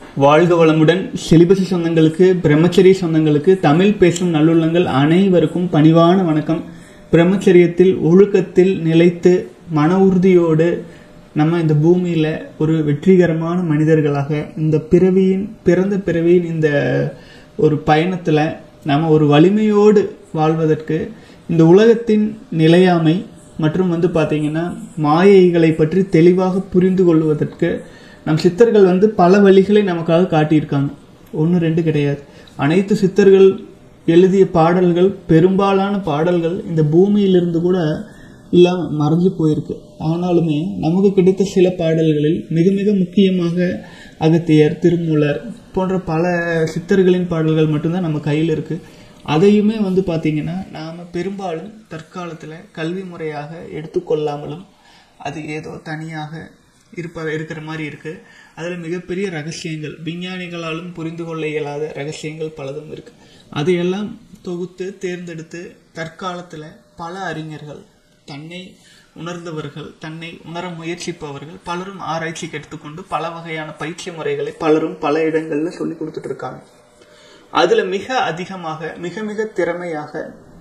வாழ்க வளமுடன் சிலிபசி சொந்தங்களுக்கு பிரம்மச்சரிய சொந்தங்களுக்கு தமிழ் பேசும் நல்லுள்ளங்கள் அனைவருக்கும் பணிவான வணக்கம் பிரம்மச்சரியத்தில் ஒழுக்கத்தில் நிலைத்து மன உறுதியோடு நம்ம இந்த பூமியில ஒரு வெற்றிகரமான மனிதர்களாக இந்த பிறவியின் பிறந்த பிறவியின் இந்த ஒரு பயணத்துல நாம ஒரு வலிமையோடு வாழ்வதற்கு இந்த உலகத்தின் நிலையாமை மற்றும் வந்து பாத்தீங்கன்னா மாயைகளை பற்றி தெளிவாக புரிந்து கொள்வதற்கு நம் சித்தர்கள் வந்து பல வழிகளை நமக்காக காட்டியிருக்காங்க ஒன்று ரெண்டு கிடையாது அனைத்து சித்தர்கள் எழுதிய பாடல்கள் பெரும்பாலான பாடல்கள் இந்த பூமியிலிருந்து கூட இல்லாம மறைஞ்சு போயிருக்கு ஆனாலுமே நமக்கு கிடைத்த சில பாடல்களில் மிக மிக முக்கியமாக அகத்தியர் திருமூலர் போன்ற பல சித்தர்களின் பாடல்கள் மட்டும்தான் நம்ம கையில் இருக்கு அதையுமே வந்து பாத்தீங்கன்னா நாம பெரும்பாலும் தற்காலத்துல கல்வி முறையாக எடுத்துக்கொள்ளாமலும் அது ஏதோ தனியாக இருப்ப இருக்கிற மாதிரி இருக்கு அதுல மிகப்பெரிய ரகசியங்கள் விஞ்ஞானிகளாலும் புரிந்து கொள்ள இயலாத ரகசியங்கள் பலதும் இருக்கு அதையெல்லாம் தொகுத்து தேர்ந்தெடுத்து தற்காலத்துல பல அறிஞர்கள் தன்னை உணர்ந்தவர்கள் தன்னை உணர முயற்சிப்பவர்கள் பலரும் ஆராய்ச்சிக்கு எடுத்துக்கொண்டு பல வகையான பயிற்சி முறைகளை பலரும் பல இடங்கள்ல சொல்லி கொடுத்துட்டு இருக்காங்க அதுல மிக அதிகமாக மிக மிக திறமையாக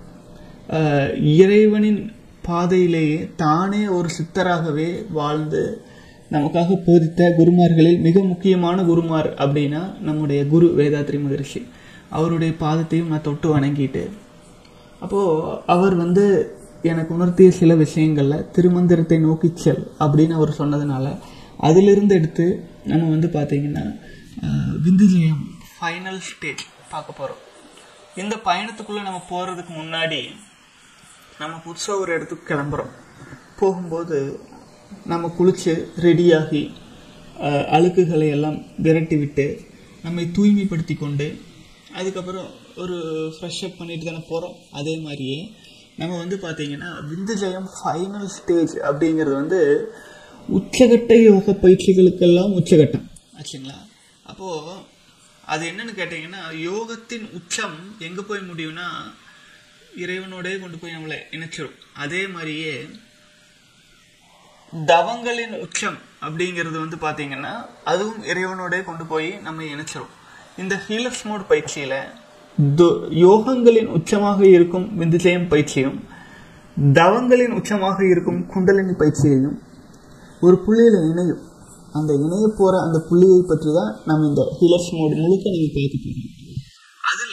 ஆஹ், இறைவனின் பாதையிலேயே தானே ஒரு சித்தராகவே வாழ்ந்து நமக்காக போதித்த குருமார்களில் மிக முக்கியமான குருமார் அப்படின்னா நம்முடைய குரு வேதாத்ரி மகரிஷி அவருடைய பாதத்தையும் நான் தொட்டு வணங்கிட்டு அப்போ அவர் வந்து எனக்கு உணர்த்திய சில விஷயங்கள்ல திருமந்திரத்தை நோக்கி செல் அப்படின்னு அவர் சொன்னதுனால அதிலிருந்து எடுத்து நம்ம வந்து பாத்தீங்கன்னா ஆஹ், விந்துஜயம் ஃபைனல் ஸ்டேஜ் பார்க்க போறோம் இந்த பயணத்துக்குள்ள நம்ம போறதுக்கு முன்னாடி நம்ம புதுசா ஒரு இடத்துக்கு கிளம்புறோம் போகும்போது நம்ம குளிச்சு ரெடியாகி அஹ், அழுக்குகளை எல்லாம் விரட்டி விட்டு நம்மை தூய்மைப்படுத்தி கொண்டு அதுக்கப்புறம் ஒரு ஃப்ரெஷ் அப் பண்ணிட்டு தானே போகிறோம் அதே மாதிரியே நம்ம வந்து பார்த்தீங்கன்னா விந்துஜயம் ஃபைனல் ஸ்டேஜ் அப்படிங்கிறது வந்து உச்சகட்ட யோக பயிற்சிகளுக்கெல்லாம் உச்சகட்டம் ஆச்சுங்களா அப்போது அது என்னன்னு கேட்டிங்கன்னா யோகத்தின் உச்சம் எங்கே போய் முடியும்னா இறைவனோடே கொண்டு போய் நம்மளை இணைச்சிரும் அதே மாதிரியே தவங்களின் உச்சம் அப்படிங்கிறது வந்து பாத்தீங்கன்னா அதுவும் இறைவனோடே கொண்டு போய் நம்ம இணைச்சிரும் இந்த ஹீலர்ஸ் மோட் பயிற்சியில து- யோகங்களின் உச்சமாக இருக்கும் விந்துஜயம் பயிற்சியும் தவங்களின் உச்சமாக இருக்கும் குண்டலினி பயிற்சியையும் ஒரு புள்ளியில இணையும் அந்த இணைய போற அந்த புள்ளியை பற்றி தான் நம்ம இந்த ஹீலர்ஸ் மோட் முழுக்க நீங்க பார்க்க போறோம் அதுல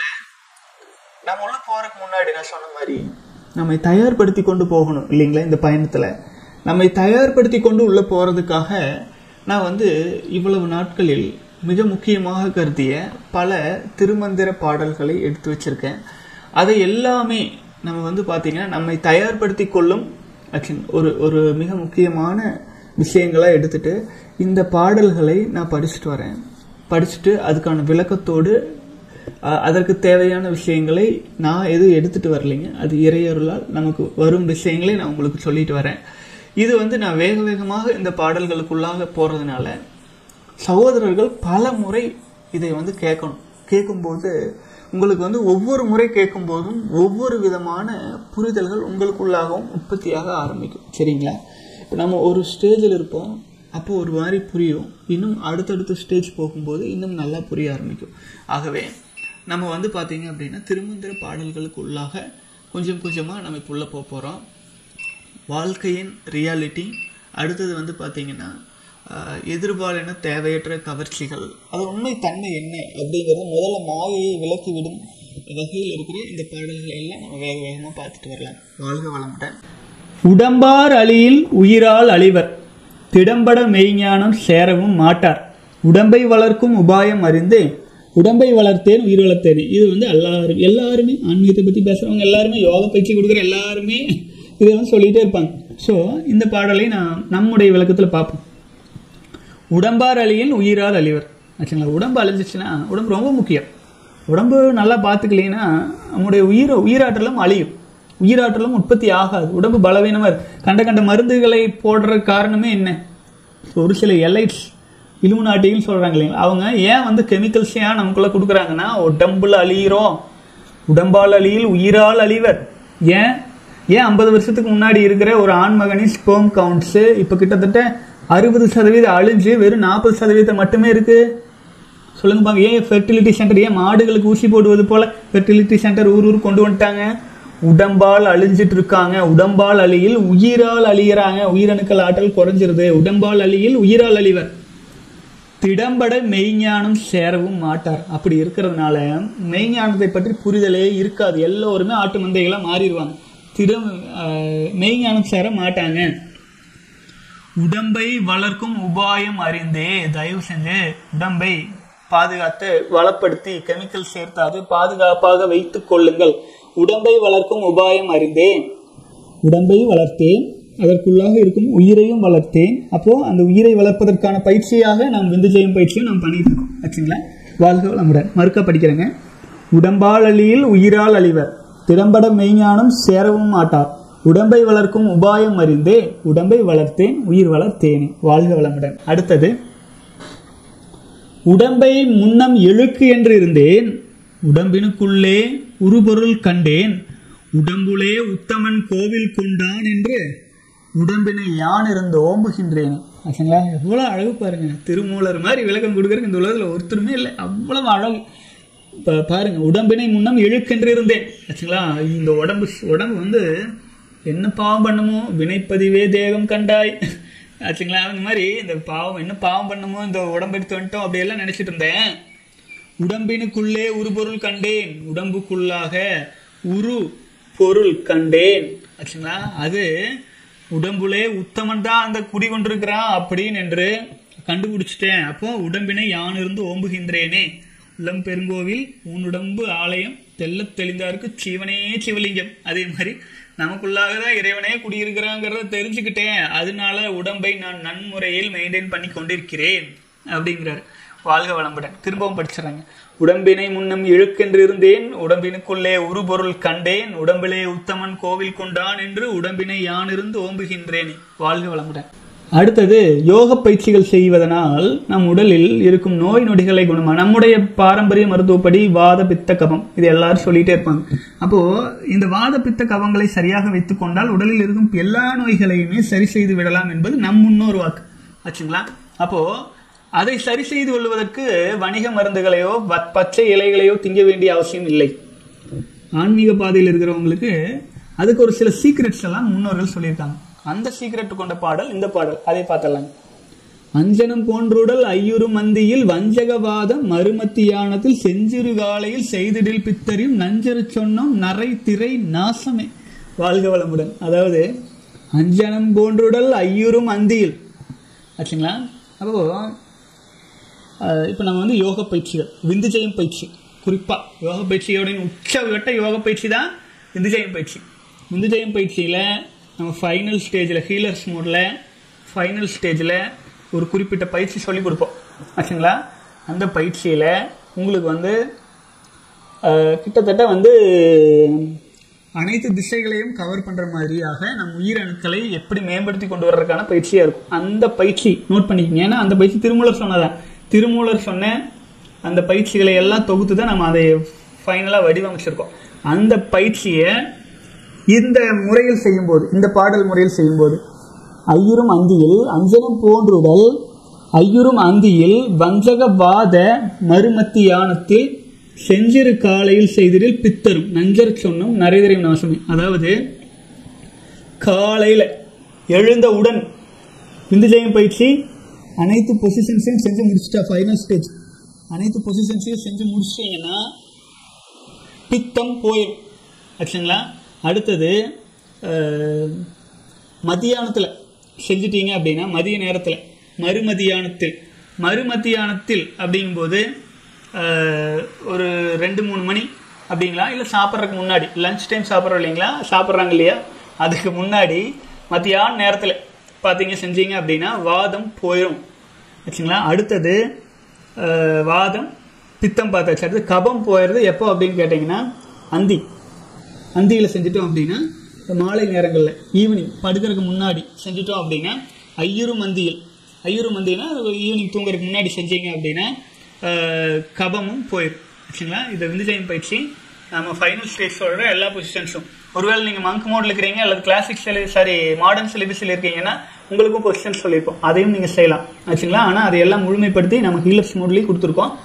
நம்ம உள்ள போறதுக்கு முன்னாடி நான் சொன்ன மாதிரி நம்மை தயார்படுத்தி கொண்டு போகணும் இல்லைங்களா இந்த பயணத்துல நம்மை தயார்படுத்தி கொண்டு உள்ள போறதுக்காக நான் வந்து இவ்வளவு நாட்களில் மிக முக்கியமாக கருதிய பல திருமந்திர பாடல்களை எடுத்து வச்சிருக்கேன் அதை எல்லாமே நம்ம வந்து பாத்தீங்கன்னா நம்மை தயார்படுத்தி கொள்ளும் action, ஒரு ஒரு மிக முக்கியமான விஷயங்களா எடுத்துட்டு இந்த பாடல்களை நான் படிச்சுட்டு வரேன் படிச்சுட்டு அதுக்கான விளக்கத்தோடு அஹ், அதற்கு தேவையான விஷயங்களை நான் எதுவும் எடுத்துட்டு வரலைங்க அது இறையருளால் நமக்கு வரும் விஷயங்களை நான் உங்களுக்கு சொல்லிட்டு வரேன் இது வந்து நான் வேக வேகமாக இந்த பாடல்களுக்குள்ளாக போறதுனால சகோதரர்கள் பல முறை இதை வந்து கேட்கணும் கேட்கும்போது உங்களுக்கு வந்து ஒவ்வொரு முறை கேட்கும்போதும் ஒவ்வொரு விதமான புரிதல்கள் உங்களுக்குள்ளாகவும் உற்பத்தியாக ஆரம்பிக்கும் சரிங்களா இப்போ நம்ம ஒரு ஸ்டேஜில் இருப்போம் அப்போ ஒரு மாதிரி புரியும் இன்னும் அடுத்தடுத்த ஸ்டேஜ் போகும்போது இன்னும் நல்லா புரிய ஆரம்பிக்கும் ஆகவே நம்ம வந்து பார்த்தீங்க அப்படின்னா திருமந்திர பாடல்களுக்கு உள்ளாக கொஞ்சம் கொஞ்சமாக நம்ம இப்போ உள்ள போக போகிறோம் வாழ்க்கையின் ரியாலிட்டி அடுத்தது வந்து பார்த்தீங்கன்னா ஆஹ், எதிர்பாலின தேவையற்ற கவர்ச்சிகள் அது உண்மை தன்மை என்ன அப்படிங்கிறத முதல்ல மாயையை விலக்கி விடும் வகையில் இருக்கிற இந்த பாடல்களை எல்லாம் நம்ம வேக வேகமாக பார்த்துட்டு வரலாம் வாழ்க வளமுடன் உடம்பார் அழியில் உயிரால் அழிவர் திடம்பட மெய்ஞானம் சேரவும் மாட்டார் உடம்பை வளர்க்கும் உபாயம் அறிந்து உடம்பை வளர்த்தேன் உயிர் வளர்த்தேன் இது வந்து எல்லாரும் எல்லாருமே ஆன்மீகத்தை பற்றி பேசுகிறவங்க எல்லாருமே யோகா பயிற்சி கொடுக்குற எல்லாருமே இதை வந்து சொல்லிகிட்டே இருப்பாங்க ஸோ இந்த பாடலை நான் நம்முடைய விளக்கத்தில் பார்ப்போம் உடம்பார் அழியின் உயிரால் அழிவர் ஆச்சுங்களா உடம்பு அழிஞ்சிச்சுன்னா உடம்பு ரொம்ப முக்கியம் உடம்பு நல்லா பார்த்துக்கலைன்னா நம்முடைய உயிர் உயிராற்றலும் அழியும் உயிராற்றலும் உற்பத்தி ஆகாது உடம்பு பலவீனமாக இருக்கு கண்ட கண்ட மருந்துகளை போடுற காரணமே என்ன ஒரு சில எலைட்ஸ் இலுமினாட்டின்னு சொல்கிறாங்க இல்லைங்களா அவங்க ஏன் வந்து கெமிக்கல்ஸ் ஏன் நமக்குள்ள கொடுக்குறாங்கன்னா உடம்புல அழியிறோம் உடம்பால் அழியில் உயிரால் அழிவர் ஏன் ஏன் ஐம்பது வருஷத்துக்கு முன்னாடி இருக்கிற ஒரு ஆண்மகனின் ஸ்போம் கவுண்ட்ஸு இப்போ கிட்டத்தட்ட அறுபது சதவீதம் அழிஞ்சு வெறும் நாற்பது சதவீதம் மட்டுமே இருக்கு சொல்லுங்க பாங்க ஏன் ஃபெர்டிலிட்டி சென்டர் ஏன் மாடுகளுக்கு ஊசி போடுவது போல ஃபெர்டிலிட்டி சென்டர் ஊர் ஊர் கொண்டு வந்துட்டாங்க உடம்பால் அழிஞ்சிட்டு இருக்காங்க உடம்பால் அழியில் உயிரால் அழியிறாங்க உயிரணுக்கள் ஆற்றல் குறைஞ்சிருது உடம்பால் அழியில் உயிரால் அழிவர் திடம்பட மெய்ஞானம் சேரவும் மாட்டார் அப்படி இருக்கிறதுனால மெய்ஞானத்தை பற்றி புரிதலே இருக்காது எல்லோருமே ஆட்டு மந்தைகளா மாறிடுவாங்க திடம் ஆஹ், மெய்ஞானம் சேர மாட்டாங்க உடம்பை வளர்க்கும் உபாயம் அறிந்தே தயவு செஞ்சு உடம்பை பாதுகாத்து வளப்படுத்தி கெமிக்கல் சேர்த்தாது பாதுகாப்பாக வைத்துக் கொள்ளுங்கள் உடம்பை வளர்க்கும் உபாயம் அறிந்தேன் உடம்பை வளர்த்தேன் அதற்குள்ளாக இருக்கும் உயிரையும் வளர்த்தேன் அப்போ அந்த உயிரை வளர்ப்பதற்கான பயிற்சியாக நாம் விந்து ஜெயம் பயிற்சியும் நாம் பண்ணிட்டு இருக்கோம் ஆச்சுங்களா வாழ்க வளமுடன் மறுக்க படிக்கிறேங்க உடம்பால் அழியில் உயிரால் அழிவர் திறம்பட மெய்ஞானம் சேரவும் மாட்டார் உடம்பை வளர்க்கும் உபாயம் அறிந்தே உடம்பை வளர்த்தேன் உயிர் வளர்த்தேனே வாழ்க வளமுடன் அடுத்தது உடம்பை முன்னம் எழுக்கு என்று இருந்தேன் உடம்பினுக்குள்ளே உருபொருள் கண்டேன் உடம்புலே உத்தமன் கோவில் கொண்டான் என்று உடம்பினை யான் இருந்து ஓம்புகின்றேன் ஆச்சுங்களா எவ்வளோ அழகு பாருங்க திருமூலர் மாதிரி விளக்கம் கொடுக்குறதுக்கு இந்த உலகத்தில் ஒருத்தருமே இல்லை அவ்வளவு அழகு இப்போ பாருங்க உடம்பினை முன்னம் இழுக்கென்று இருந்தேன் ஆச்சுங்களா இந்த உடம்பு உடம்பு வந்து என்ன பாவம் பண்ணுமோ வினைப்பதிவே தேகம் கண்டாய் ஆச்சுங்களா அந்த மாதிரி இந்த பாவம் என்ன பாவம் பண்ணுமோ இந்த உடம்பு எடுத்து வந்துட்டோம் அப்படியெல்லாம் நினைச்சிட்டு இருந்தேன் உடம்பினுக்குள்ளே ஒரு பொருள் கண்டேன் உடம்புக்குள்ளாக உரு பொருள் கண்டேன் ஆச்சுங்களா அது உடம்புலே உத்தமன் தான் அந்த குடி கொண்டிருக்கிறான் அப்படின்னு என்று கண்டுபிடிச்சிட்டேன் அப்போ உடம்பினை யான் இருந்து ஓம்புகின்றேனே உள்ளம் பெருங்கோவில் உன்னுடம்பு ஆலயம் தெள்ளத் தெளிந்தாருக்கு சிவனே சிவலிங்கம் அதே மாதிரி நமக்குள்ளாக தான் இறைவனே குடியிருக்கிறாங்கிறத தெரிஞ்சுக்கிட்டேன் அதனால உடம்பை நான் நன்முறையில் மெயின்டைன் பண்ணி கொண்டிருக்கிறேன் அப்படிங்கிறார் வாழ்க வளம்புடன் திரும்பவும் படிச்சிடறாங்க உடம்பினை முன்னம் இழுக்கென்று இருந்தேன் உடம்பினுக்குள்ளே ஒரு பொருள் கண்டேன் உடம்பிலே உத்தமன் கோவில் கொண்டான் என்று உடம்பினை யான் இருந்து ஓம்புகின்றேன் வாழ்க வளமுடன் அடுத்தது யோக பயிற்சிகள் செய்வதனால் நம் உடலில் இருக்கும் நோய் நொடிகளை குணமா நம்முடைய பாரம்பரிய மருத்துவப்படி வாத பித்த கபம் இது எல்லாரும் சொல்லிட்டே இருப்பாங்க அப்போ இந்த வாத பித்த கபங்களை சரியாக வைத்துக் கொண்டால் உடலில் இருக்கும் எல்லா நோய்களையுமே சரி செய்து விடலாம் என்பது நம் முன்னோர் வாக்கு ஆச்சுங்களா அப்போ அதை சரி செய்து கொள்வதற்கு வணிக மருந்துகளையோ வ- பச்சை இலைகளையோ திங்க வேண்டிய அவசியம் இல்லை ஆன்மீக பாதையில் இருக்கிறவங்களுக்கு அதுக்கு ஒரு சில சீக்ரெட்ஸ் எல்லாம் முன்னோர்கள் சொல்லியிருக்காங்க அந்த சீக்ரெட் கொண்ட பாடல் இந்த பாடல் அதை பார்த்தலாம் அஞ்சனம் போன்றுடல் ஐயுறு மந்தியில் வஞ்சகவாதம் மறுமத்தியானத்தில் செஞ்சிறு காலையில் செய்திடில் பித்தரியும் நஞ்சரு சொன்னோம் நரை திரை நாசமே வாழ்க வளமுடன் அதாவது அஞ்சனம் போன்றுடல் ஐயுறும் அந்தியில் ஆச்சுங்களா அப்போ இப்போ நம்ம வந்து யோக பயிற்சிகள் விந்துஜயம் பயிற்சி குறிப்பாக யோக பயிற்சியோட உச்சகட்ட யோக பயிற்சி தான் விந்துஜயம் பயிற்சி விந்துஜயம் பயிற்சியில் நம்ம ஃபைனல் ஸ்டேஜில் ஹீலர்ஸ் மோடில் ஃபைனல் ஸ்டேஜில் ஒரு குறிப்பிட்ட பயிற்சி சொல்லி கொடுப்போம் ஆச்சுங்களா அந்த பயிற்சியில் உங்களுக்கு வந்து அஹ், கிட்டத்தட்ட வந்து அனைத்து திசைகளையும் கவர் பண்ற மாதிரியாக நம் உயிரணுக்களை எப்படி மேம்படுத்தி கொண்டு வர்றதுக்கான பயிற்சியா இருக்கும் அந்த பயிற்சி நோட் பண்ணிக்கங்க ஏன்னா அந்த பயிற்சி திருமூலர் சொன்னதான் திருமூலர் சொன்ன அந்த பயிற்சிகளை எல்லாம் தொகுத்து தான் நம்ம அதை ஃபைனலாக வடிவமைச்சிருக்கோம் அந்த பயிற்சியை இந்த முறையில் செய்யும்போது இந்த பாடல் முறையில் செய்யும்போது ஐயுறும் அந்தியில் அஞ்சனம் போன்றுடல் ஐயுறும் அந்தியில் வஞ்சகவாத மறுமத்தியானத்தில் செஞ்சிறு காலையில் செய்திடில் பித்தரும் நஞ்சர் சொன்னும் நரைதறியும் நாசமே அதாவது காலையில் எழுந்தவுடன் விந்துஜயம் பயிற்சி அனைத்து பொசிஷன்ஸையும் செஞ்சு முடிச்சிட்டா ஃபைனல் ஸ்டேஜ் அனைத்து பொசிஷன்ஸையும் செஞ்சு முடிச்சிட்டிங்கன்னா பித்தம் போயிடும் ஆச்சுங்களா அடுத்தது அஹ், மத்தியானத்தில் செஞ்சிட்டீங்க அப்படின்னா மதிய நேரத்தில் மறுமதியானத்தில் மறுமத்தியானத்தில் அப்படிங்கும்போது அஹ், ஒரு ரெண்டு மூணு மணி அப்படிங்களா இல்லை சாப்பிட்றதுக்கு முன்னாடி லஞ்ச் டைம் சாப்பிட்றோம் இல்லைங்களா சாப்பிட்றாங்க இல்லையா அதுக்கு முன்னாடி மத்தியான நேரத்தில் பார்த்தீங்க செஞ்சீங்க அப்படின்னா வாதம் போயிடும் ஆச்சுங்களா அடுத்தது அஹ், வாதம் பித்தம் பார்த்தாச்சு அடுத்து கபம் போயிடுறது எப்போ அப்படின்னு கேட்டிங்கன்னா அந்தி அந்தியில் செஞ்சுட்டோம் அப்படின்னா இந்த மாலை நேரங்களில் ஈவினிங் படுக்கிறதுக்கு முன்னாடி செஞ்சுட்டோம் அப்படின்னா ஐயுறு மந்தியில் ஐயுறு மந்தினா ஈவினிங் தூங்குறதுக்கு முன்னாடி செஞ்சீங்க அப்படின்னா அஹ், கபமும் போயிடும் ஆச்சுங்களா இது விந்துஜயம் பயிற்சி நம்ம ஃபைனல் ஸ்டேஜ் சொல்கிற எல்லா பொசிஷன்ஸும் ஒருவேளை நீங்கள் மங்க் மோடில் இருக்கிறீங்க அல்லது கிளாசிக் சிலி சாரி மாடர்ன் சிலிபஸில் இருக்கீங்கன்னா உங்களுக்கும் பொசிஷன்ஸ் சொல்லியிருக்கோம் அதையும் நீங்கள் செய்யலாம் ஆச்சுங்களா ஆனால் அதையெல்லாம் முழுமைப்படுத்தி நம்ம ஹீலர்ஸ் மோட்லேயும் கொடுத்துருக்கோம்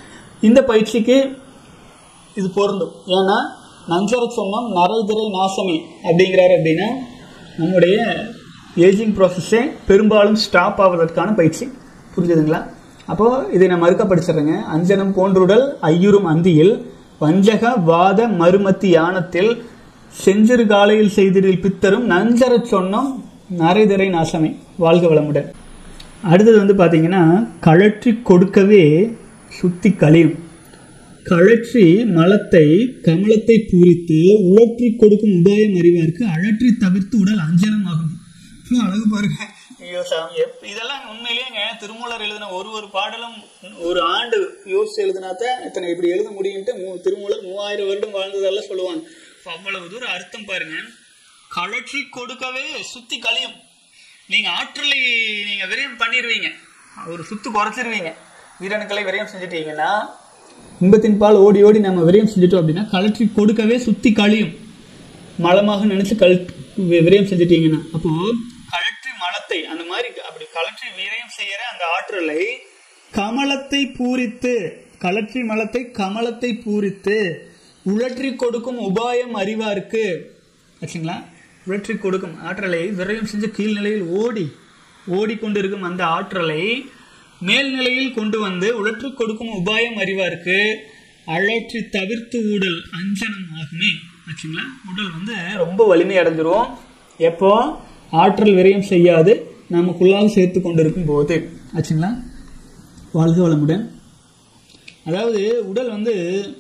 இந்த பயிற்சிக்கு இது பொருந்தும் ஏன்னா நஞ்சர சொன்னம் நரைதிரை நாசமே அப்படிங்கிறாரு அப்படின்னா நம்முடைய ஏஜிங் ப்ராசஸே பெரும்பாலும் ஸ்டாப் ஆவதற்கான பயிற்சி புரிஞ்சுதுங்களா அப்போது இதை நான் மறுக்க படிச்சிடுறேங்க அஞ்சனம் போன்றுடல் ஐயுறும் அந்தியில் வஞ்சக வாத மறுமத்தி யானத்தில் செஞ்சிறு காலையில் செய்திரில் பித்தரும் நஞ்சர சொன்னம் நரைதிரை நாசமே வாழ்க வளமுடன் அடுத்தது வந்து பார்த்தீங்கன்னா கழற்றி கொடுக்கவே சுத்தி கழியும் கழற்றி மலத்தை கமலத்தை பூரித்து உழற்றி கொடுக்கும் உபாயம் அறிவாருக்கு அழற்றி தவிர்த்து உடல் அஞ்சனம் ஆகும் இவ்வளவு அழகு பாருங்க ஐயோ சாமி எப்- இதெல்லாம் உண்மையிலேயேங்க திருமூலர் எழுதின ஒரு ஒரு பாடலும் ஒரு ஆண்டு யோசிச்சு எழுதினாத்தான் இத்தனை இப்படி எழுத முடியும்ட்டு மூ திருமூலர் மூவாயிரம் வருடம் வாழ்ந்ததெல்லாம் சொல்லுவாங்க அப்ப அவ்வளவு தூரம் அர்த்தம் பாருங்க கழற்றி கொடுக்கவே சுத்தி கழியும் நீங்க ஆற்றலை நீங்க விரயம் பண்ணிடுவீங்க ஒரு சுத்து குறைச்சிருவீங்க வீரணுக்களை விரயம் செஞ்சுட்டீங்கன்னா இன்பத்தின் பால் ஓடி ஓடி நம்ம விரயம் செஞ்சுட்டோம் அப்படின்னா கழற்றி கொடுக்கவே சுத்தி கழியும் மலமாக நினைச்சு கழ வி- விரயம் செஞ்சுட்டீங்கன்னா அப்போ கழற்றி மலத்தை அந்த மாதிரி அப்படி கழற்றி விரயம் செய்யற அந்த ஆற்றலை கமலத்தை பூரித்து கழற்றி மலத்தை கமலத்தை பூரித்து உழற்றி கொடுக்கும் உபாயம் அறிவாருக்கு ஆச்சுங்களா உழற்றி கொடுக்கும் ஆற்றலை விரயம் செஞ்ச கீழ்நிலையில் ஓடி ஓடிக்கொண்டிருக்கும் அந்த ஆற்றலை மேல்நிலையில் கொண்டு வந்து உழற்றி கொடுக்கும் உபாயம் அறிவாருக்கு அழற்றி தவிர்த்து ஊடல் அஞ்சனம் ஆகுமே ஆச்சுங்களா உடல் வந்து ரொம்ப வலிமை அடைஞ்சிரும் எப்போ ஆற்றல் விரயம் செய்யாது நமக்குள்ளாக சேர்த்து கொண்டிருக்கும் போது ஆச்சுங்களா வாழ்க வளமுடன் அதாவது உடல் வந்து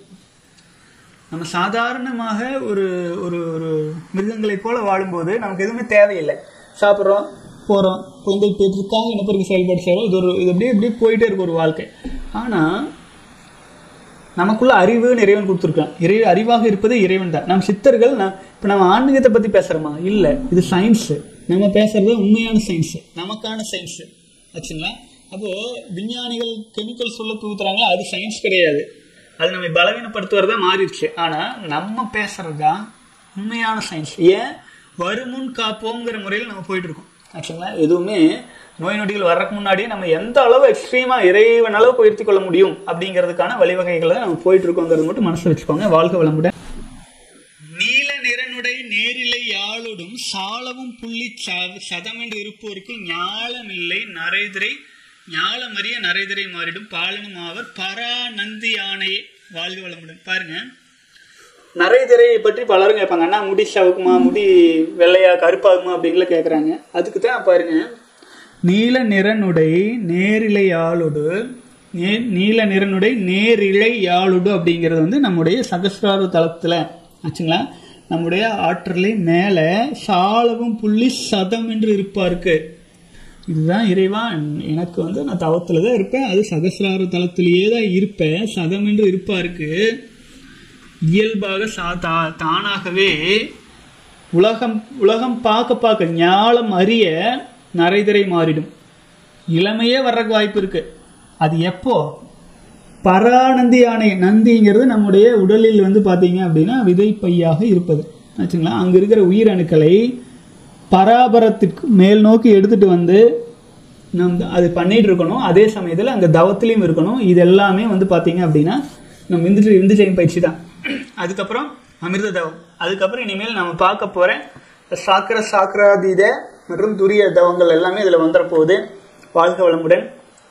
நம்ம சாதாரணமாக ஒரு ஒரு ஒரு மிருகங்களைப் போல வாழும்போது நமக்கு எதுவுமே தேவையில்லை சாப்பிட்றோம் போகிறோம் குழந்தை பேற்றுக்காக இனப்பெருக்கு செயல்பாடு செய்கிறோம் இது ஒரு இது அப்படியே அப்படியே போயிட்டே இருக்கு ஒரு வாழ்க்கை ஆனால் நமக்குள்ள அறிவு இறைவன் கொடுத்துருக்கான் இறை அறிவாக இருப்பது இறைவன் தான் நம்ம சித்தர்கள் நான் இப்போ நம்ம ஆன்மீகத்தை பற்றி பேசுகிறோமா இல்லை இது சயின்ஸு நம்ம பேசுறது உண்மையான சயின்ஸு நமக்கான சயின்ஸு ஆச்சுங்களா அப்போது விஞ்ஞானிகள் கெமிக்கல் சொல்ல தூத்துறாங்களா அது சயின்ஸ் கிடையாது அது நம்மை பலவீனப்படுத்துவதா மாறிடுச்சு ஆனால் நம்ம பேசுறது தான் உண்மையான சயின்ஸ் ஏன் வருமுன் காப்போங்கிற முறையில் நம்ம போயிட்டு இருக்கோம் ஆக்சுவலா எதுவுமே நோய் நொடிகள் வர்றதுக்கு முன்னாடியே நம்ம எந்த அளவு எக்ஸ்ட்ரீமா இறைவன் அளவு உயர்த்தி கொள்ள முடியும் அப்படிங்கிறதுக்கான வழிவகைகளை நம்ம போயிட்டு இருக்கோங்கிறது மட்டும் மனசுல வச்சுக்கோங்க வாழ்க்கை வளமுடன் நீல நிறனுடை நேரிலை யாழொடும் சாலவும் புள்ளி ச- சதமென்று இருப்போருக்கு ஞாலமில்லை நரைதிரை ஞாலமறிய நரைதிரை மாறிடும் பாலனும் ஆவர் பரா நந்தி யானையே வாழ்க வளமுடன் பாருங்க நரைதிரையை பற்றி பலரும் கேட்பாங்க அண்ணா முடி சவுக்குமா முடி வெள்ளையா கருப்பாகுமா அப்படின்லாம் கேட்குறாங்க அதுக்கு தான் பாருங்க நீல நிறனுடை நேரிலை யாழொடு நே நீல நிறனுடை நேரிழை யாழொடு அப்படிங்கிறது வந்து நம்முடைய சகசிரார தளத்தில் ஆச்சுங்களா நம்முடைய ஆற்றலை மேலே சாலவும் புள்ளி சதம் என்று இருப்பாருக்கு இதுதான் இறைவா எனக்கு வந்து நான் தவத்தில் தான் இருப்பேன் அது சகசிரார தளத்திலேயே தான் இருப்பேன் சதம் என்று இருப்பாருக்கு இயல்பாக சா தா தானாகவே உலகம் உலகம் பார்க்க பார்க்க ஞாலம் அறிய நரைதிரை மாறிடும் இளமையே வர்றதுக்கு வாய்ப்பு இருக்கு அது எப்போ பரானந்தி யானை நந்திங்கிறது நம்முடைய உடலில் வந்து பார்த்தீங்க அப்படின்னா விதை பையாக இருப்பது ஆச்சுங்களா அங்கே இருக்கிற உயிரணுக்களை பராபரத்திற்கு மேல் நோக்கி எடுத்துட்டு வந்து நம்ம அது பண்ணிட்டு இருக்கணும் அதே சமயத்தில் அங்கே தவத்திலையும் இருக்கணும் இது எல்லாமே வந்து பார்த்தீங்க அப்படின்னா நம்ம இந்து இந்து ஜெயம் பயிற்சி தான் அதுக்கப்புறம் அமிர்த தவம் அதுக்கப்புறம் இனிமேல் நம்ம பார்க்க போகிற சாக்கர சாக்கராதீத மற்றும் துரிய தவங்கள் எல்லாமே இதில் வந்துட போகுது வாழ்க வளமுடன்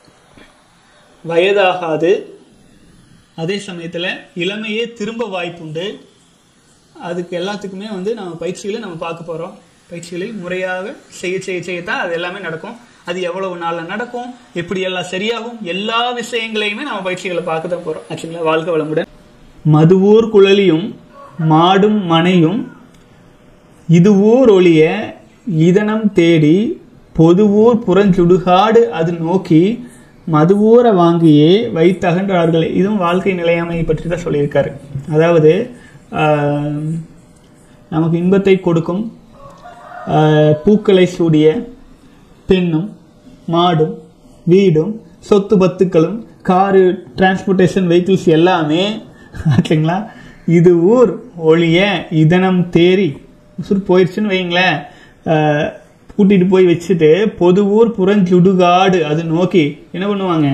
வயதாகாது அதே சமயத்தில் இளமையே திரும்ப வாய்ப்புண்டு அதுக்கு எல்லாத்துக்குமே வந்து நம்ம பயிற்சிகளை நம்ம பார்க்க போகிறோம் பயிற்சிகளை முறையாக செய்ய செய்ய செய்யத்தான் அது எல்லாமே நடக்கும் அது எவ்வளவு நாளில் நடக்கும் எப்படி எல்லாம் சரியாகும் எல்லா விஷயங்களையுமே நம்ம பயிற்சிகளை பார்க்க தான் போகிறோம் ஆக்சுவலாக வாழ்க்கை வளமுடன் மதுவூர் குழலியும் மாடும் மனையும் இதுவூர் ஒளிய இதனம் தேடி பொதுவூர் புறஞ்சுடுகாடு அது நோக்கி மதுவூரை வாங்கியே வைத்தகன்றார்கள் இதுவும் வாழ்க்கை நிலையாமையை பற்றி தான் சொல்லியிருக்காரு அதாவது ஆஹ், நமக்கு இன்பத்தை கொடுக்கும் ஆஹ், பூக்களை சூடிய பெண்ணும் மாடும் வீடும் சொத்து பத்துக்களும் காரு டிரான்ஸ்போர்ட்டேஷன் வெஹிக்கிள்ஸ் எல்லாமே ஆச்சுங்களா இது ஊர் ஒளிய இதனம் தேறி உசுர் போயிடுச்சுன்னு வைங்களேன் ஆஹ், கூட்டிட்டு போய் வச்சுட்டு பொது ஊர் புறஞ்சுடுகாடு அது நோக்கி என்ன பண்ணுவாங்க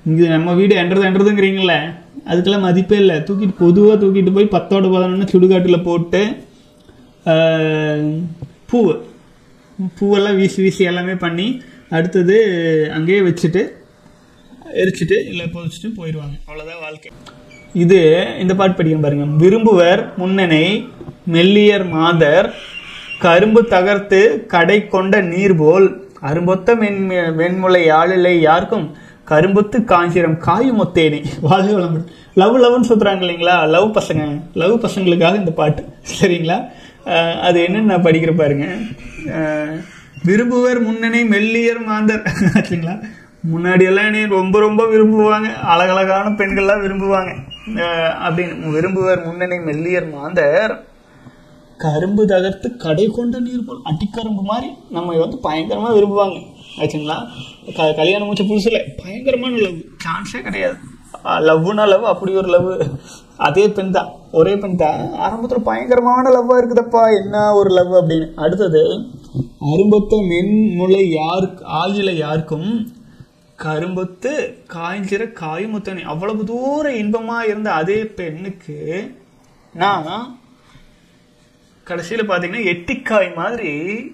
இங்கே நம்ம வீடு என்றது என்றதுங்கிறீங்களே அதுக்கெல்லாம் மதிப்பே இல்லை தூக்கிட்டு பொதுவாக தூக்கிட்டு போய் பத்தோட பதினொன்று சுடுகாட்டில் போட்டு ஆஹ், பூவு பூவெல்லாம் வீசி வீசி எல்லாமே பண்ணி அடுத்தது அங்கேயே வச்சுட்டு எரிச்சிட்டு இல்லை புதைச்சிட்டு போயிடுவாங்க அவ்வளோதான் வாழ்க்கை இது இந்த பாட்டு படிக்கணும் பாருங்க விரும்புவர் முன்னனை மெல்லியர் மாதர் கரும்பு தகர்த்து கடை கொண்ட நீர் போல் அரும்பொத்த மென் வெண்முளை ஆளிலை யாருக்கும் கரும்புத்து காஞ்சிரம் காயும் ஒத்தேனே வாழ்க வளமுடன் லவ் லவ்னு சொல்றாங்க இல்லைங்களா லவ் பசங்க லவ் பசங்களுக்காக இந்த பாட்டு சரிங்களா அஹ் அது என்னன்னு நான் படிக்கிற பாருங்க அஹ் விரும்புவர் முன்னணி மெல்லியர் மாந்தர் ஆச்சுங்களா முன்னாடி எல்லாம் என்னை ரொம்ப ரொம்ப விரும்புவாங்க அழகழகான பெண்கள்லாம் விரும்புவாங்க அஹ் அப்படின்னு விரும்புவர் முன்னணி மெல்லியர் மாந்தர் கரும்பு தகர்த்து கடை கொண்ட நீர் போல் அடிக்கரும்பு மாதிரி நம்ம வந்து பயங்கரமா விரும்புவாங்க ஆச்சுங்களா க கல்யாணம் முடிச்ச புதுசுல பயங்கரமான லவ் சான்ஸே கிடையாது லவ்னா லவ் அப்படி ஒரு லவ் அதே பெண் தான் ஒரே பெண் தான் ஆரம்பத்துல பயங்கரமான லவ்வா இருக்குதப்பா என்ன ஒரு லவ் அப்படின்னு அடுத்தது அரும்பத்த மென்முளை யாருக்கு ஆகில யாருக்கும் கரும்பத்து காய்ஞ்சிற காயுமுத்தனை அவ்வளவு தூர இன்பமா இருந்த அதே பெண்ணுக்கு நான் கடைசியில பாத்தீங்கன்னா எட்டிக்காய் மாதிரி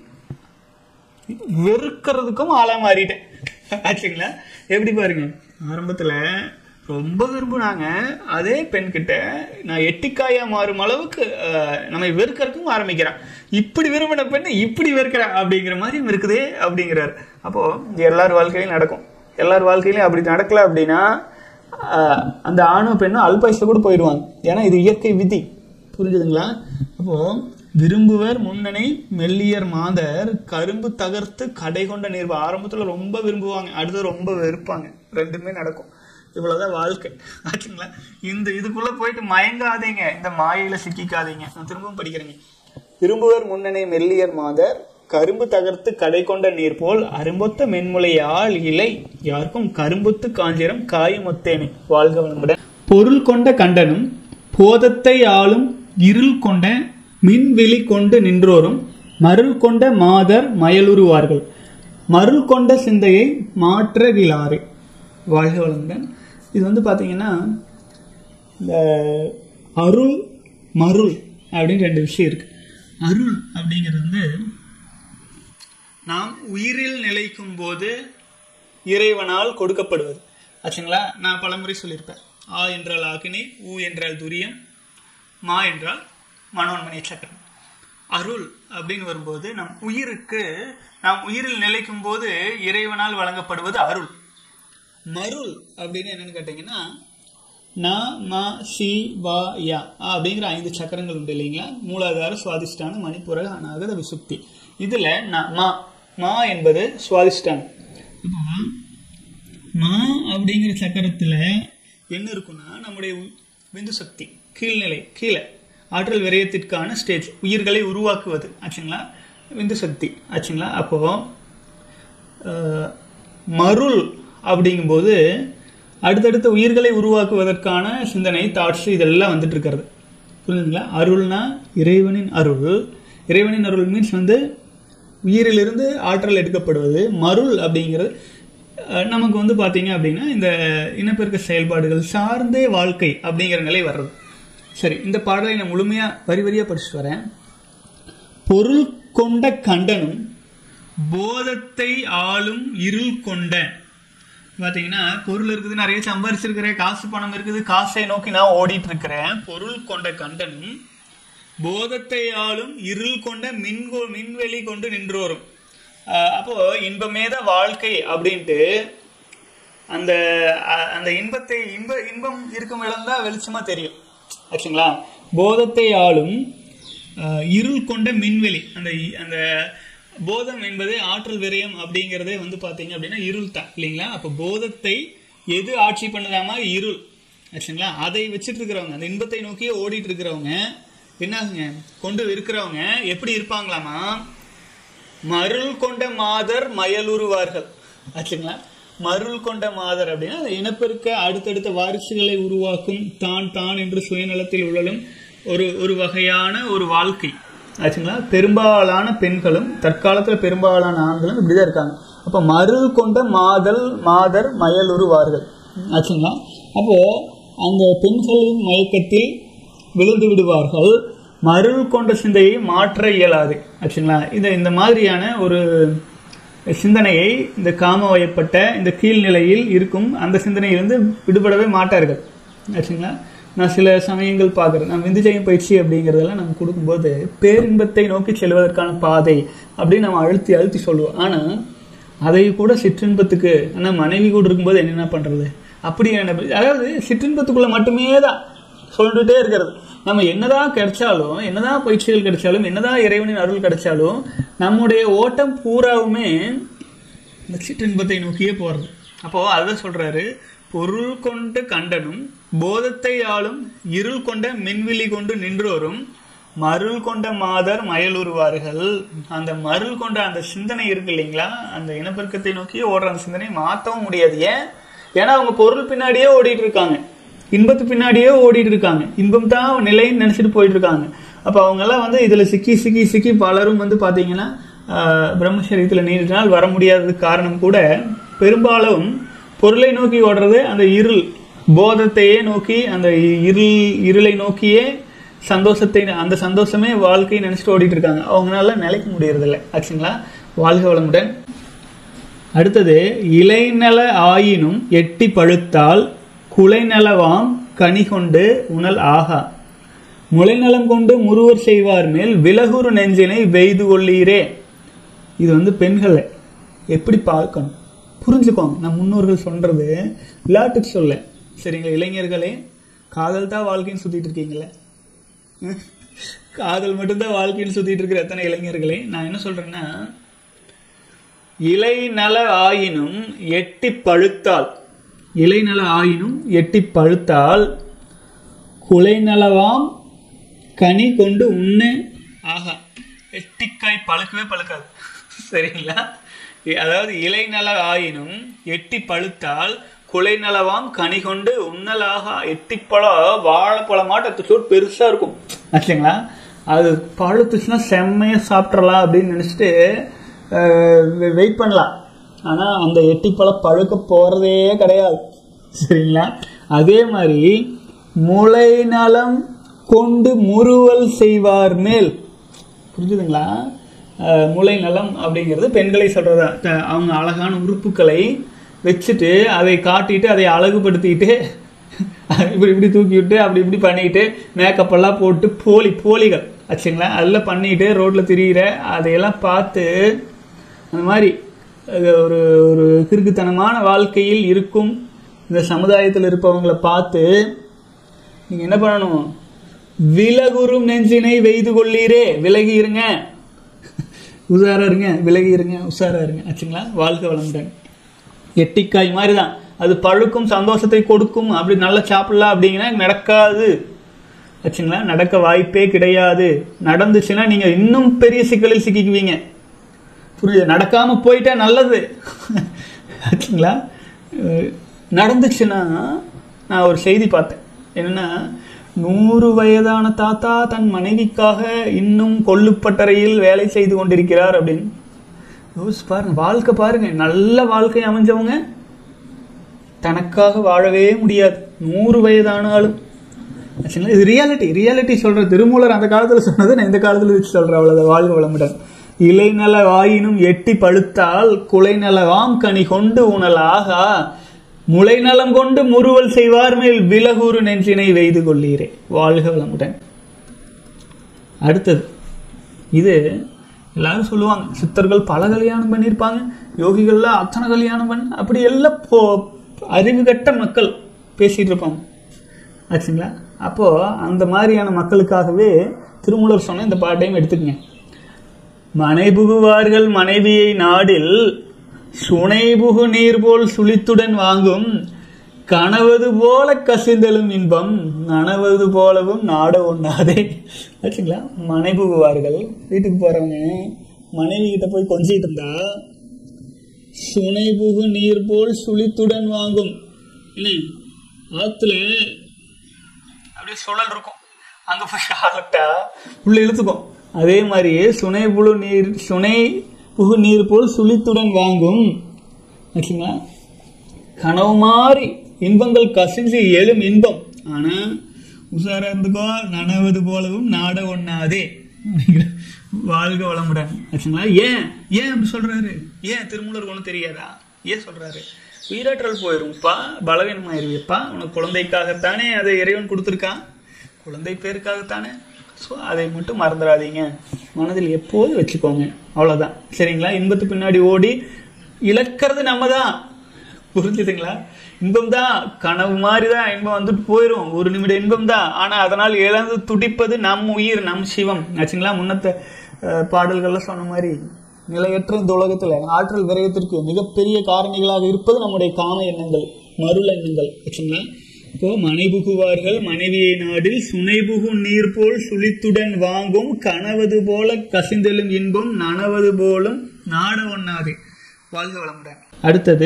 வெறுக்கிறதுக்கும் ஆளா மாறிட்டேன் ஆச்சுங்களா எப்படி பாருங்க ஆரம்பத்துல ரொம்ப விரும்புனாங்க அதே பெண் கிட்ட நான் எட்டிக்காயா மாறும் அளவுக்கு அஹ், நம்மை வெறுக்கிறதுக்கும் ஆரம்பிக்கிறான் இப்படி விரும்பின பெண் இப்படி வெறுக்கிறான் அப்படிங்கிற மாதிரி இருக்குதே அப்படிங்கிறாரு அப்போ இது எல்லார் வாழ்க்கையிலும் நடக்கும் எல்லார் வாழ்க்கையிலும் அப்படி நடக்கல அப்படின்னா அஹ், அந்த ஆணும் பெண்ணும் அல்பாயுஸ்ல கூட போயிடுவாங்க ஏன்னா இது இயற்கை விதி புரிஞ்சுதுங்களா அப்போ விரும்புவர் முன்னணி மெல்லியர் மாதர் கரும்பு தகர்த்து கடை கொண்ட நீர்வு ஆரம்பத்துல ரொம்ப விரும்புவாங்க அடுத்து ரொம்ப வெறுப்பாங்க ரெண்டுமே நடக்கும் இவ்வளவுதான் வாழ்க்கை ஆச்சுங்களா இந்த இதுக்குள்ள போயிட்டு மயங்காதீங்க இந்த மாயையில சிக்கிக்காதீங்க நான் திரும்பவும் படிக்கிறேங்க விரும்புவர் முன்னணி மெல்லியர் மாதர் கரும்பு தகர்த்து கடை கொண்ட நீர் போல் அரும்பொத்த மென்முளையால் இலை யாருக்கும் கரும்புத்து காஞ்சிரம் காயமொத்தேனே வாழ்க வளமுடன் பொருள் கொண்ட கண்டனும் போதத்தை ஆளும் இருள் கொண்ட மின்வெளி கொண்டு நின்றோரும் மருள் கொண்ட மாதர் மயலுருவார்கள் மருள் கொண்ட சிந்தையை மாற்றகிலாறு வாழ்க வளமுடன் இது வந்து பாத்தீங்கன்னா இந்த அருள் மருள் அப்படின்னு ரெண்டு விஷயம் இருக்கு அருள் அப்படிங்கிறது வந்து நாம் உயிரில் நிலைக்கும் போது இறைவனால் கொடுக்கப்படுவது ஆச்சுங்களா நான் பலமுறை சொல்லியிருப்பேன் ஆ என்றால் அக்னி ஊ என்றால் துரியம் மா என்றால் மனோன்மணி சக்கரம் அருள் அப்படின்னு வரும்போது நம் உயிருக்கு நாம் உயிரில் நிலைக்கும் போது இறைவனால் வழங்கப்படுவது அருள் மருள் அப்படின்னு என்னன்னு கேட்டீங்கன்னா ந ம சி வா யா அப்படிங்கிற ஐந்து சக்கரங்கள் உண்டு இல்லைங்களா மூலாதார சுவாதிஷ்டான மணிப்புர அநாகத விசுப்தி இதுல ந ம மா என்பது சுவாதிஷ்டானம் இப்போ மா அப்படிங்கிற சக்கரத்துல என்ன இருக்குன்னா நம்முடைய உ- விந்து சக்தி கீழ்நிலை கீழே ஆற்றல் விரயத்திற்கான ஸ்டேஜ் உயிர்களை உருவாக்குவது ஆச்சுங்களா விந்து சக்தி ஆச்சுங்களா அப்போ அஹ், மருள் அப்படிங்கும்போது அடுத்தடுத்த உயிர்களை உருவாக்குவதற்கான சிந்தனை தாட்ஸ் இதெல்லாம் வந்துட்டு இருக்கிறது புரியுதுங்களா அருள்னா இறைவனின் அருள் இறைவனின் அருள் மீன்ஸ் வந்து உயிரிலிருந்து ஆற்றல் எடுக்கப்படுவது மருள் அப்படிங்கிறது அஹ், நமக்கு வந்து பார்த்தீங்க அப்படின்னா இந்த இனப்பெருக்க செயல்பாடுகள் சார்ந்தே வாழ்க்கை அப்படிங்கிற நிலை வர்றது சரி இந்த பாடலை நான் முழுமையா வரி வரியா படிச்சுட்டு வரேன் பொருள் கொண்ட கண்டனும் போதத்தை ஆளும் இருள் கொண்ட பாத்தீங்கன்னா பொருள் இருக்குது நிறைய சம்பாரிச்சிருக்கிறேன் காசு பணம் இருக்குது காசை நோக்கி நான் ஓடிட்டு இருக்கிறேன் பொருள் கொண்ட கண்டனும் போதத்தை ஆளும் இருள் கொண்ட மின்கோ மின்வெளி கொண்டு நின்றோரும் ஆஹ் அப்போ இன்பமே தான் வாழ்க்கை அப்படின்ட்டு அந்த அ- அந்த இன்பத்தை இன்ப இன்பம் இருக்கும் இடம் தான் வெளிச்சமா தெரியும் ஆச்சுங்களா போதத்தை ஆளும் அஹ், இருள் கொண்ட மின்வெளி அந்த இ- அந்த போதம் என்பது ஆற்றல் விரயம் அப்படிங்கிறதே வந்து பாத்தீங்க அப்படின்னா இருள் தான் இல்லைங்களா அப்போ போதத்தை எது ஆட்சி பண்ணுதாமா இருள் ஆச்சுங்களா அதை வச்சுட்டு இருக்கிறவங்க அந்த இன்பத்தை நோக்கியே ஓடிட்டு இருக்கிறவங்க என்னாகுங்க கொண்டு இருக்கிறவங்க எப்படி இருப்பாங்களாமா மருள் கொண்ட மாதர் மயலுருவார்கள் ஆச்சுங்களா மருள் கொண்ட மாதர் அப்படின்னா அது இனப்பெருக்க அடுத்தடுத்த வாரிசுகளை உருவாக்கும் தான் தான் என்று சுயநலத்தில் உழலும் ஒரு ஒரு வகையான ஒரு வாழ்க்கை ஆச்சுங்களா பெரும்பாலான பெண்களும் தற்காலத்துல பெரும்பாலான ஆண்களும் இப்படிதான் இருக்காங்க அப்ப மருள் கொண்ட மாதல் மாதர் மயலுருவார்கள் ஆச்சுங்களா அப்போது அந்த பெண்களின் மயக்கத்தில் விழுந்து விடுவார்கள் மருள் கொண்ட சிந்தையை மாற்ற இயலாது ஆச்சுங்களா இந்த இந்த மாதிரியான ஒரு சிந்தனையை இந்த காம வயப்பட்ட இந்த கீழ்நிலையில் இருக்கும் அந்த சிந்தனையிலிருந்து விடுபடவே மாட்டார்கள் ஆச்சுங்களா நான் சில சமயங்கள் பார்க்குறேன் நான் விந்துஜயம் பயிற்சி அப்படிங்கிறதெல்லாம் நம்ம கொடுக்கும்போது பேரின்பத்தை நோக்கி செல்வதற்கான பாதை அப்படின்னு நம்ம அழுத்தி அழுத்தி சொல்லுவோம் ஆனால் அதை கூட சிற்றின்பத்துக்கு ஆனால் மனைவி கூட இருக்கும்போது என்னென்ன பண்ணுறது அப்படி என்ன அதாவது சிற்றின்பத்துக்குள்ளே மட்டுமே தான் சொல்லிட்டே இருக்கிறது நம்ம என்னதான் கிடைச்சாலும் என்னதான் பயிற்சிகள் கிடைச்சாலும் என்னதான் இறைவனின் அருள் கிடைச்சாலும் நம்முடைய ஓட்டம் பூராவுமே இந்த சிற்றின்பத்தை நோக்கியே போகிறது அப்போ அதுதான் சொல்றாரு பொருள் கொண்டு கண்டனும் போதத்தை ஆளும் இருள் கொண்ட மின்விழி கொண்டு நின்றோரும் மருள் கொண்ட மாதர் மயலுருவார்கள் அந்த மருள் கொண்ட அந்த சிந்தனை இருக்கு இல்லைங்களா அந்த இனப்பெருக்கத்தை நோக்கியே ஓடுற அந்த சிந்தனையை மாற்றவும் முடியாது ஏன் ஏன்னா அவங்க பொருள் பின்னாடியே ஓடிட்டு இருக்காங்க இன்பத்து பின்னாடியே ஓடிட்டு இருக்காங்க இன்பம் தான் நிலைன்னு நினைச்சிட்டு போயிட்டு இருக்காங்க அப்போ அவங்கெல்லாம் வந்து இதுல சிக்கி சிக்கி சிக்கி பலரும் வந்து பாத்தீங்கன்னா ஆஹ், பிரம்மச்சரியத்துல நீண்ட நாள் வர முடியாததுக்கு காரணம் கூட பெரும்பாலும் பொருளை நோக்கி ஓடுறது அந்த இருள் போதத்தையே நோக்கி அந்த இருள் இருளை நோக்கியே சந்தோஷத்தை அந்த சந்தோஷமே வாழ்க்கையை நினைச்சிட்டு ஓடிட்டு இருக்காங்க அவங்களால நிலைக்க முடியறதில்ல ஆச்சுங்களா வாழ்க வளமுடன் அடுத்தது இலைநல ஆயினும் எட்டி பழுத்தால் குலைநலவாம் கனி கொண்டு உணல் ஆகா முளைநலம் கொண்டு முருவர் செய்வார் மேல் விலகுறு நெஞ்சினை வெய்து கொள்ளீரே இது வந்து பெண்களை எப்படி பார்க்கணும் புரிஞ்சுக்கோங்க நான் முன்னோர்கள் சொல்றது விளையாட்டுக்கு சொல்ல சரிங்களா இளைஞர்களே காதல் தான் வாழ்க்கைன்னு சுத்திட்டு இருக்கீங்களே காதல் மட்டும்தான் வாழ்க்கைன்னு சுத்திட்டு இருக்கிற எத்தனை இளைஞர்களே நான் என்ன சொல்றேன்னா இலை நல ஆயினும் எட்டி பழுத்தால் இலை நல ஆயினும் எட்டி பழுத்தால் குலை நலவாம் கனி கொண்டு உண்ணே ஆகா எட்டிக்காய் பழுக்கவே பழுக்காது சரிங்களா இ- அதாவது இலை நல ஆயினும் எட்டி பழுத்தால் குலை நலவாம் கனி கொண்டு உண்ணலாக எட்டிப்பழம் வாழைப்பழமாட்ட சோறு பெருசா இருக்கும் ஆச்சுங்களா அது பழுத்துச்சுன்னா செம்மையா சாப்பிட்றலாம் அப்படின்னு நினைச்சிட்டு வெயிட் பண்ணலாம் ஆனா அந்த எட்டிப்பழம் பழுக்க போறதே கிடையாது சரிங்களா அதே மாதிரி முளை நலம் கொண்டு முறுவல் செய்வார் மேல் புரிஞ்சுதுங்களா அஹ், முளை நலம் அப்படிங்கிறது பெண்களை சொல்றதா த- அவங்க அழகான உறுப்புகளை வச்சுட்டு அதை காட்டிட்டு அதை அழகுபடுத்திட்டு இப்படி இப்படி தூக்கி விட்டு அப்படி இப்படி பண்ணிட்டு மேக்கப் எல்லாம் போட்டு போலி போலிகள் ஆச்சுங்களா அதெல்லாம் பண்ணிட்டு ரோட்ல திரியிற அதையெல்லாம் பார்த்து அந்த மாதிரி அது ஒரு ஒரு கிறுக்குத்தனமான வாழ்க்கையில் இருக்கும் இந்த சமுதாயத்தில் இருப்பவங்களை பார்த்து நீங்க என்ன பண்ணணும் விலகுறும் நெஞ்சினை வெய்து கொள்ளீரே விலகி இருங்க உஷாரா இருங்க விலகி இருங்க உஷாரா இருங்க ஆச்சுங்களா வாழ்க்கை வளமுடன் எட்டிக்காய் மாதிரி தான் அது பழுக்கும் சந்தோஷத்தை கொடுக்கும் அப்படி நல்லா சாப்பிடலாம் அப்படிங்கன்னா நடக்காது ஆச்சுங்களா நடக்க வாய்ப்பே கிடையாது நடந்துச்சுன்னா நீங்க இன்னும் பெரிய சிக்கலில் சிக்கிக்குவீங்க புரியுது நடக்காம போயிட்டா நல்லது ஆச்சுங்களா அஹ் நடந்துச்சுன்னா நான் ஒரு செய்தி பார்த்தேன் என்னன்னா நூறு வயதான தாத்தா தன் மனைவிக்காக இன்னும் கொல்லுப்பட்டறையில் வேலை செய்து கொண்டிருக்கிறார் அப்படின்னு யோசிச்சு பாருங்க வாழ்க்கை பாருங்க நல்ல வாழ்க்கை அமைஞ்சவங்க தனக்காக வாழவே முடியாது நூறு வயதானாலும் ஆச்சுங்களா இது ரியாலிட்டி ரியாலிட்டி சொல்ற திருமூலர் அந்த காலத்துல சொன்னதை நான் இந்த காலத்துல வச்சு சொல்றேன் அவ்வளவு வாழ்க வளமுடன் இலைநல வாயினும் எட்டி பழுத்தால் குலைநலவாம் கனி கொண்டு உணலாகா முளைநலம் கொண்டு முறுவல் செய்வார் மேல் விலகூறு நெஞ்சினை வெய்து கொள்ளீரே வாழ்க வளமுடன் அடுத்தது இது எல்லாரும் சொல்லுவாங்க சித்தர்கள் பல கல்யாணம் பண்ணியிருப்பாங்க யோகிகள்ல அத்தனை கல்யாணம் பண்ண அப்படி எல்லாம் போ அறிவு கட்ட மக்கள் பேசிட்டு இருப்பாங்க ஆச்சுங்களா அப்போ அந்த மாதிரியான மக்களுக்காகவே திருமூலர் சொன்ன இந்த பாட்டையும் எடுத்துக்கங்க மனைபுகுவார்கள் மனைவியை நாடில் சுனைபுகு நீர் போல் சுழித்துடன் வாங்கும் கனவது போல கசிந்தலும் இன்பம் நனவது போலவும் நாட ஒண்ணாதே ஆச்சுங்களா மனைபுகுவார்கள் வீட்டுக்கு போறவங்க மனைவி கிட்ட போய் கொஞ்சிட்டு இருந்தா சுனைபுகு நீர் போல் சுழித்துடன் வாங்கும் என்ன ஆத்துல அப்படியே சுழல் இருக்கும் அங்க போய் ஆளட்டா உள்ள இழுத்துக்கும் அதே மாதிரியே சுனை புழு நீர் சுனை புகு நீர் போல் சுழித்துடன் வாங்கும் ஆச்சுங்களா கனவு மாதிரி இன்பங்கள் கசிஞ்சு எழும் இன்பம் ஆனா உஷாரா இருந்துக்கோ நனவது போலவும் நாட ஒண்ணாதே அப்படிங்கிற வாழ்க வளமுடன் ஆச்சுங்களா ஏன் ஏன் அப்படி சொல்றாரு ஏன் திருமூலர் ஒன்றும் தெரியாதா ஏன் சொல்றாரு உயிராற்றல் போயிரும்ப்பா பலவீனமாயிருவியப்பா உனக்கு குழந்தைக்காகத்தானே அதை இறைவன் கொடுத்துருக்கான் குழந்தை பேருக்காகத்தானே ஸோ அதை மட்டும் மறந்துடாதீங்க மனதில் எப்போதும் வச்சுக்கோங்க அவ்வளோதான் சரிங்களா இன்பத்து பின்னாடி ஓடி இழக்கிறது நம்ம தான் புரிஞ்சுதுங்களா இன்பம் தான் கனவு மாதிரி தான் இன்பம் வந்துட்டு போயிடும் ஒரு நிமிட இன்பம் தான் ஆனால் அதனால் இழந்து துடிப்பது நம் உயிர் நம் சிவம் ஆச்சுங்களா முன்னத்த அஹ், பாடல்கள்ல சொன்ன மாதிரி நிலையற்ற இந்த உலகத்துல ஆற்றல் விரயத்திற்கு மிகப்பெரிய காரணிகளாக இருப்பது நம்முடைய காம எண்ணங்கள் மருள் எண்ணங்கள் ஆச்சுங்களா இப்போ மனைபுகுவார்கள் மனைவியை நாடில் சுனைபுகு நீர் போல் சுழித்துடன் வாங்கும் கனவது போல கசிந்தெழும் இன்பம் நனவது போலும் நாட ஒண்ணாது வாழ்க வளமுடன் அடுத்தது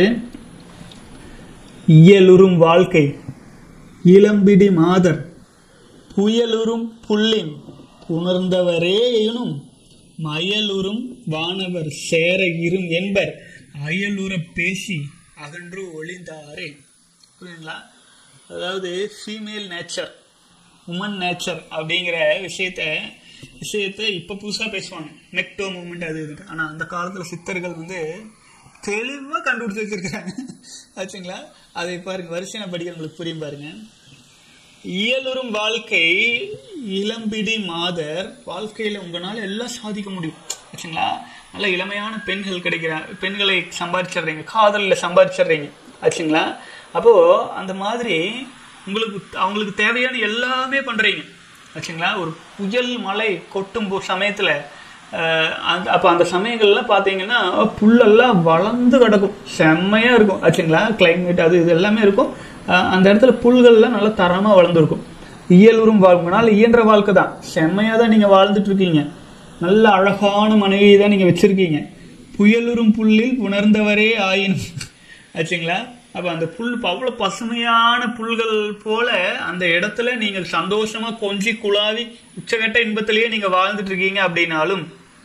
இயலுறும் வாழ்க்கை இளம்பிடி மாதர் புயலுறும் புள்ளின் புணர்ந்தவரே எனும் மயலுறும் வானவர் சேர இரும் என்பர் அயலுற பேசி அகன்று ஒளிந்தாரே புரியுங்களா அதாவது ஃபீமேல் நேச்சர் உமன் நேச்சர் அப்படிங்கிற விஷயத்த விஷயத்தை இப்போ புதுசாக பேசுவாங்க நெக்டோ மூமெண்ட் அது இது ஆனால் அந்த காலத்தில் சித்தர்கள் வந்து தெளிவாக கண்டுபிடிச்சு வச்சிருக்கிறாங்க ஆச்சுங்களா அதை பாருங்க வரிசையான படிக்க உங்களுக்கு புரியும் பாருங்க இயலுறும் வாழ்க்கை இளம்பிடி மாதர் வாழ்க்கையில உங்களால எல்லாம் சாதிக்க முடியும் ஆச்சுங்களா நல்ல இளமையான பெண்கள் கிடைக்கிற பெண்களை சம்பாதிச்சிடுறீங்க காதலில் சம்பாதிச்சிடுறீங்க ஆச்சுங்களா அப்போ அந்த மாதிரி உங்களுக்கு அவங்களுக்கு தேவையான எல்லாமே பண்றீங்க ஆச்சுங்களா ஒரு புயல் மழை கொட்டும் போ- சமயத்துல அஹ், அந்த அப்போ அந்த சமயங்கள்லாம் பார்த்தீங்கன்னா புல்லெல்லாம் வளர்ந்து கிடக்கும் செம்மையா இருக்கும் ஆச்சுங்களா கிளைமேட் அது இது எல்லாமே இருக்கும் அஹ், அந்த இடத்துல புல்கள்லாம் நல்லா தரமா வளர்ந்துருக்கும் இயலுறும் வாழ்க்கைனால இயன்ற வாழ்க்கை தான் செம்மையா தான் நீங்க வாழ்ந்துட்டு இருக்கீங்க நல்ல அழகான மனைவியை தான் நீங்க வச்சிருக்கீங்க புயலுறும் புல்லில் உணர்ந்தவரே ஆயினும் ஆச்சுங்களா அப்ப அந்த புல் அவ்வளோ பசுமையான புல்கள் போல அந்த இடத்துல நீங்க சந்தோஷமா கொஞ்சி குழாவி உச்சகட்ட இன்பத்திலேயே நீங்க வாழ்ந்துட்டு இருக்கீங்க அப்படின்னாலும்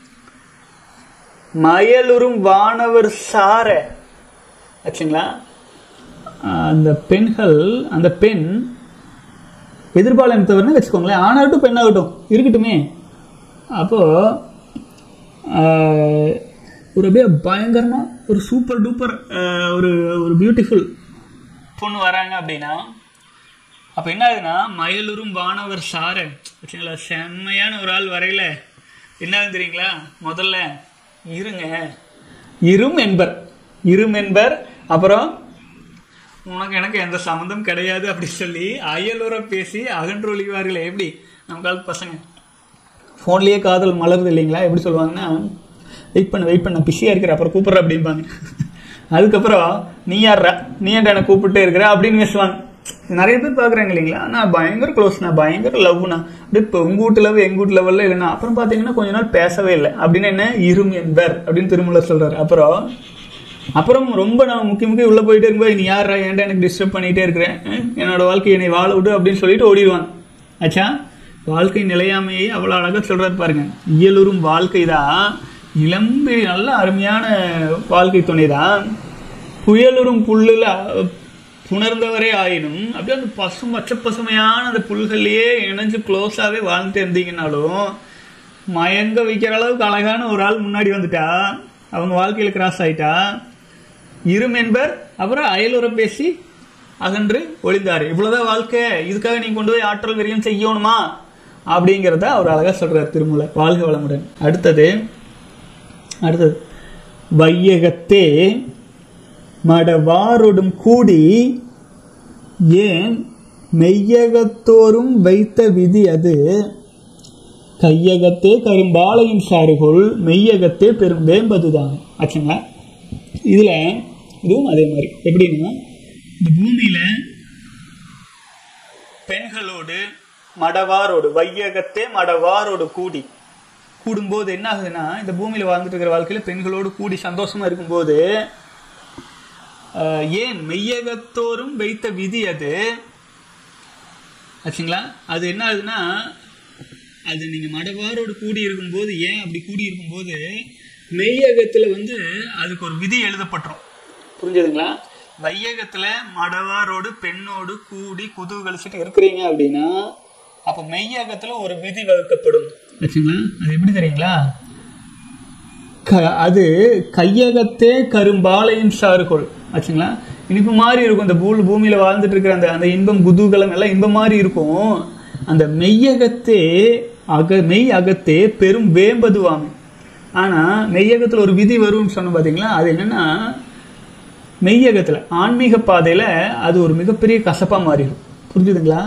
மயலுறும் வானவர் சார ஆச்சுங்களா அந்த பெண்கள் அந்த பெண் எதிர்பாலினத்தவர்னு வச்சுக்கோங்களேன் ஆனாகட்டும் பெண்ணாகட்டும் இருக்கட்டுமே அப்போ ஆஹ், ஒரு அப்படியே பயங்கரமா ஒரு சூப்பர் டூப்பர் ஒரு ஒரு பியூட்டிஃபுல் பொண்ணு வராங்க அப்படின்னா அப்ப என்ன ஆகுதுன்னா மயலுறும் வானவர் சார வச்சுங்களா செம்மையான ஒரு ஆள் வரையில என்ன ஆகுது தெரியுங்களா முதல்ல இருங்க இரும் என்பர் இரும் என்பர் அப்புறம் உனக்கு எனக்கு எந்த சம்மந்தம் கிடையாது அப்படி சொல்லி அயலுற பேசி அகன்று ஒழிவார்களே எப்படி நம்ம காலத்து பசங்க ஃபோன்லேயே காதல் மலருது இல்லைங்களா எப்படி சொல்லுவாங்கன்னா வெயிட் பண்ண வெயிட் பண்ண பிஸியாக இருக்கிற அப்புறம் கூப்பிட்ற அப்படிம்பாங்க அதுக்கப்புறம் நீ யார்ரா நீ ஏன்டா என்னை கூப்பிட்டே இருக்கிற அப்படின்னு பேசுவாங்க நிறைய பேர் பார்க்குறாங்க இல்லைங்களா நான் பயங்கர க்ளோஸ்ண்ணா பயங்கர லவ்னா அப்படியே இப்போ உங்கள் வீட்டு லவ் எங்கள் வீட்டு லெவலில் இல்லைன்னா அப்புறம் பார்த்தீங்கன்னா கொஞ்ச நாள் பேசவே இல்லை அப்படின்னு என்ன இரும் என்பர் அப்படின்னு திருமூலர் சொல்கிறார் அப்புறம் அப்புறம் ரொம்ப நான் முக்கிய முக்கிய உள்ள போயிட்டே இருக்கும்போது நீ யாரா ஏன்டா எனக்கு டிஸ்டர்ப் பண்ணிட்டே இருக்கிறேன் அஹ் என்னோட வாழ்க்கை என்னை வாழ விடு அப்படின்னு சொல்லிட்டு ஓடிடுவாங்க ஆச்சா வாழ்க்கை நிலையாமையை அவ்வளோ அழகா சொல்றாரு பாருங்க இயலுறும் வாழ்க்கை தான் இளம்பி நல்ல அருமையான வாழ்க்கை துணை தான் புயலுறும் புல்லுல புணர்ந்தவரே ஆயினும் அப்படியே அந்த பசும் பச்சை பசுமையான அந்த புல்கள்லயே இணைஞ்சு க்ளோஸாவே வாழ்ந்துட்டு இருந்தீங்கன்னாலும் மயங்க வைக்கிற அளவுக்கு அழகான ஒரு ஆள் முன்னாடி வந்துட்டா அவங்க வாழ்க்கையில கிராஸ் ஆயிட்டா இரும் என்பர் அப்புறம் அயலுற பேசி அகன்று ஒளிந்தாரு இவ்வளவுதான் வாழ்க்கை இதுக்காக நீ கொண்டு போய் ஆற்றல் விரியம் செய்யணுமா அப்படிங்கிறத அவர் அழகா சொல்றார் திருமூல வாழ்க வளமுடன் அடுத்தது அடுத்தது வையகத்தே மடவாரொடும் கூடி ஏன் மெய்யகத்தோறும் வைத்த விதி அது கையகத்தே கரும்பாலையின் சாறுகொள் மெய்யகத்தே பெரும் வேம்பதுதான் ஆச்சுங்களா இதுல இதுவும் அதே மாதிரி எப்படின்னா இந்த பூமியில பெண்களோடு மடவாரோடு வையகத்தே மடவாரோடு கூடி கூடும்போது என்ன ஆகுதுன்னா இந்த பூமியில வாழ்ந்துட்டு இருக்கிற வாழ்க்கையில பெண்களோடு கூடி சந்தோஷமா இருக்கும்போது ஆஹ், ஏன் மெய்யகத்தோறும் வைத்த விதி அது ஆச்சுங்களா அது என்ன ஆகுதுன்னா அது நீங்க மடவாரோடு கூடி இருக்கும்போது ஏன் அப்படி கூடி இருக்கும்போது மெய்யகத்துல வந்து அதுக்கு ஒரு விதி எழுதப்பட்டுரும் புரிஞ்சுதுங்களா வையகத்துல மடவாரோடு பெண்ணோடு கூடி குதூகலிச்சுட்டு இருக்கிறீங்க அப்படின்னா அப்ப மெய்யகத்துல ஒரு விதி வகுக்கப்படும் வச்சுங்களா அது எப்படி தெரியுங்களா க- அது கையகத்தே கரும்பாலையின் சாறுகொள் ஆச்சுங்களா இனிப்பு மாதிரி இருக்கும் இந்த பூ பூமியில வாழ்ந்துட்டு இருக்கிற அந்த அந்த இன்பம் குதூகலம் எல்லாம் இன்பம் மாதிரி இருக்கும் அந்த மெய்யகத்தே அக மெய் அகத்தே பெரும் வேம்பதுவாமை ஆனா மெய்யகத்துல ஒரு விதி வரும்னு சொன்ன பாத்தீங்களா அது என்னன்னா மெய்யகத்துல ஆன்மீக பாதையில அது ஒரு மிகப்பெரிய கசப்பா மாறிடும் புரிஞ்சுதுங்களா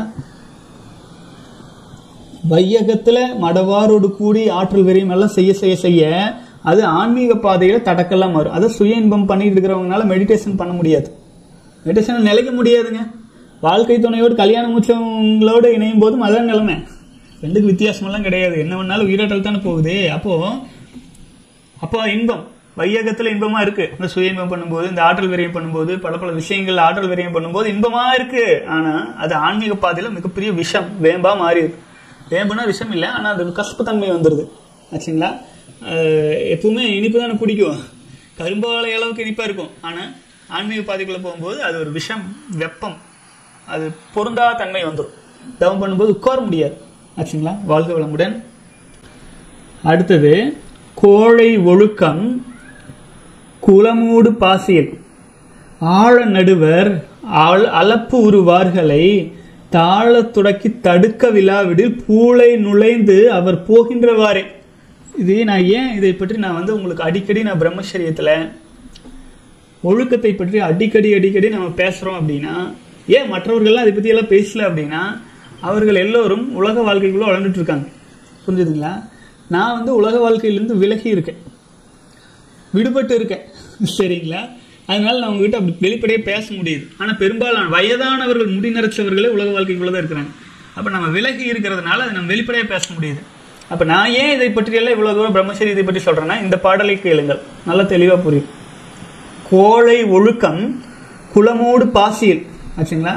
வையகத்துல மடவாரோடு கூடி ஆற்றல் விரையும் எல்லாம் செய்ய செய்ய செய்ய அது ஆன்மீக பாதையில தடக்கெல்லாம் மாறும் அதை சுய இன்பம் பண்ணிட்டு இருக்கிறவங்கனால மெடிடேஷன் பண்ண முடியாது மெடிடேஷன் நிலைக்க முடியாதுங்க வாழ்க்கை துணையோடு கல்யாண மூச்சவங்களோட இணையும் போதும் அதான் நிலைமை ரெண்டுக்கு வித்தியாசமெல்லாம் கிடையாது என்ன வேணாலும் உயிராற்றல் தானே போகுது அப்போ அப்போ இன்பம் வையகத்துல இன்பமா இருக்கு இந்த சுய இன்பம் பண்ணும்போது இந்த ஆற்றல் விரயம் பண்ணும்போது பல பல விஷயங்கள் ஆற்றல் விரயம் பண்ணும்போது இன்பமா இருக்கு ஆனா அது ஆன்மீக பாதையில மிகப்பெரிய விஷம் வேம்பா மாறிடுது வேம்புனா விஷம் இல்லை ஆனா அது கசப்பு தன்மை வந்துருது ஆச்சுங்களா அஹ் எப்பவுமே இனிப்பு தானே பிடிக்கும் கரும்பாலை அளவுக்கு இனிப்பா இருக்கும் ஆனா ஆன்மீக பாதைக்குள்ள போகும்போது அது ஒரு விஷம் வெப்பம் அது பொருந்தா தன்மை வந்துடும் தவம் பண்ணும்போது உட்கார முடியாது ஆச்சுங்களா வாழ்க வளமுடன் அடுத்தது கோழை ஒழுக்கம் குளமூடு பாசியல் ஆழ நடுவர் ஆள் அளப்பு உருவார்களை தாழத் துடக்கி தடுக்க விழாவிடில் பூளை நுழைந்து அவர் போகின்றவாறே இது நான் ஏன் இதை பற்றி நான் வந்து உங்களுக்கு அடிக்கடி நான் பிரம்மச்சரியத்துல ஒழுக்கத்தை பற்றி அடிக்கடி அடிக்கடி நம்ம பேசுறோம் அப்படின்னா ஏன் மற்றவர்கள்லாம் அதை பத்தி எல்லாம் பேசல அப்படின்னா அவர்கள் எல்லோரும் உலக வாழ்க்கைக்குள்ள வளர்ந்துட்டு இருக்காங்க புரிஞ்சுதுங்களா நான் வந்து உலக வாழ்க்கையிலிருந்து விலகி இருக்கேன் விடுபட்டு இருக்கேன் சரிங்களா அதனால நான் உங்ககிட்ட அப்படி வெளிப்படையா பேச முடியுது ஆனா பெரும்பாலான வயதானவர்கள் முடி நரைச்சவர்களே உலக வாழ்க்கைக்குள்ள தான் இருக்கிறாங்க அப்ப நம்ம விலகி இருக்கிறதுனால அதை நம்ம வெளிப்படையா பேச முடியுது அப்ப நான் ஏன் இதை பற்றி எல்லாம் இவ்வளவு தூரம் பிரம்மச்சரியத்தை பற்றி சொல்றேன்னா இந்த பாடலை கேளுங்கள் நல்லா தெளிவா புரியும் கோழை ஒழுக்கம் குளமோடு பாசியல் ஆச்சுங்களா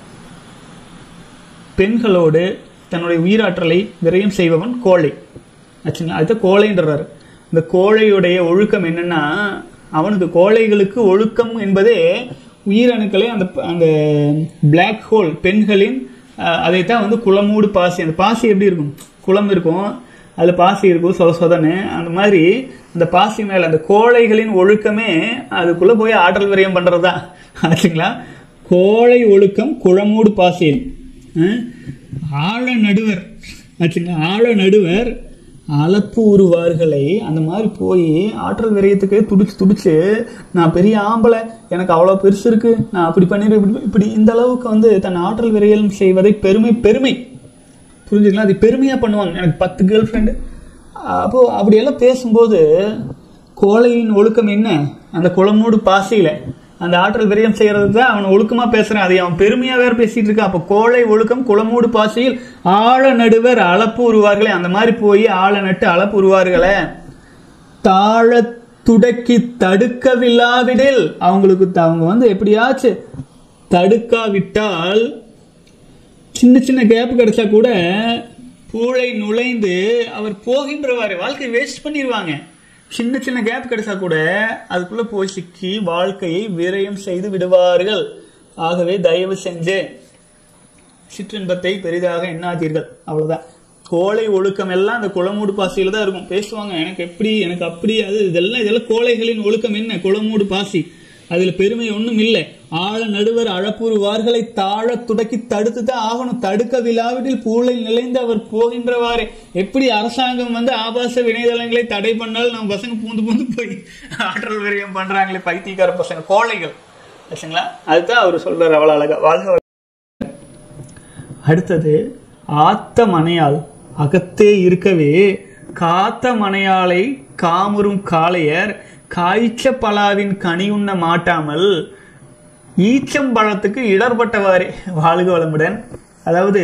பெண்களோடு தன்னுடைய உயிராற்றலை விரயம் செய்பவன் கோழை ஆச்சுங்களா அது கோழைன்றாரு இந்த கோழையுடைய ஒழுக்கம் என்னன்னா அவனுக்கு கோழைகளுக்கு ஒழுக்கம் என்பதே உயிரணுக்களை அந்த அந்த பிளாக் ஹோல் பெண்களின் அஹ், அதைத்தான் வந்து குளமூடு பாசி அந்த பாசி எப்படி இருக்கும் குளம் இருக்கும் அதுல பாசி இருக்கும் சொத சொதன்னு அந்த மாதிரி அந்த பாசி மேல அந்த கோழைகளின் ஒழுக்கமே அதுக்குள்ள போய் ஆற்றல் விரயம் பண்றதுதான் ஆச்சுங்களா கோழை ஒழுக்கம் குளமூடு பாசியல் அஹ், ஆழ நடுவர் ஆச்சுங்களா ஆழ நடுவர் அளப்பு உருவார்களை அந்த மாதிரி போய் ஆற்றல் விரயத்துக்கு துடிச்சு துடிச்சு நான் பெரிய ஆம்பளை எனக்கு அவ்வளோ பெருசு இருக்கு நான் அப்படி பண்ணிடுவேன் இப்படி இப்படி இந்த அளவுக்கு வந்து தன் ஆற்றல் விரயம் செய்வதை பெருமை பெருமை புரிஞ்சுக்கலாம் அது பெருமையா பண்ணுவாங்க எனக்கு பத்து கேர்ள் ஃப்ரெண்டு அப்போ அப்படியெல்லாம் பேசும்போது கோழையின் ஒழுக்கம் என்ன அந்த குளமூடு பாசையில அந்த ஆற்றல் விரயம் செய்யறது தான் அவன் ஒழுக்கமா பேசுறான் அதை அவன் பெருமையா வேற பேசிட்டு இருக்கான் அப்ப கோழை ஒழுக்கம் குளமூடு பாசையில் ஆழ நடுவர் அளப்பு உருவார்களே அந்த மாதிரி போய் ஆழ நட்டு அளப்பு உருவார்களே தாழ துடக்கி தடுக்கவில்லாவிடில் அவங்களுக்கு த- அவங்க வந்து எப்படியாச்சு தடுக்காவிட்டால் சின்ன சின்ன கேப் கிடைச்சா கூட பூளை நுழைந்து அவர் போகின்றவாறு வாழ்க்கை வேஸ்ட் பண்ணிடுவாங்க சின்ன சின்ன கேப் கிடைச்சா கூட அதுக்குள்ள போய் சிக்கி வாழ்க்கையை விரயம் செய்து விடுவார்கள் ஆகவே தயவு செஞ்சு சிற்றின்பத்தை பெரிதாக எண்ணாதீர்கள் அவ்வளவுதான் கோழை ஒழுக்கம் எல்லாம் அந்த குளமூடு பாசியில தான் இருக்கும் பேசுவாங்க எனக்கு எப்படி எனக்கு அப்படி அது இதெல்லாம் இதெல்லாம் கோழைகளின் ஒழுக்கம் என்ன குளமூடு பாசி அதுல பெருமை ஒண்ணும் இல்லை ஆழ நடுவர் அழப்பூர் வார்களை தாழ துடக்கி தடுத்து தான் ஆகணும் தடுக்க விழாவிடில் பூளை நிலைந்து அவர் போகின்றவாறே எப்படி அரசாங்கம் வந்து ஆபாச இணையதளங்களை தடை பண்ணாலும் நம்ம பசங்க பூந்து பூந்து போய் ஆற்றல் விரயம் பண்றாங்களே பைத்தியக்கார பசங்க கோழைகள் ஆச்சுங்களா அதுதான் அவர் சொல்றாரு அவ்வளவு அழகா வாழ்க அடுத்தது ஆத்த மனையால் அகத்தே இருக்கவே காத்த மனையாளை காமுறும் காளையர் காய்ச்ச பலாவின் கனி உண்ண மாட்டாமல் ஈச்சம்பழத்துக்கு இடர்பட்டவாறே வாழ்க வளமுடன் அதாவது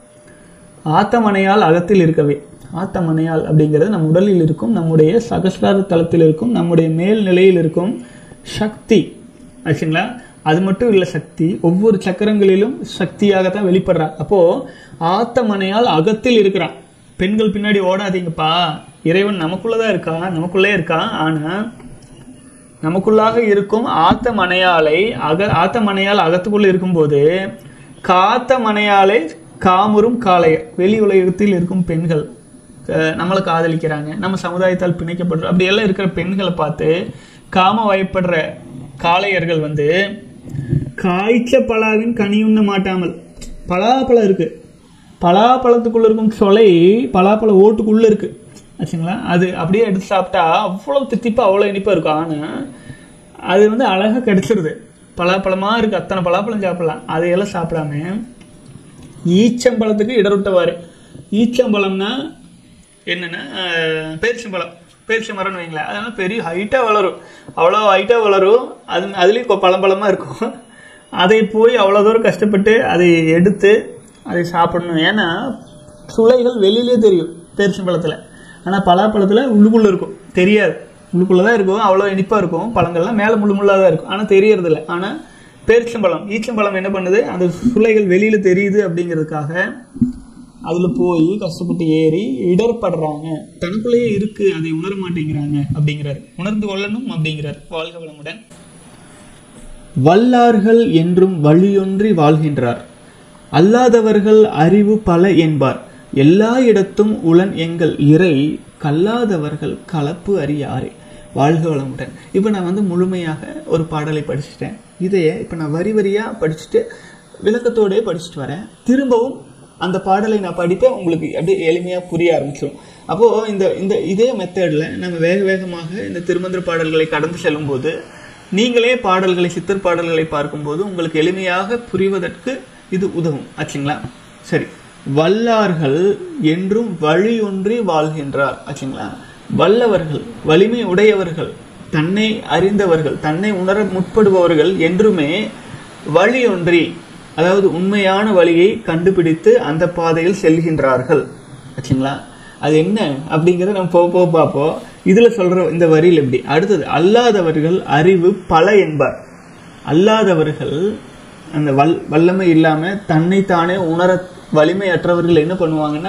ஆத்தமனையால் அகத்தில் இருக்கவே ஆத்தமனையால் அப்படிங்கிறது நம் உடலில் இருக்கும் நம்முடைய சகஸ்ரார தளத்தில் இருக்கும் நம்முடைய மேல் நிலையில் இருக்கும் சக்தி ஆச்சுங்களா அது மட்டும் இல்ல சக்தி ஒவ்வொரு சக்கரங்களிலும் சக்தியாகத்தான் வெளிப்படுறா அப்போ ஆத்தமனையால் அகத்தில் இருக்கிறான் பெண்கள் பின்னாடி ஓடாதீங்கப்பா இறைவன் நமக்குள்ளதான் இருக்கான் நமக்குள்ளே இருக்கான் ஆனா நமக்குள்ளாக இருக்கும் ஆத்த மனையாளை அக ஆத்த மனையால் அகத்துக்குள்ள இருக்கும்போது காத்த மனையாளை காமுறும் காளையர் வெளி உலகத்தில் இருக்கும் பெண்கள் அஹ், நம்மளை காதலிக்கிறாங்க நம்ம சமுதாயத்தால் பிணைக்கப்படுற அப்படி எல்லாம் இருக்கிற பெண்களை பார்த்து காம வயப்படுற காளையர்கள் வந்து காய்ச்ச பலாவின் கனியுண்ண மாட்டாமல் பலாப்பழம் இருக்கு பலாப்பழத்துக்குள்ள இருக்கும் சொலை பலாப்பழ ஓட்டுக்குள்ள இருக்கு ஆச்சுங்களா அது அப்படியே எடுத்து சாப்பிட்டா அவ்வளோ தித்திப்பா அவ்வளோ இனிப்பா இருக்கும் ஆனா அது வந்து அழகா கிடைச்சிருது பலாப்பழமா இருக்கு அத்தனை பலாப்பழம் சாப்பிடலாம் அதையெல்லாம் சாப்பிடாம ஈச்சம்பழத்துக்கு இடருட்டவாறு ஈச்சம்பழம்னா என்னன்னா அஹ், பேரிச்சம்பழம் பேரிச்ச மரம்னு வைங்களேன் அதனால பெரிய ஹைட்டாக வளரும் அவ்வளோ ஹைட்டாக வளரும் அது அதுலேயும் கொ- பழம்பழமா இருக்கும் அதை போய் அவ்வளோ தூரம் கஷ்டப்பட்டு அதை எடுத்து அதை சாப்பிடணும் ஏன்னா சுளைகள் வெளியிலே தெரியும் பேரிச்சம்பழத்தில் ஆனால் பலாப்பழத்தில் உள்ளுக்குள்ளே இருக்கும் தெரியாது உள்ளுக்குள்ளே தான் இருக்கும் அவ்வளோ இனிப்பாக இருக்கும் பழங்கள்லாம் மேலே முள்ளு முள்ளாக தான் இருக்கும் ஆனால் தெரியறதில்ல ஆனால் பேரிச்சம்பழம் ஈச்சம்பழம் என்ன பண்ணுது அந்த சுளைகள் வெளியில் தெரியுது அப்படிங்கிறதுக்காக அதில் போய் கஷ்டப்பட்டு ஏறி இடர்படுறாங்க தனக்குள்ளேயே இருக்கு அதை உணர மாட்டேங்கிறாங்க அப்படிங்கிறார் உணர்ந்து கொள்ளணும் அப்படிங்கிறார் வாழ்க வளமுடன் வல்லார்கள் என்றும் வழியொன்றி வாழ்கின்றார் அல்லாதவர்கள் அறிவு பல என்பார் எல்லா இடத்தும் உளன் எங்கள் இறை கல்லாதவர்கள் கலப்பு அறியாரே வாழ்க வளமுடன் இப்போ நான் வந்து முழுமையாக ஒரு பாடலை படிச்சுட்டேன் இதையே இப்போ நான் வரி வரியா படிச்சுட்டு விளக்கத்தோடயே படிச்சுட்டு வரேன் திரும்பவும் அந்த பாடலை நான் படிப்பேன் உங்களுக்கு அப்படியே எளிமையா புரிய ஆரம்பிச்சிடும் அப்போ இந்த இந்த இதே மெத்தட்ல நம்ம வேக வேகமாக இந்த திருமந்திர பாடல்களை கடந்து செல்லும்போது நீங்களே பாடல்களை சித்தர் பாடல்களை பார்க்கும்போது உங்களுக்கு எளிமையாக புரிவதற்கு இது உதவும் ஆச்சுங்களா சரி வல்லார்கள் என்றும் வழியொன்றி வாழ்கின்றார் ஆச்சுங்களா வல்லவர்கள் வலிமை உடையவர்கள் தன்னை அறிந்தவர்கள் தன்னை உணர முற்படுபவர்கள் என்றுமே வழியொன்றி அதாவது உண்மையான வழியை கண்டுபிடித்து அந்த பாதையில் செல்கின்றார்கள் ஆச்சுங்களா அது என்ன அப்படிங்கறத நம்ம போக போக பார்ப்போம் இதுல சொல்ற இந்த வரியில் எப்படி அடுத்தது அல்லாதவர்கள் அறிவு பல என்பார் அல்லாதவர்கள் அந்த வல் வல்லமை இல்லாம தன்னை தானே உணர வலிமையற்றவர்கள் என்ன பண்ணுவாங்கன்னா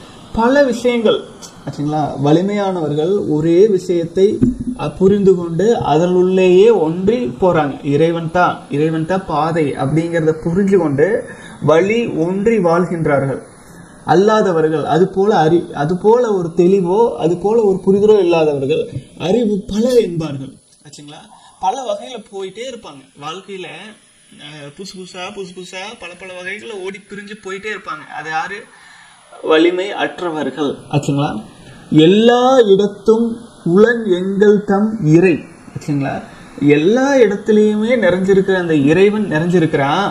பல விஷயங்கள் ஆச்சுங்களா வலிமையானவர்கள் ஒரே விஷயத்தை அஹ், புரிந்து கொண்டு அதனுள்ளேயே ஒன்றி போறாங்க இறைவன் தான் இறைவன் தான் பாதை அப்படிங்கிறத புரிஞ்சு கொண்டு வழி ஒன்றி வாழ்கின்றார்கள் அல்லாதவர்கள் அது போல அறி அது போல ஒரு தெளிவோ அது போல ஒரு புரிதலோ இல்லாதவர்கள் அறிவு பல என்பார்கள் ஆச்சுங்களா பல வகையில போயிட்டே இருப்பாங்க வாழ்க்கையில அஹ், புதுசு புதுசா புதுசு புதுசா பல பல வகைகளை ஓடி பிரிஞ்சு போயிட்டே இருப்பாங்க அது யாரு வலிமை அற்றவர்கள் ஆச்சுங்களா எல்லா இடத்தும் உளன் எங்கள் தம் இறை ஆச்சுங்களா எல்லா இடத்துலயுமே நிறைஞ்சிருக்கிற அந்த இறைவன் நிறைஞ்சிருக்கிறான்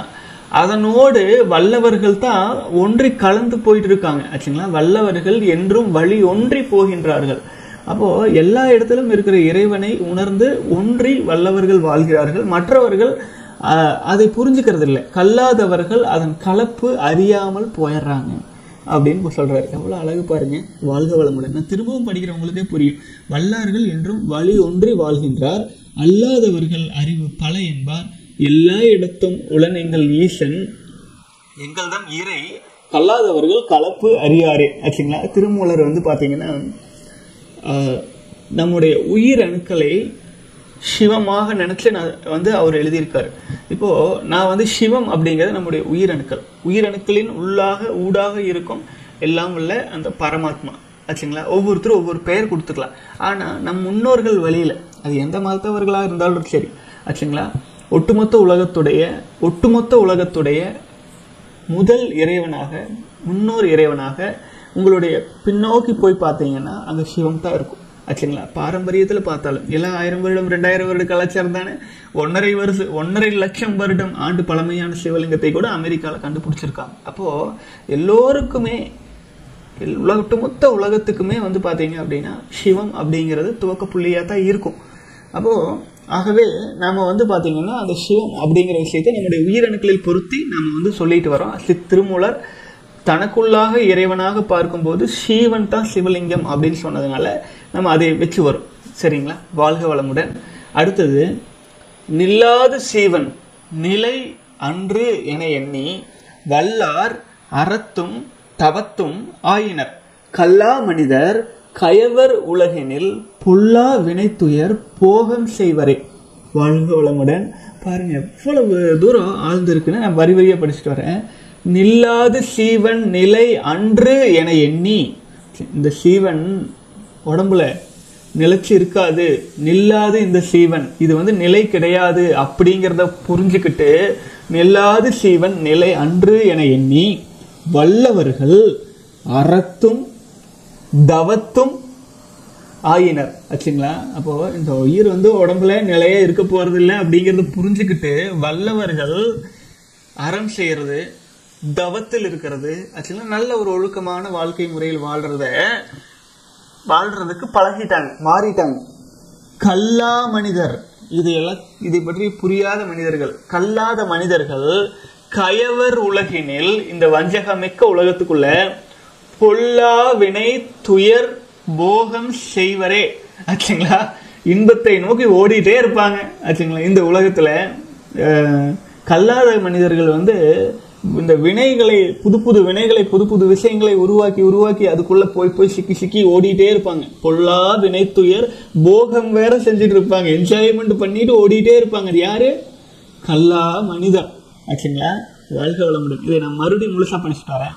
அதனோடு வல்லவர்கள் தான் ஒன்றி கலந்து போயிட்டு இருக்காங்க ஆச்சுங்களா வல்லவர்கள் என்றும் வழி ஒன்றி போகின்றார்கள் அப்போ எல்லா இடத்திலும் இருக்கிற இறைவனை உணர்ந்து ஒன்றி வல்லவர்கள் வாழ்கிறார்கள் மற்றவர்கள் ஆஹ், அதை புரிஞ்சுக்கிறது இல்லை கல்லாதவர்கள் அதன் கலப்பு அறியாமல் போயிடுறாங்க அப்படின்னு சொல்றாரு எவ்வளவு அழகு பாருங்க வாழ்க வளமுடன் நான் திரும்பவும் படிக்கிறவங்களுக்கே புரியும் வல்லார்கள் என்றும் வழி ஒன்றி வாழ்கின்றார் அல்லாதவர்கள் அறிவு பல என்பார் எல்லா இடத்தும் உளன் எங்கள் ஈசன் எங்கள்தான் இறை கல்லாதவர்கள் கலப்பு அறியாரே ஆச்சுங்களா திருமூலர் வந்து பாத்தீங்கன்னா ஆஹ், நம்முடைய உயிர் அணுக்களை சிவமாக நினைச்சு நான் வந்து அவர் எழுதியிருக்காரு இப்போ நான் வந்து சிவம் அப்படிங்கிறது நம்முடைய உயிரணுக்கள் உயிரணுக்களின் உள்ளாக ஊடாக இருக்கும் எல்லாம் உள்ள அந்த பரமாத்மா ஆச்சுங்களா ஒவ்வொருத்தரும் ஒவ்வொரு பெயர் கொடுத்துக்கலாம் ஆனா நம் முன்னோர்கள் வழியில அது எந்த மதத்தவர்களாக இருந்தாலும் சரி ஆச்சுங்களா ஒட்டுமொத்த உலகத்துடைய ஒட்டுமொத்த உலகத்துடைய முதல் இறைவனாக முன்னோர் இறைவனாக உங்களுடைய பின்னோக்கி போய் பார்த்தீங்கன்னா அங்க சிவம் தான் இருக்கும் ஆச்சுங்களா பாரம்பரியத்துல பார்த்தாலும் எல்லாம் ஆயிரம் வருடம் ரெண்டாயிரம் வருட கலாச்சாரம் தானே ஒன்னரை வருஷம் ஒன்னரை லட்சம் வருடம் ஆண்டு பழமையான சிவலிங்கத்தை கூட அமெரிக்கால கண்டுபிடிச்சிருக்காங்க அப்போ எல்லோருக்குமே எல்- உலக ஒட்டுமொத்த உலகத்துக்குமே வந்து பாத்தீங்க அப்படின்னா சிவம் அப்படிங்கிறது துவக்க புள்ளியா தான் இருக்கும் அப்போ ஆகவே நாம வந்து பாத்தீங்கன்னா அந்த சிவம் அப்படிங்கிற விஷயத்தை நம்முடைய உயிரணுக்களில் பொருத்தி நாம வந்து சொல்லிட்டு வரோம் சி- திருமூலர் தனக்குள்ளாக இறைவனாக பார்க்கும்போது சீவன் தான் சிவலிங்கம் அப்படின்னு சொன்னதுனால நம்ம அதை வச்சு வரும் சரிங்களா வாழ்க வளமுடன் அடுத்தது நில்லாத சீவன் நிலை அன்று என எண்ணி வல்லார் அறத்தும் தவத்தும் ஆயினர் கல்லா மனிதர் கயவர் உலகினில் புல்லா வினைத்துயர் போகம் செய்வரே வாழ்க வளமுடன் பாருங்க எவ்வளவு தூரம் ஆழ்ந்திருக்குன்னு நான் வரி வரியா படிச்சுட்டு வரேன் நில்லாது சீவன் நிலை அன்று என எண்ணி இந்த சீவன் உடம்புல நிலைச்சு இருக்காது நில்லாது இந்த சீவன் இது வந்து நிலை கிடையாது அப்படிங்கிறத புரிஞ்சுக்கிட்டு நில்லாது சீவன் நிலை அன்று என எண்ணி வல்லவர்கள் அறத்தும் தவத்தும் ஆயினர் ஆச்சுங்களா அப்போ இந்த உயிர் வந்து உடம்புல நிலையா இருக்க போறது இல்லை அப்படிங்கறத புரிஞ்சுக்கிட்டு வல்லவர்கள் அறம் செய்யறது தவத்தில் இருக்கிறது ஆச்சுங்களா நல்ல ஒரு ஒழுக்கமான வாழ்க்கை முறையில் வாழ்றத வாழ்றதுக்கு பழகிட்டாங்க மாறிட்டாங்க கல்லா மனிதர் இது எல்லாம் இதை பற்றி புரியாத மனிதர்கள் கல்லாத மனிதர்கள் கயவர் உலகினில் இந்த வஞ்சகமிக்க உலகத்துக்குள்ள பொல்லா வினை துயர் போகம் செய்வரே ஆச்சுங்களா இன்பத்தை நோக்கி ஓடிட்டே இருப்பாங்க ஆச்சுங்களா இந்த உலகத்துல அஹ், கல்லாத மனிதர்கள் வந்து இந்த வினைகளை புது புது வினைகளை புது புது விஷயங்களை உருவாக்கி உருவாக்கி அதுக்குள்ள போய் போய் சிக்கி சிக்கி ஓடிட்டே இருப்பாங்க பொல்லா வினை துயர் போகம் வேற செஞ்சுட்டு இருப்பாங்க என்ஜாய்மெண்ட் பண்ணிட்டு ஓடிட்டே இருப்பாங்க அது யாரு கல்லா மனிதர் ஆச்சுங்களா வாழ்க வளமுடன் இதை நான் மறுபடியும் முழுசா படிச்சுட்டு வரேன்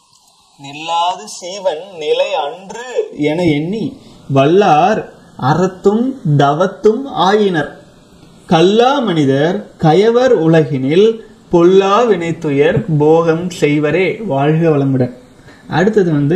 நில்லாது சீவன் நிலை அன்று என எண்ணி வல்லார் அறத்தும் தவத்தும் ஆயினர் கல்லா மனிதர் கயவர் உலகினில் பொல்லா வினைத்துயர் போகம் செய்வரே வாழ்க வளமுடன் அடுத்தது வந்து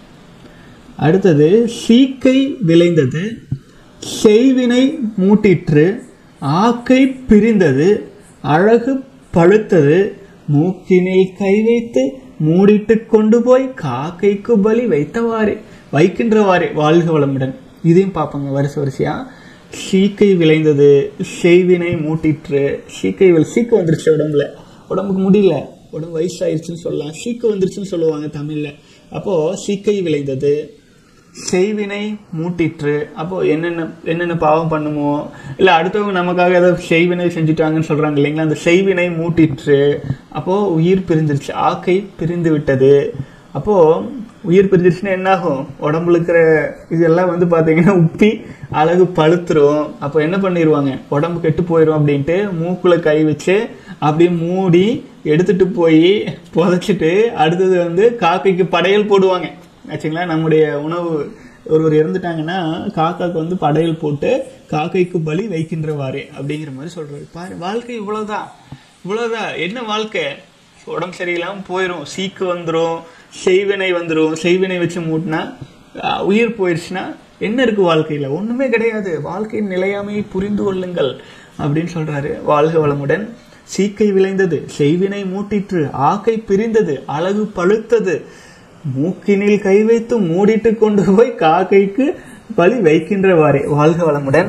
அடுத்தது சீக்கை விளைந்தது செய்வினை மூட்டிற்று ஆக்கை பிரிந்தது அழகு பழுத்தது மூக்கினில் கை வைத்து மூடிட்டு கொண்டு போய் காக்கைக்கு பலி வைத்தவாறே வைக்கின்றவாறே வாழ்க வளமுடன் இதையும் பார்ப்போங்க வரிசை வரிசையா சீக்கை விளைந்தது செய்வினை மூட்டிற்று சீக்கை வில் சீக்கு வந்துருச்சு உடம்புல உடம்புக்கு முடியல உடம்பு வயசாயிருச்சுன்னு சொல்லலாம் சீக்கு வந்துருச்சுன்னு சொல்லுவாங்க தமிழ்ல அப்போ சீக்கை விளைந்தது செய்வினை மூட்டிற்று அப்போ என்னென்ன என்னென்ன பாவம் பண்ணுமோ இல்ல அடுத்தவங்க நமக்காக ஏதாவது செய்வினை செஞ்சுட்டாங்கன்னு சொல்றாங்க இல்லைங்களா அந்த செய்வினை மூட்டிற்று அப்போ உயிர் பிரிஞ்சிருச்சு ஆக்கை பிரிந்து விட்டது அப்போ உயிர் பிரிஞ்சிருச்சுன்னா என்ன ஆகும் உடம்புல இருக்கிற இதெல்லாம் வந்து பாத்தீங்கன்னா உப்பி அழகு பழுத்துரும் அப்போ என்ன பண்ணிடுவாங்க உடம்பு கெட்டு போயிடும் அப்படின்ட்டு மூக்குல கை வச்சு அப்படியே மூடி எடுத்துட்டு போய் புதைச்சிட்டு அடுத்தது வந்து காக்கைக்கு படையல் போடுவாங்க ஆச்சுங்களா நம்முடைய உணவு ஒருவர் இறந்துட்டாங்கன்னா காக்காக்கு வந்து படையல் போட்டு காக்கைக்கு பலி வைக்கின்றவாறே அப்படிங்கிற மாதிரி சொல்றாரு பாரு வாழ்க்கை இவ்வளவுதான் இவ்வளவுதான் என்ன வாழ்க்கை உடம்பு சரியில்லாம போயிடும் சீக்கு வந்துரும் செய்வினை வந்துரும் செய்வினை வச்சு மூட்டினா அஹ், உயிர் போயிடுச்சுன்னா என்ன இருக்கு வாழ்க்கையில ஒண்ணுமே கிடையாது வாழ்க்கையின் நிலையாமையை புரிந்து கொள்ளுங்கள் அப்படின்னு சொல்றாரு வாழ்க வளமுடன் சீக்கை விளைந்தது செய்வினை மூட்டிற்று ஆக்கை பிரிந்தது அழகு பழுத்தது மூக்கினில் கை வைத்து மூடிட்டு கொண்டு போய் காக்கைக்கு பலி வைக்கின்றவாறே வாழ்க வளமுடன்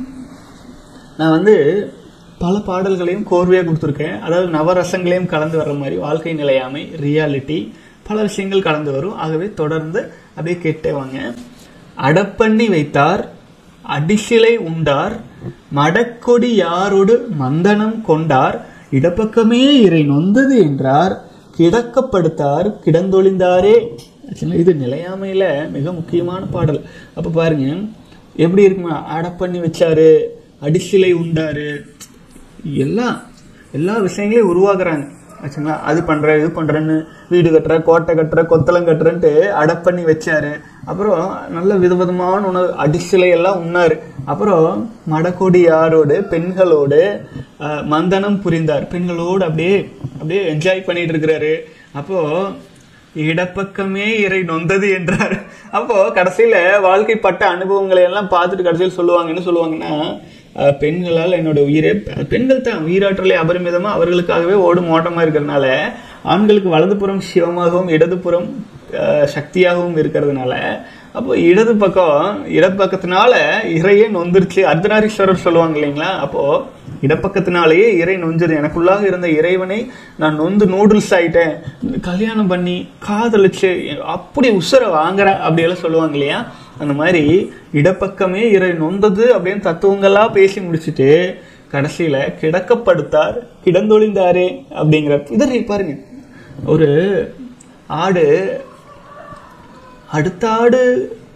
நான் வந்து பல பாடல்களையும் கோர்வையாக கொடுத்துருக்கேன் அதாவது நவரசங்களையும் கலந்து வர்ற மாதிரி வாழ்க்கை நிலையாமை ரியாலிட்டி பல விஷயங்கள் கலந்து வரும் ஆகவே தொடர்ந்து அப்படியே கேட்டே வாங்க அடப்பண்ணி வைத்தார் அடிசிலை உண்டார் மடக்கொடி யாரோடு மந்தனம் கொண்டார் இடப்பக்கமே இறை நொந்தது என்றார் கிடக்கப்படுத்தார் கிடந்தொழிந்தாரே Actually, இது நிலையாமையில மிக முக்கியமான பாடல் அப்ப பாருங்க எப்படி இருக்குமா அடப்பண்ணி வச்சாரு அடிசிலை உண்டாரு எல்லாம் எல்லா விஷயங்களையும் உருவாக்குறாங்க ஆச்சுங்களா அது பண்ற இது பண்றேன்னு வீடு கட்டுற கோட்டை கட்டுற கொத்தளம் கட்டுறேன்ட்டு அடப்பண்ணி வச்சாரு அப்புறம் நல்ல விதவிதமான உணவு அடிசிலை எல்லாம் உண்ணாரு அப்புறம் மடக்கோடி யாரோடு பெண்களோடு அஹ், மந்தனம் புரிந்தார் பெண்களோடு அப்படியே அப்படியே என்ஜாய் பண்ணிட்டு இருக்கிறாரு அப்போ இடப்பக்கமே இறை நொந்தது என்றார் அப்போ கடைசியில வாழ்க்கைப்பட்ட அனுபவங்களை எல்லாம் பார்த்துட்டு கடைசியில் சொல்லுவாங்க என்ன சொல்லுவாங்கன்னா அஹ், பெண்களால் என்னோட உயிரே பெண்கள் தான் உயிராற்றலை அபரிமிதமா அவர்களுக்காகவே ஓடும் ஓட்டமா இருக்கிறதுனால ஆண்களுக்கு வலதுபுறம் சிவமாகவும் இடதுபுறம் அஹ், சக்தியாகவும் இருக்கிறதுனால அப்போ இடது பக்கம் இடப்பக்கத்தினால இறையே நொந்துருச்சு அர்த்தநாரீஸ்வரர் சொல்லுவாங்க இல்லைங்களா அப்போ இடப்பக்கத்தினாலேயே இறை நொஞ்சது எனக்குள்ளாக இருந்த இறைவனை நான் நொந்து நூடுல்ஸ் ஆயிட்டேன் கல்யாணம் பண்ணி காதலிச்சு அப்படி உசுர வாங்குறேன் அப்படியெல்லாம் சொல்லுவாங்க இல்லையா அந்த மாதிரி இடப்பக்கமே இறை நொந்தது அப்படின்னு தத்துவங்களா பேசி முடிச்சுட்டு கடைசியில கிடக்கப்படுத்தார் கிடந்தொழிந்தாரே அப்படிங்கிற இதை பாருங்க ஒரு ஆடு அடுத்த ஆடு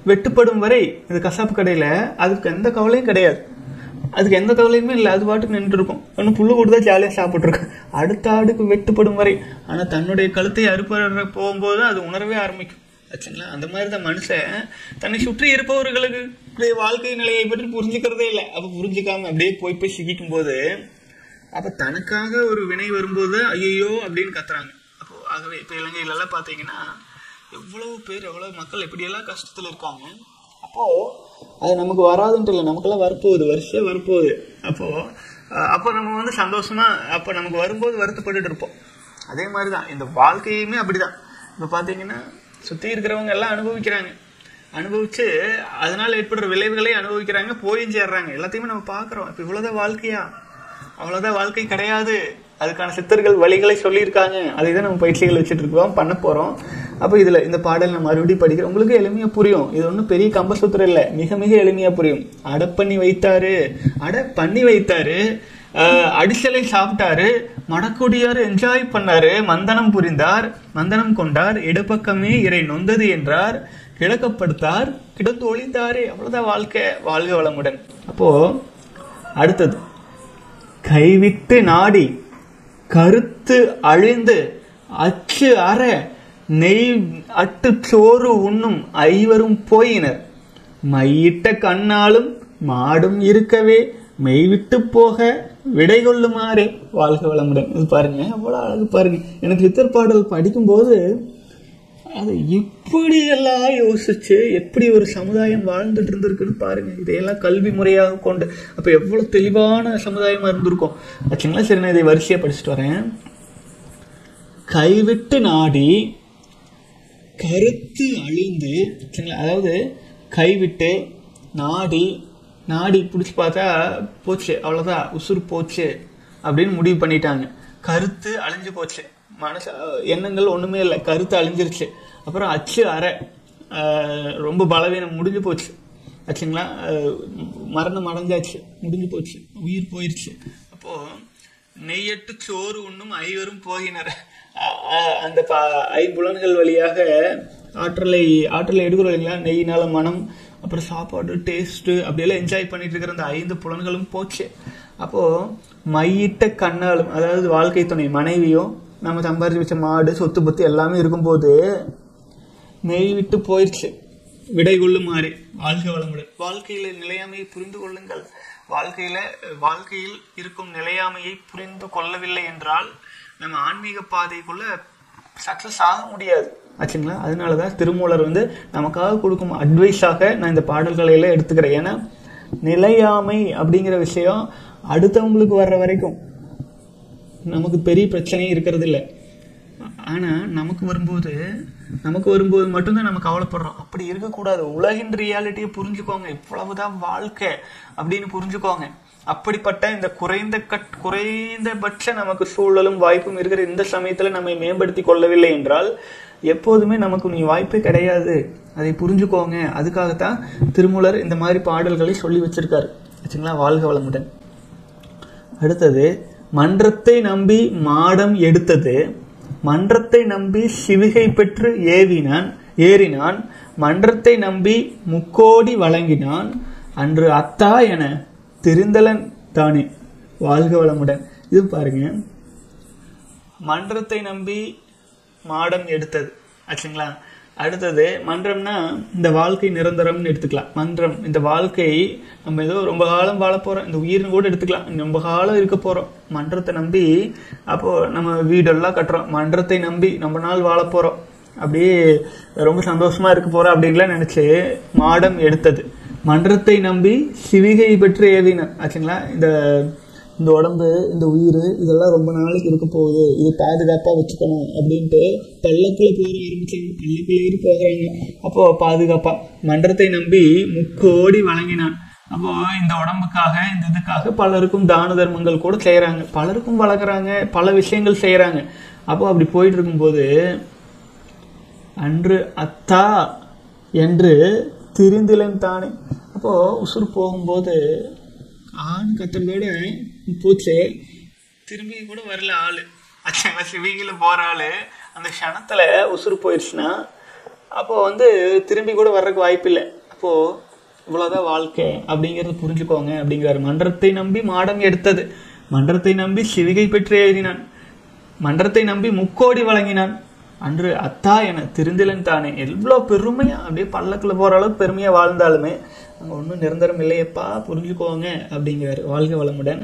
வெட்டுப்படும் வரை இந்த கசாப்பு கடையில அதுக்கு எந்த கவலையும் கிடையாது அதுக்கு எந்த கவலையுமே இல்லை அது பாட்டுக்கு நின்று இருக்கும் ஒன்றும் புல்லு கொடுத்தா ஜாலியாக சாப்பிட்ருக்கும் அடுத்த ஆடுக்கு வெட்டுப்படும் வரை ஆனால் தன்னுடைய கழுத்தை அறுப்பற போகும்போது அது உணரவே ஆரம்பிக்கும் ஆச்சுங்களா அந்த மாதிரி தான் மனுஷன் தன்னை சுற்றி இருப்பவர்களுக்கு இப்படி வாழ்க்கை நிலையை பற்றி புரிஞ்சுக்கிறதே இல்லை அப்போ புரிஞ்சுக்காம அப்படியே போய் போய் சிக்கிக்கும் போது அப்போ தனக்காக ஒரு வினை வரும்போது ஐயோ அப்படின்னு கத்துறாங்க அப்போ ஆகவே இப்போ இலங்கையிலலாம் பார்த்தீங்கன்னா எவ்வளவு பேர் எவ்வளவு மக்கள் எப்படியெல்லாம் கஷ்டத்தில் இருக்காங்க அப்போ அது நமக்கு வராதுன்ட்டு இல்லை நமக்கெல்லாம் வரப்போகுது வரிசையா வரப்போகுது அப்போ அஹ், அப்போ நம்ம வந்து சந்தோஷமா அப்போ நமக்கு வரும்போது வருத்தப்பட்டுட்டு இருப்போம் அதே மாதிரி தான் இந்த வாழ்க்கையுமே அப்படிதான் இப்போ பார்த்தீங்கன்னா சுற்றி இருக்கிறவங்க எல்லாம் அனுபவிக்கிறாங்க அனுபவிச்சு அதனால ஏற்படுற விளைவுகளை அனுபவிக்கிறாங்க போயும் சேர்றாங்க எல்லாத்தையுமே நம்ம பார்க்குறோம் இப்போ இவ்வளோதான் வாழ்க்கையா அவ்வளோதான் வாழ்க்கை கிடையாது அதுக்கான சித்தர்கள் வழிகளை சொல்லியிருக்காங்க அதை தான் நம்ம பயிற்சிகள் வச்சுட்டு இருக்கோம் பண்ண போகிறோம் அப்போ இதில் இந்த பாடல் நான் மறுபடியும் படிக்கிறேன் உங்களுக்கு எளிமையாக புரியும் இது ஒன்றும் பெரிய கம்பசூத்திரம் இல்லை மிக மிக எளிமையாக புரியும் அட பண்ணி வைத்தாரு அட பண்ணி வைத்தாரு ஆஹ், அடிசலை சாப்பிட்டாரு மடக்கொடியார் என்ஜாய் பண்ணாரு மந்தனம் புரிந்தார் மந்தனம் கொண்டார் இடப்பக்கமே இறை நொந்தது என்றார் கிழக்கப்படுத்தார் கிடந்து ஒளிந்தாரே அவ்வளவுதான் வாழ்க்கை வாழ்க வளமுடன் அப்போ அடுத்தது கைவிட்டு நாடி கருத்து அழிந்து அச்சு அற நெய் அட்டு சோறு உண்ணும் ஐவரும் போயினர் மையிட்ட கண்ணாலும் மாடும் இருக்கவே மெய்விட்டு போக விடை கொள்ளுமாறே வாழ்க வளமுடன் இது பாருங்க அவ்வளோ அழகு பாருங்க எனக்கு சித்தர் பாடல் படிக்கும்போது அது எப்படி எல்லாம் யோசிச்சு எப்படி ஒரு சமுதாயம் வாழ்ந்துட்டு இருந்திருக்குன்னு பாருங்க இதையெல்லாம் கல்வி முறையாக கொண்டு அப்ப எவ்வளவு தெளிவான சமுதாயமா இருந்திருக்கும் ஆச்சுங்களா சரி நான் இதை வரிசையா படிச்சுட்டு வரேன் கைவிட்டு நாடி கருத்து அழிந்து சரிங்களா அதாவது கைவிட்டு நாடி நாடி பிடிச்சி பார்த்தா போச்சு அவ்வளோதான் உசுறு போச்சு அப்படின்னு முடிவு பண்ணிட்டாங்க கருத்து அழிஞ்சு போச்சு மனசு எண்ணங்கள் ஒன்றுமே இல்லை கருத்து அழிஞ்சிருச்சு அப்புறம் அச்சு அறை ஆஹ், ரொம்ப பலவீனம் முடிஞ்சு போச்சு ஆச்சுங்களா ஆஹ், மரணம் அடைஞ்சாச்சு முடிஞ்சு போச்சு உயிர் போயிருச்சு அப்போ நெய்யட்டு சோறு உண்ணும் ஐவரும் போகினர் அ- அ- அந்த ப- ஐம்புலன்கள் வழியாக ஆற்றலை ஆற்றலை எடுக்கிறோம் இல்லைங்களா நெய்யினால மனம் அப்புறம் சாப்பாடு டேஸ்ட்டு அப்படியெல்லாம் என்ஜாய் பண்ணிட்டு இருக்கிற அந்த ஐந்து புலன்களும் போச்சு அப்போ மையிட்ட கண்ணாலும் அதாவது வாழ்க்கை துணை மனைவியும் நம்ம சம்பாரிச்சு வச்ச மாடு சொத்து பத்து எல்லாமே இருக்கும்போது மெய் விட்டு போயிடுச்சு விடை கொள்ளுமாறு வாழ்க வளமுடன் வாழ்க்கையில நிலையாமையை புரிந்து கொள்ளுங்கள் வாழ்க்கையில வாழ்க்கையில் இருக்கும் நிலையாமையை புரிந்து கொள்ளவில்லை என்றால் நம்ம ஆன்மீக பாதைக்குள்ள சக்சஸ் ஆக முடியாது ஆச்சுங்களா அதனாலதான் திருமூலர் வந்து நமக்காக கொடுக்கும் அட்வைஸாக நான் இந்த பாடல்களை எல்லாம் எடுத்துக்கிறேன் ஏன்னா நிலையாமை அப்படிங்கிற விஷயம் அடுத்தவங்களுக்கு வர்ற வரைக்கும் நமக்கு பெரிய பிரச்சனையே இருக்கிறது இல்லை ஆனா நமக்கு வரும்போது நமக்கு வரும்போது மட்டும்தான் நம்ம கவலைப்படுறோம் அப்படி இருக்கக்கூடாது உலகின் ரியாலிட்டியை புரிஞ்சுக்கோங்க இவ்வளவுதான் வாழ்க்கை அப்படின்னு புரிஞ்சுக்கோங்க அப்படிப்பட்ட இந்த குறைந்த கட் குறைந்தபட்ச நமக்கு சூழலும் வாய்ப்பும் இருக்கிற இந்த சமயத்துல நம்மை மேம்படுத்தி கொள்ளவில்லை என்றால் எப்போதுமே நமக்கு நீ வாய்ப்பே கிடையாது அதை புரிஞ்சுக்கோங்க அதுக்காகத்தான் திருமூலர் இந்த மாதிரி பாடல்களை சொல்லி வச்சிருக்காரு வச்சுங்களா வாழ்க வளமுடன் அடுத்தது மன்றத்தை நம்பி மாடம் எடுத்தது மன்றத்தை நம்பி சிவிகை பெற்று ஏவினான் ஏறினான் மன்றத்தை நம்பி முக்கோடி வழங்கினான் அன்று அத்தா என திருந்தலன் தானே வாழ்க வளமுடன் இது பாருங்க மன்றத்தை நம்பி மாடம் எடுத்தது ஆச்சுங்களா அடுத்தது மன்றம்னா இந்த வாழ்க்கை நிரந்தரம்னு எடுத்துக்கலாம் மன்றம் இந்த வாழ்க்கை நம்ம ஏதோ ரொம்ப காலம் வாழ போறோம் இந்த உயிர்னு கூட எடுத்துக்கலாம் ரொம்ப காலம் இருக்க போறோம் மன்றத்தை நம்பி அப்போ நம்ம வீடெல்லாம் கட்டுறோம் மன்றத்தை நம்பி ரொம்ப நாள் வாழ போறோம் அப்படியே ரொம்ப சந்தோஷமா இருக்க போறோம் அப்படின்லாம் நினைச்சு மாடம் எடுத்தது மன்றத்தை நம்பி சிவிகை பெற்று ஏவின ஆச்சுங்களா இந்த இந்த உடம்பு இந்த உயிர் இதெல்லாம் ரொம்ப நாளைக்கு இருக்க போகுது இது பாதுகாப்பா வச்சுக்கணும் அப்படின்ட்டு பள்ளத்துல போற ஆரம்பிச்சாங்க பள்ளத்துல ஏறி போகிறாங்க அப்போ பாதுகாப்பா மன்றத்தை நம்பி முக்கோடி வழங்கினான் அப்போ இந்த உடம்புக்காக இந்த இதுக்காக பலருக்கும் தான தர்மங்கள் கூட செய்யறாங்க பலருக்கும் வளர்க்குறாங்க பல விஷயங்கள் செய்யறாங்க அப்போ அப்படி போயிட்டு இருக்கும்போது அன்று அத்தா என்று திரிந்திலன் தானே அப்போ உசுறு போகும்போது ஆண் கத்துறதோட போச்சு திரும்பி கூட வரல ஆளு ஆச்சுங்களா சிவிகில போற ஆளு அந்த க்ஷணத்துல உசுறு போயிடுச்சுன்னா அப்போ வந்து திரும்பி கூட வர்றதுக்கு வாய்ப்பு இல்லை அப்போ இவ்வளவுதான் வாழ்க்கை அப்படிங்கறது புரிஞ்சுக்கோங்க அப்படிங்கிறாரு மன்றத்தை நம்பி மாடம் எடுத்தது மன்றத்தை நம்பி சிவிகை பெற்று ஏறினான் மன்றத்தை நம்பி முக்கோடி வழங்கினான் அன்று அத்தா என திருந்திலன் தானே எவ்வளோ பெருமையா அப்படியே பல்லக்குல போற அளவுக்கு பெருமையா வாழ்ந்தாலுமே அங்க ஒன்றும் நிரந்தரம் இல்லையப்பா புரிஞ்சுக்கோங்க அப்படிங்கிறாரு வாழ்க வளமுடன்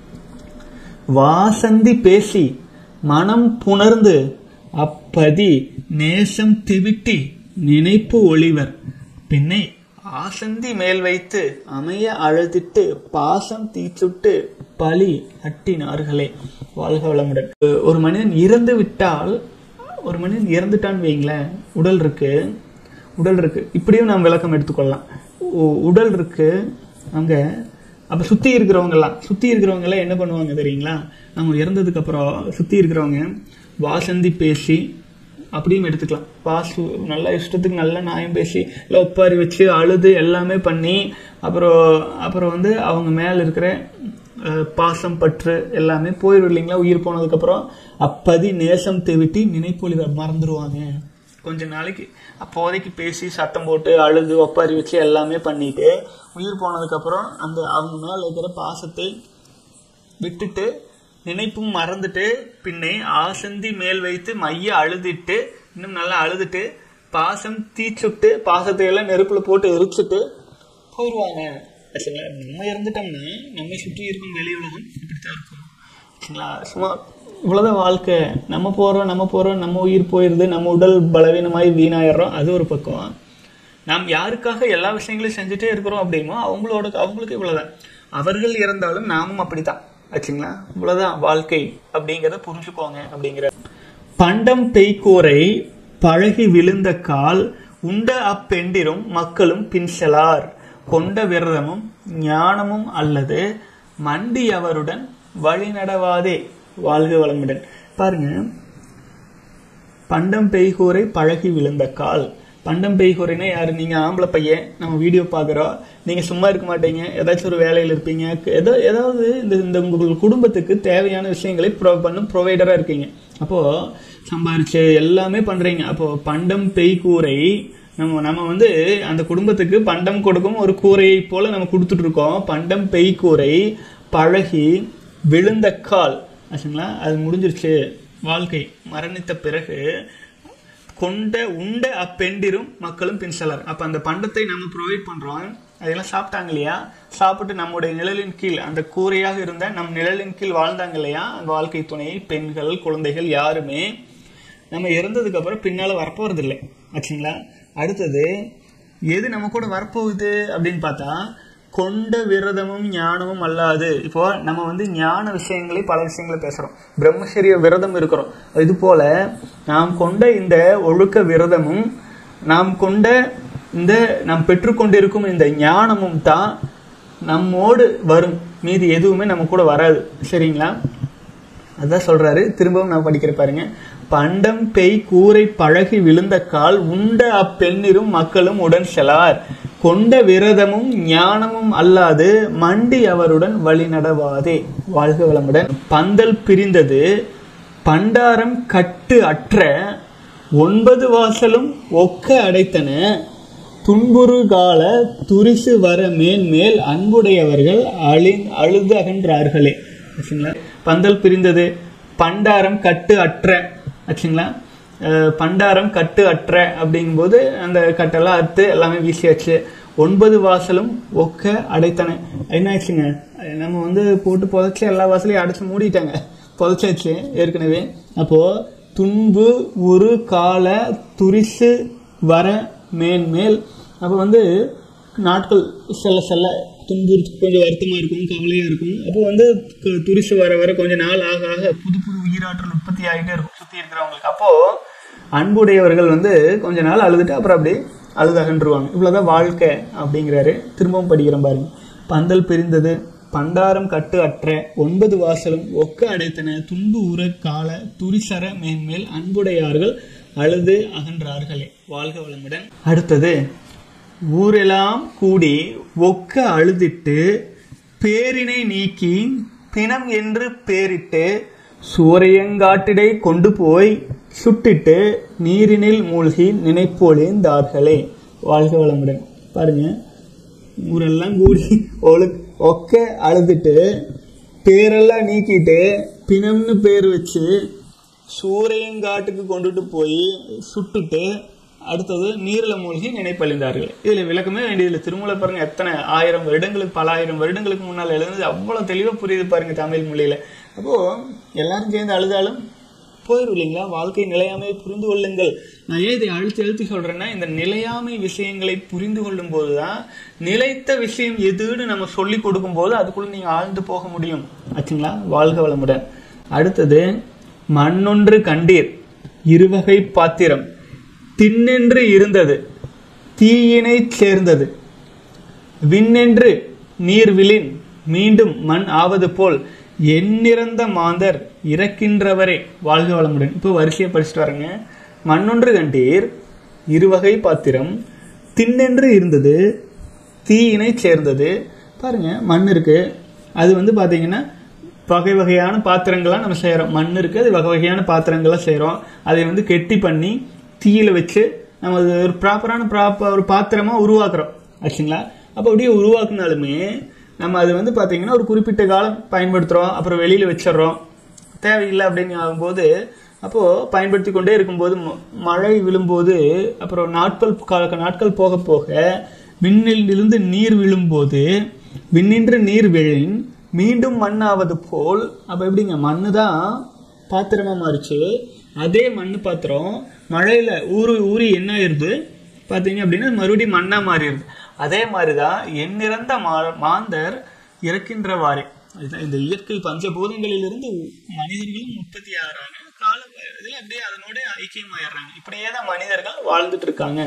வாசந்தி பேசி மனம் புணர்ந்து அப்பதி நேசம் திவிட்டி நினைப்பு ஒளிவர் பின்னை ஆசந்தி மேல் வைத்து அமைய அழுதிட்டு பாசம் தீச்சுட்டு பழி அட்டினார்களே வாழ்க வளமுடன் ஒரு மனிதன் இறந்து விட்டால் ஒரு மனிதன் இறந்துட்டான்னு வைங்களேன் உடல் இருக்கு உடல் இருக்கு இப்படியும் நாம் விளக்கம் எடுத்துக்கொள்ளலாம் உ- உடல் இருக்கு அங்க அப்ப சுத்தி இருக்கிறவங்க எல்லாம் சுத்தி இருக்கிறவங்க எல்லாம் என்ன பண்ணுவாங்க தெரியுங்களா நம்ம இறந்ததுக்கு அப்புறம் சுத்தி இருக்கிறவங்க வாசந்தி பேசி அப்படியும் எடுத்துக்கலாம் வாசு நல்ல இஷ்டத்துக்கு நல்ல நியாயம் பேசி இல்லை ஒப்பாரி வச்சு அழுது எல்லாமே பண்ணி அப்புறம் அப்புறம் வந்து அவங்க மேல இருக்கிற அஹ், பாசம் பற்று எல்லாமே போயிடும் இல்லைங்களா உயிர் போனதுக்கப்புறம் அப்பதி நேசம் தெவிட்டி நினைப்பொழிவை மறந்துடுவாங்க கொஞ்ச நாளைக்கு அப்போதைக்கு பேசி சத்தம் போட்டு அழுது ஒப்பாரி வச்சு எல்லாமே பண்ணிட்டு உயிர் போனதுக்கப்புறம் அந்த அவங்க மேல இருக்கிற பாசத்தை விட்டுட்டு நினைப்பும் மறந்துட்டு பின்னே ஆசந்தி மேல் வைத்து மைய அழுதிட்டு இன்னும் நல்லா அழுதுட்டு பாசம் தீச்சுட்டு பாசத்தை எல்லாம் நெருப்புல போட்டு எரிச்சுட்டு போயிடுவாங்க ஆச்சுங்களா நம்ம இறந்துட்டோம்னா நம்மை சுற்றி இருக்கும் வெளி உலகம் இப்படித்தான் இருக்கும் ஆச்சுங்களா சும்மா இவ்வளவுதான் வாழ்க்கை நம்ம போறோம் நம்ம போறோம் நம்ம உயிர் போயிருது நம்ம உடல் பலவீனமாய் வீணாயிடுறோம் அது ஒரு பக்கம் நாம் யாருக்காக எல்லா விஷயங்களையும் செஞ்சுட்டே இருக்கிறோம் அப்படிமோ அவங்களோட அவங்களுக்கு இவ்வளவுதான் அவர்கள் இறந்தாலும் நாமும் அப்படித்தான் ஆச்சுங்களா இவ்வளவுதான் வாழ்க்கை அப்படிங்கிறத புரிஞ்சுக்கோங்க அப்படிங்கிற பண்டம் பெய்கூரை பழகி விழுந்த கால் உண்ட அப்பெண்டிரும் மக்களும் பின்செலார் கொண்ட விரதமும் ஞானமும் அல்லது மண்டி அவருடன் வழிநடவாதே வாழ்க வளமுடன் பாருங்க பண்டம் பெய்கூரை பழகி விழுந்த கால் பண்டம் பெய்கூரைனா யாரு நீங்க ஆம்பளை பையன் நம்ம வீடியோ பாக்குறோம் நீங்க சும்மா இருக்க மாட்டீங்க ஏதாச்சும் ஒரு வேலையில இருப்பீங்க ஏதோ ஏதாவது இந்த இந்த உங்கள் குடும்பத்துக்கு தேவையான விஷயங்களை ப்ரோ பண்ணும் ப்ரொவைடரா இருக்கீங்க அப்போ சம்பாரிச்சு எல்லாமே பண்றீங்க அப்போ பண்டம் பெய்கூரை நம்ம நம்ம வந்து அந்த குடும்பத்துக்கு பண்டம் கொடுக்கும் ஒரு கூரையை போல நம்ம கொடுத்துட்டு இருக்கோம் பண்டம் பெய்கூரை பழகி விழுந்த கால் ஆச்சுங்களா அது முடிஞ்சிருச்சு வாழ்க்கை மரணித்த பிறகு கொண்ட உண்ட அப்பெண்டிரும் மக்களும் பின்சலர் அப்ப அந்த பண்டத்தை நம்ம ப்ரொவைட் பண்றோம் அதெல்லாம் சாப்பிட்டாங்க இல்லையா சாப்பிட்டு நம்முடைய நிழலின் கீழ் அந்த கூரையாக இருந்த நம் நிழலின் கீழ் வாழ்ந்தாங்க இல்லையா அந்த வாழ்க்கை துணை பெண்கள் குழந்தைகள் யாருமே நம்ம இறந்ததுக்கு அப்புறம் பின்னால வரப்போறது இல்லை ஆச்சுங்களா அடுத்தது எது நம்ம கூட வரப்போகுது அப்படின்னு பார்த்தா கொண்ட விரதமும் ஞானமும் அல்லாது இப்போ நம்ம வந்து ஞான விஷயங்களை பல விஷயங்களை பேசுறோம் பிரம்மச்சரிய விரதம் இருக்கிறோம் இது போல நாம் கொண்ட இந்த ஒழுக்க விரதமும் நாம் கொண்ட இந்த நாம் பெற்றுக்கொண்டிருக்கும் இந்த ஞானமும் தான் நம்மோடு வரும் மீதி எதுவுமே நம்ம கூட வராது சரிங்களா அதான் சொல்றாரு திரும்பவும் நான் படிக்கிற பாருங்க பண்டம் பெய் கூரை பழகி விழுந்த கால் உண்ட அப்பெண்ணிரும் மக்களும் உடன் செலார் கொண்ட விரதமும் ஞானமும் அல்லாது மண்டி அவருடன் வழி நடவாதே வாழ்க வளமுடன் பந்தல் பிரிந்தது பண்டாரம் கட்டு அற்ற ஒன்பது வாசலும் ஒக்க அடைத்தன துன்புறு கால துரிசு வர மேல் மேல் அன்புடையவர்கள் அழி அழுது அகன்றார்களே ஆச்சுங்களா பந்தல் பிரிந்தது பண்டாரம் கட்டு அற்ற ஆச்சுங்களா அஹ் பண்டாரம் கட்டு அற்ற அப்படிங்கும்போது அந்த கட்டெல்லாம் அறுத்து எல்லாமே வீசியாச்சு ஒன்பது வாசலும் ஒக்க அடைத்தன என்ன ஆச்சுங்க நம்ம வந்து போட்டு புதைச்சி எல்லா வாசலையும் அடைச்சு மூடிட்டாங்க புதைச்சாச்சு ஏற்கனவே அப்போ துன்பு உரு கால துரிசு வர மேன்மேல் அப்போ வந்து நாட்கள் செல்ல செல்ல துன்பு கொஞ்சம் வருத்தமா இருக்கும் கவலையா இருக்கும் அப்போ வந்து கு- துரிசு வர வர கொஞ்ச நாள் ஆக ஆக புது புது உயிராற்றல் உற்பத்தி ஆகிட்டே இருக்கும் சுத்தி இருக்கிறவங்களுக்கு அப்போ அன்புடையவர்கள் வந்து கொஞ்ச நாள் அழுதுட்டு அப்புறம் அப்படியே அழுது அகன்றுவாங்க இவ்வளவுதான் வாழ்க்கை அப்படிங்கிறாரு திரும்பவும் படிக்கிறேன் பாருங்க பந்தல் பிரிந்தது பண்டாரம் கட்டு அற்ற ஒன்பது வாசலும் ஒக்க அடைத்தன துன்பு உற கால துரிசர மேன்மேல் அன்புடையார்கள் அழுது அகன்றார்களே வாழ்க வளமுடன் அடுத்தது ஊரெல்லாம் கூடி ஒக்க அழுதிட்டு பேரினை நீக்கி பிணம் என்று பேரிட்டு சூரையங்காட்டிடை கொண்டு போய் சுட்டிட்டு நீரினில் மூழ்கி நினைப்பொழிந்தார்களே வாழ்க வளமுடன் பாருங்க ஊரெல்லாம் கூடி ஒழு ஒக்க அழுதுட்டு பேரெல்லாம் நீக்கிட்டு பிணம்னு பேர் வச்சு சூரியங்காட்டுக்கு கொண்டுட்டு போய் சுட்டுட்டு அடுத்தது நீரில் மூழ்கி நினைப்பழிந்தார்கள் இதுல விளக்கமே வேண்டியதில்லை திருமூல பாருங்க எத்தனை ஆயிரம் வருடங்களுக்கு பல ஆயிரம் வருடங்களுக்கு முன்னால் எழுதுனது அவ்வளவு தெளிவா புரியுது பாருங்க தமிழ் மொழியில அப்போ எல்லாரும் சேர்ந்து அழுதாலும் போயிடும் இல்லைங்களா வாழ்க்கை நிலையாமை புரிந்து கொள்ளுங்கள் நான் ஏன் இதை அழுத்தி அழுத்தி சொல்றேன்னா இந்த நிலையாமை விஷயங்களை புரிந்து கொள்ளும் போதுதான் நிலைத்த விஷயம் எதுன்னு நம்ம சொல்லி கொடுக்கும் போது அதுக்குள்ள நீங்க ஆழ்ந்து போக முடியும் ஆச்சுங்களா வாழ்க வளமுடன் அடுத்தது மண்ணொன்று கண்டீர் இருவகை பாத்திரம் திண்ணென்று இருந்தது தீயினை சேர்ந்தது விண்ணென்று நீர்விழின் மீண்டும் மண் ஆவது போல் எண்ணிறந்த மாந்தர் இறக்கின்றவரே வாழ்க வளமுடன் இப்போ வரிசையை படிச்சுட்டு வரேங்க மண்ணொன்று கண்டீர் இருவகை பாத்திரம் திண்ணென்று இருந்தது தீயினை சேர்ந்தது பாருங்க மண் இருக்கு அது வந்து பாத்தீங்கன்னா வகை வகையான பாத்திரங்கள்லாம் நம்ம செய்கிறோம் மண் இருக்கு அது வகை வகையான பாத்திரங்கள்லாம் செய்கிறோம் அதை வந்து கெட்டி பண்ணி தீயில வச்சு நம்ம அது ஒரு ப்ராப்பரான ப்ராப்பர் ஒரு பாத்திரமா உருவாக்குறோம் ஆச்சுங்களா அப்போ அப்படியே உருவாக்குனாலுமே நம்ம அது வந்து பாத்தீங்கன்னா ஒரு குறிப்பிட்ட காலம் பயன்படுத்துறோம் அப்புறம் வெளியில வச்சிடுறோம் தேவையில்லை அப்படின்னு ஆகும்போது அப்போ பயன்படுத்தி கொண்டே இருக்கும்போது ம- மழை விழும்போது அப்புறம் நாட்கள் கா- நாட்கள் போக போக விண்ணிலிருந்து நீர் விழும்போது விண்ணின்று நீர் விழின் மீண்டும் மண்ணாவது போல் அப்ப எப்படிங்க மண்ணு தான் பாத்திரமா மாறிச்சு அதே மண்ணு பாத்திரம் மழையில ஊறி ஊறி என்ன ஆயிருது பாத்தீங்க அப்படின்னா மறுபடியும் மண்ணா மாறிடுது அதே மாதிரிதான் எண்ணிறந்த மா- மாந்தர் இறக்கின்றவாறே அதுதான் இந்த இயற்கை பஞ்சபூதங்களிலிருந்து மனிதர்களும் உற்பத்தி ஆகிறாங்க கால இதுல அப்படியே அதனோட ஐக்கியமாயிடுறாங்க இப்படியே தான் மனிதர்கள் வாழ்ந்துட்டு இருக்காங்க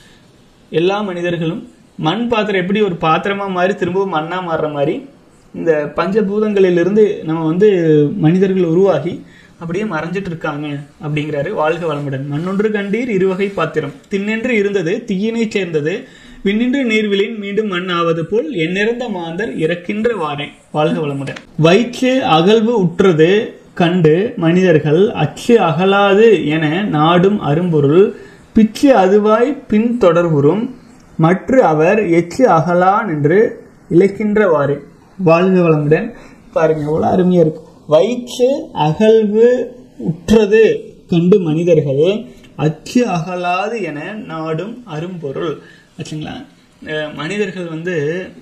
எல்லா மனிதர்களும் மண் பாத்திரம் எப்படி ஒரு பாத்திரமா மாறி திரும்பவும் மண்ணா மாறுற மாதிரி இந்த பஞ்சபூதங்களிலிருந்து நம்ம வந்து மனிதர்கள் உருவாகி அப்படியே மறைஞ்சிட்டு இருக்காங்க அப்படிங்கிறாரு வாழ்க வளமுடன் மண்ணொன்று கண்டீர் இருவகை பாத்திரம் திண்ணென்று இருந்தது தீயினை சேர்ந்தது விண்ணின்று நீர்விழின் மீண்டும் மண் ஆவது போல் எண்ணிறந்த மாந்தர் இறக்கின்ற வாரே வாழ்க வளமுடன் வயிற்று அகழ்வு உற்றது கண்டு மனிதர்கள் அச்சு அகலாது என நாடும் அரும்பொருள் பிச்சு அதுவாய் பின் தொடர்புறும் மற்ற அவர் எச்சு அகலான் என்று இழைக்கின்றவாறு வாழ்க வளமுடன் பாருங்க எவ்வளவு அருமையா இருக்கு வயிற்று அகழ்வு உற்றது கண்டு மனிதர்கள் அச்சு அகலாது என நாடும் அரும்பொருள் ஆச்சுங்களா அஹ் மனிதர்கள் வந்து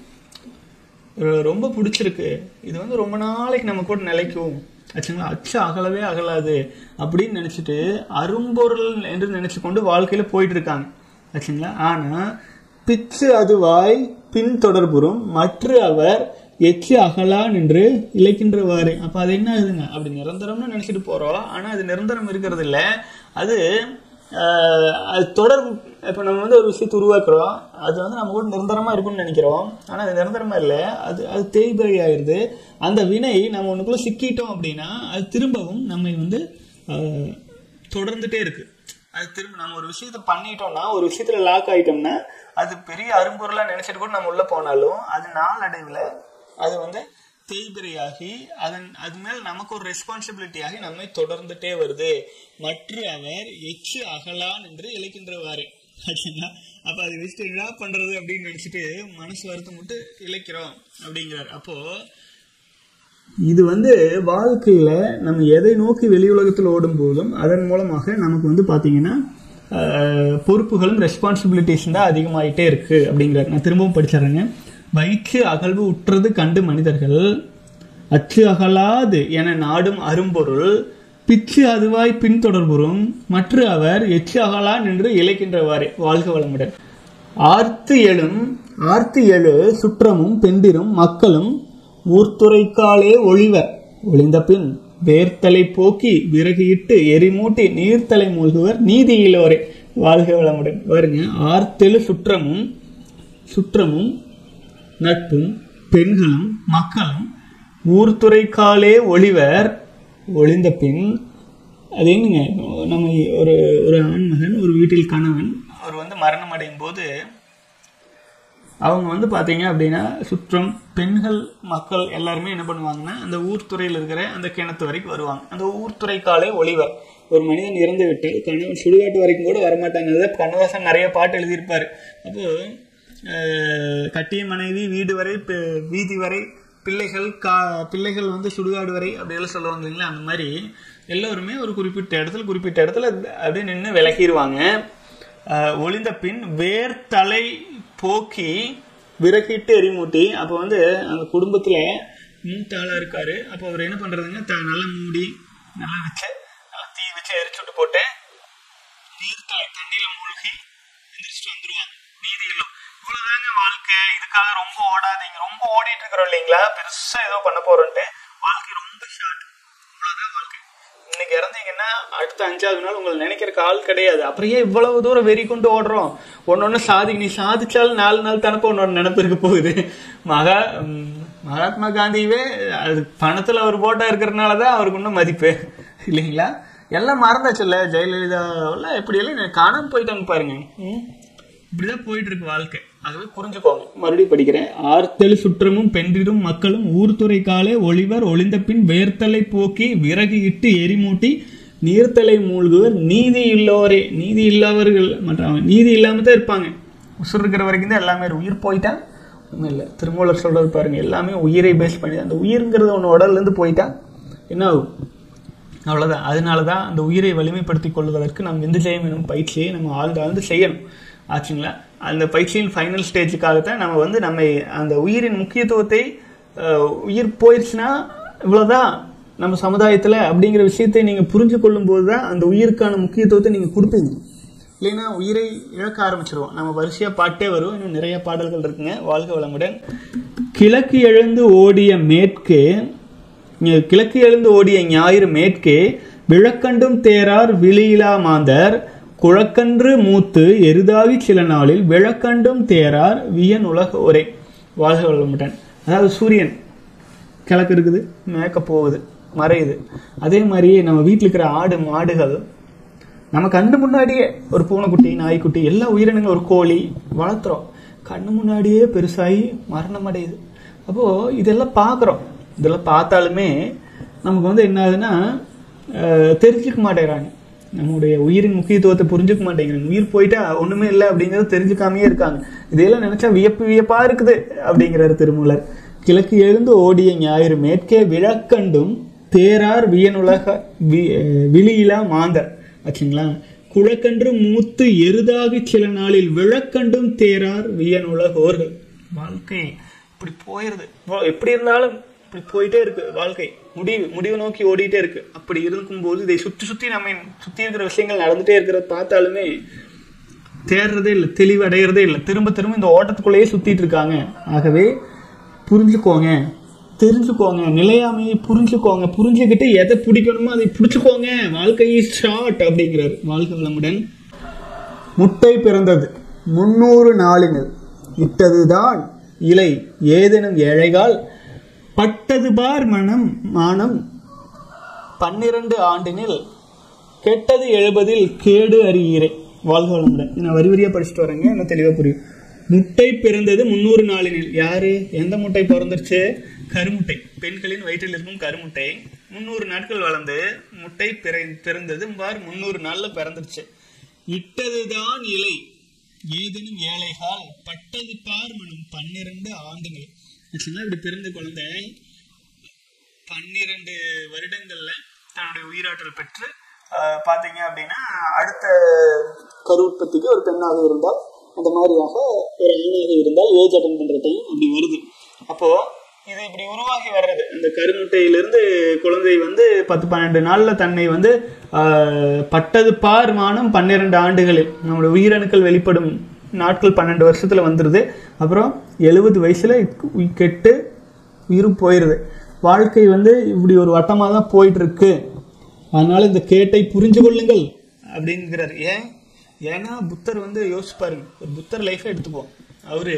ஒரு- ரொம்ப பிடிச்சிருக்கு இது வந்து ரொம்ப நாளைக்கு நம்ம கூட நிலைக்கும் ஆச்சுங்களா அச்சு அகலவே அகலாது அப்படின்னு நினைச்சிட்டு அரும்பொருள் என்று நினைச்சு கொண்டு வாழ்க்கையில போயிட்டு இருக்காங்க ஆச்சுங்களா ஆனா பிச்சு அதுவாய் பின் தொடர்புறும் மற்ற அவர் எச்சு அகலான் என்று இழைக்கின்றவாறு அப்ப அது என்ன ஆகுதுங்க அப்படி நிரந்தரம்னு நினைச்சிட்டு போறோம் ஆனா அது நிரந்தரம் இருக்கிறது இல்ல அது ஆஹ், அது தொடர் இப்ப நம்ம வந்து ஒரு விஷயத்தை உருவாக்குறோம் அது வந்து நம்ம கூட நிரந்தரமா இருக்கும்னு நினைக்கிறோம் ஆனா அது நிரந்தரமா இல்ல அது அது தேய்பிரை ஆயிருது அந்த வினை நம்ம ஒண்ணுக்குள்ள சிக்கிட்டோம் அப்படின்னா அது திரும்பவும் நம்மை வந்து ஆஹ், தொடர்ந்துட்டே இருக்கு அது திரும்ப நம்ம ஒரு விஷயத்த பண்ணிட்டோம்னா ஒரு விஷயத்துல லாக் ஆயிட்டோம்னா அது பெரிய அரும்பொருளா நினைச்சிட்டு கூட நம்ம உள்ள போனாலும் அது நாளடைவுல அது வந்து தேய்பிரையாகி அதன் அது மேல் நமக்கு ஒரு ரெஸ்பான்சிபிலிட்டி ஆகி நம்மை தொடர்ந்துட்டே வருது மற்ற அவர் எச்சு அகலான் என்று இழைக்கின்றவாறு ஆச்சுங்களா அப்ப அது வச்சுட்டு என்ன பண்றது அப்படின்னு நினைச்சிட்டு மனசு வருத்தம் விட்டு இழைக்கிறோம் அப்படிங்கிறார் அப்போ இது வந்து வாழ்க்கையில நம்ம எதை நோக்கி வெளி உலகத்தில் ஓடும் போதும் அதன் மூலமாக நமக்கு வந்து பாத்தீங்கன்னா ஆஹ், பொறுப்புகளும் ரெஸ்பான்சிபிலிட்டிஸ் தான் அதிகமாயிட்டே இருக்கு அப்படிங்கிறார் நான் திரும்பவும் படிச்சிடுறேங்க வயிற்று அகழ்வு உற்றது கண்டு மனிதர்கள் அச்சு அகலாது என நாடும் அரும்பொருள் பிச்சு அதுவாய் பின்தொடர்புறும் மற்ற அவர் எச்சு அகலான் என்று இழைக்கின்றவாறே வாழ்க வளமுடன் ஆர்த்து எழும் ஆர்த்து எழு சுற்றமும் பெண்டிரும் மக்களும் ஊர்த்துறைக்காலே ஒழிவர் ஒளிந்த பின் வேர்த்தலை போக்கி விறகு இட்டு எரிமூட்டி நீர்த்தலை மூழ்குவர் நீதியிலோரே வாழ்க வளமுடன் பாருங்க ஆர்த்தெழு சுற்றமும் சுற்றமும் நட்பும் பெண்களும் மக்களும் ஊர்த்துறைக்காலே ஒளிவர் ஒளிந்த பின் அது என்னங்க நம்ம ஒரு ஒரு ஆண்மகன் ஒரு வீட்டில் கணவன் அவர் வந்து மரணம் அடையும் போது அவங்க வந்து பாத்தீங்க அப்படின்னா சுற்றம் பெண்கள் மக்கள் எல்லாருமே என்ன பண்ணுவாங்கன்னா அந்த ஊர்த்துறையில் இருக்கிற அந்த கிணத்து வரைக்கும் வருவாங்க அந்த ஊர்த்துறைக்காலே ஒளிவர் ஒரு மனிதன் இறந்து விட்டு கணவன் சுடுகாட்டு வரைக்கும் கூட வரமாட்டாங்க அதை கண்ணதாசன் நிறைய பாட்டு எழுதியிருப்பாரு அப்போ அஹ், கட்டிய மனைவி வீடு வரை பி- வீதி வரை பிள்ளைகள் கா பிள்ளைகள் வந்து சுடுகாடு வரை அப்படியெல்லாம் சொல்லுவாங்க இல்லைங்களா அந்த மாதிரி எல்லோருமே ஒரு குறிப்பிட்ட இடத்துல குறிப்பிட்ட இடத்துல அப்படியே நின்று விலகிடுவாங்க அஹ், ஒளிந்த பின் வேர்த்தலை போக்கி விறகிட்டு எரிமூட்டி அப்போ வந்து அந்த குடும்பத்துல மூத்த ஆளா இருக்காரு அப்போ அவர் என்ன பண்றதுங்க த- நல்லா மூடி நல்லா வச்சு நல்லா தீ வச்சு எரிச்சு விட்டு போட்டு நீர்த்தலை தண்ணியில மூழ்கி எந்திரிச்சிட்டு வந்துருவாங்க நீதி இல்லை இவ்வளவுதாங்க வாழ்க்கை இதுக்காக ரொம்ப ஓடாதீங்க ரொம்ப ஓடிட்டு இருக்கிறோம் இல்லைங்களா பெருசா ஏதோ பண்ண போறோன்ட்டு வாழ்க்கை ரொம்ப ஷார்ட் இவ்வளவுதான் வாழ்க்கை இன்னைக்கு இறந்தீங்கன்னா அடுத்த அஞ்சாவது நாள் உங்களை நினைக்கிறக்கு ஆள் கிடையாது அப்புறம் ஏன் இவ்வளவு தூரம் வெறி கொண்டு ஓடுறோம் ஒன்னொன்னு சாதி நீ சாதிச்சாலும் நாலு நாள் தானப்ப ஒன்னொன்னு நினப்பு இருக்க போகுது மகா ம், மகாத்மா காந்தியவே அது பணத்துல அவர் போட்டா இருக்கிறதுனாலதான் அவருக்கு இன்னும் மதிப்பு இல்லைங்களா எல்லாம் மறந்தாச்சுல்ல ஜெயலலிதா எல்லாம் எப்படி எல்லாம் காணாம போயிட்டாங்க பாருங்க ம். இப்படிதான் போயிட்டு இருக்கு வாழ்க்கை ஆகவே புரிஞ்சுக்கோங்க மறுபடியும் படிக்கிறேன் ஆர்த்தல் சுற்றமும் பெண்டிரும் மக்களும் ஊர்துறை காலே ஒளிவர் ஒளிந்த பின் வேர்த்தலை போக்கி விறகு இட்டு எரிமூட்டி நீர்த்தலை மூழ்குவர் நீதி இல்லோரே நீதி இல்லாதவர்கள் மற்ற நீதி இல்லாம தான் இருப்பாங்க உசுர் இருக்கிற வரைக்கும் தான் எல்லாமே இருக்கு. உயிர் போயிட்டா ஒன்றும் இல்லை திருமூலர் சொல்றது பாருங்க எல்லாமே உயிரை பேஸ் பண்ணி தான். அந்த உயிர்ங்கிறது ஒன்று உடல்ல இருந்து போயிட்டா என்ன ஆகும் அவ்வளவுதான் அதனால தான் அந்த உயிரை வலிமைப்படுத்திக் கொள்வதற்கு நாம் விந்து ஜெயம் எனும் பயிற்சியை நம்ம ஆழ்ந்து ஆழ்ந்து செய்யணும் ஆச்சுங்களா அந்த பயிற்சியின் ஃபைனல் ஸ்டேஜுக்காகத்தான் நம்ம வந்து நம்ம அந்த உயிரின் முக்கியத்துவத்தை அஹ், உயிர் போயிடுச்சுன்னா இவ்வளவுதான் நம்ம சமுதாயத்துல அப்படிங்கிற விஷயத்தை நீங்க புரிஞ்சு கொள்ளும் போது தான் அந்த உயிருக்கான முக்கியத்துவத்தை நீங்க கொடுப்பீங்க இல்லைன்னா உயிரை இழக்க ஆரம்பிச்சிருவோம் நம்ம வரிசையா பாட்டே வரும் இன்னும் நிறைய பாடல்கள் இருக்குங்க வாழ்க வளமுடன் கிழக்கு எழுந்து ஓடிய மேற்கு இங்க கிழக்கு எழுந்து ஓடிய ஞாயிறு மேற்கே விழக்கண்டும் தேரார் விழியிலா மாந்தர் குழக்கன்று மூத்து எருதாவி சில நாளில் விழக்கண்டும் தேரார் வியன் உலக ஒரே வாழ்க வளமுடன் அதாவது சூரியன் கிழக்கு இருக்குது மேற்க போகுது மறையுது அதே மாதிரி நம்ம வீட்டில் இருக்கிற ஆடு மாடுகள் நம்ம கண்ணு முன்னாடியே ஒரு பூனைக்குட்டி நாய்க்குட்டி எல்லா உயிரினங்களும் ஒரு கோழி வளர்த்துறோம் கண்ணு முன்னாடியே பெருசாகி மரணம் அடையுது அப்போ இதெல்லாம் பார்க்குறோம் இதெல்லாம் பார்த்தாலுமே நமக்கு வந்து என்ன ஆகுதுன்னா அஹ், தெரிஞ்சுக்க மாட்டேங்கிறாங்க நம்முடைய உயிரின் முக்கியத்துவத்தை புரிஞ்சுக்க மாட்டேங்கிறாங்க உயிர் போயிட்டா ஒண்ணுமே இல்லை அப்படிங்கறது தெரிஞ்சுக்காமயே இருக்காங்க இதையெல்லாம் நினைச்சா வியப்பு வியப்பா இருக்குது அப்படிங்கிறாரு திருமூலர் கிழக்கு எழுந்து ஓடிய ஞாயிறு மேற்கே விழக்கண்டும் தேரார் வியனுலக வி- அஹ், விழியிலா மாந்தர் ஆச்சுங்களா குழக்கன்று மூத்து எருதாகி சில நாளில் விழக்கண்டும் தேரார் வியன் உலகோர்கள் வாழ்க்கை இப்படி போயிருது இப்போ எப்படி இருந்தாலும் இப்படி போயிட்டே இருக்கு வாழ்க்கை முடிவு முடிவு நோக்கி ஓடிட்டே இருக்கு அப்படி இருக்கும்போது இதை சுத்தி சுத்தி நம்ம சுத்தி இருக்கிற விஷயங்கள் நடந்துட்டே இருக்கிறத பார்த்தாலுமே தேடுறதே இல்லை தெளிவு அடையிறதே இல்லை திரும்ப திரும்ப இந்த ஓட்டத்துக்குள்ளேயே சுத்திட்டு இருக்காங்க ஆகவே புரிஞ்சுக்கோங்க தெரிஞ்சுக்கோங்க நிலையாமையை புரிஞ்சுக்கோங்க புரிஞ்சுக்கிட்டு எதை பிடிக்கணுமோ அதை பிடிச்சுக்கோங்க வாழ்க்கை ஷார்ட் அப்படிங்கிறார் வாழ்க்கை வளமுடன் முட்டை பிறந்தது முன்னூறு நாளினில் இட்டதுதான் இலை ஏதேனும் ஏழைகால் பட்டது பார் மனம் மானம் பன்னிரண்டு ஆண்டினில் கெட்டது எழுபதில் கேடு அறியீரே வாழ்க வளமுடன் நான் வரி வரியா படிச்சுட்டு வரேங்க இன்னும் தெளிவா புரியும் முட்டை பிறந்தது முன்னூறு நாளினில் யாரு எந்த முட்டை பிறந்துருச்சு கருமுட்டை பெண்களின் வயிற்றில் இருக்கும் கருமுட்டை முன்னூறு நாட்கள் வளர்ந்து முட்டை பிற- பிறந்தது பார் முன்னூறு நாள்ல பிறந்துருச்சு இட்டதுதான் இலை ஏதேனும் ஏழைகால் பட்டது பார் மனம் பன்னிரண்டு ஆண்டுகள் ஆக்சுவலா இப்படி பிறந்த குழந்தை பன்னிரண்டு வருடங்கள்ல தன்னுடைய உயிராற்றல் பெற்று ஆஹ், பாத்தீங்க அப்படின்னா அடுத்த கரு உற்பத்திக்கு ஒரு பெண்ணாக இருந்தால் அந்த மாதிரியாக ஒரு ஆணாக இருந்தால் ஏஜ் அட்டன் பண்ற டைம் அப்படி வருது அப்போ இது இப்படி உருவாகி வர்றது அந்த கருமுட்டையிலிருந்து குழந்தை வந்து பத்து பன்னெண்டு நாள்ல தன்னை வந்து ஆஹ், பட்டது பார் மானம் பன்னிரண்டு ஆண்டுகளில் நம்மளோட உயிரணுக்கள் வெளிப்படும் நாட்கள் பன்னெண்டு வருஷத்துல வந்துருது அப்புறம் எழுபது வயசுல உய் கெட்டு உயிரும் போயிருது வாழ்க்கை வந்து இப்படி ஒரு வட்டமாக தான் போயிட்டு இருக்கு அதனால இந்த கேட்டை புரிஞ்சு கொள்ளுங்கள் அப்படிங்கிறார் ஏன் ஏன்னா புத்தர் வந்து யோசிச்சு பாருங்க ஒரு புத்தர் லைஃபை எடுத்துப்போம் அவரு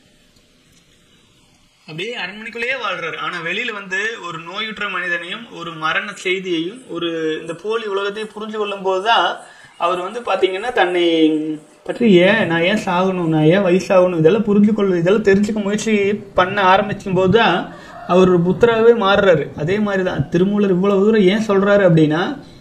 அப்படியே அரண்மனைக்குள்ளேயே வாழ்றாரு ஆனா வெளியில வந்து ஒரு நோயுற்ற மனிதனையும் ஒரு மரண செய்தியையும் ஒரு இந்த போலி உலகத்தையும் புரிஞ்சு கொள்ளும் போதுதான் அவர் வந்து பாத்தீங்கன்னா தன்னை பற்றி ஏன் நான் ஏன் சாகணும் நான் ஏன் வயசாகணும் இதெல்லாம் புரிஞ்சு கொள்ள இதெல்லாம் தெரிஞ்சுக்க முயற்சி பண்ண ஆரம்பிக்கும் போதுதான் அவர் ஒரு புத்தராகவே மாறுறாரு அதே மாதிரிதான் திருமூலர் இவ்வளவு தூரம் ஏன் சொல்றாரு அப்படின்னா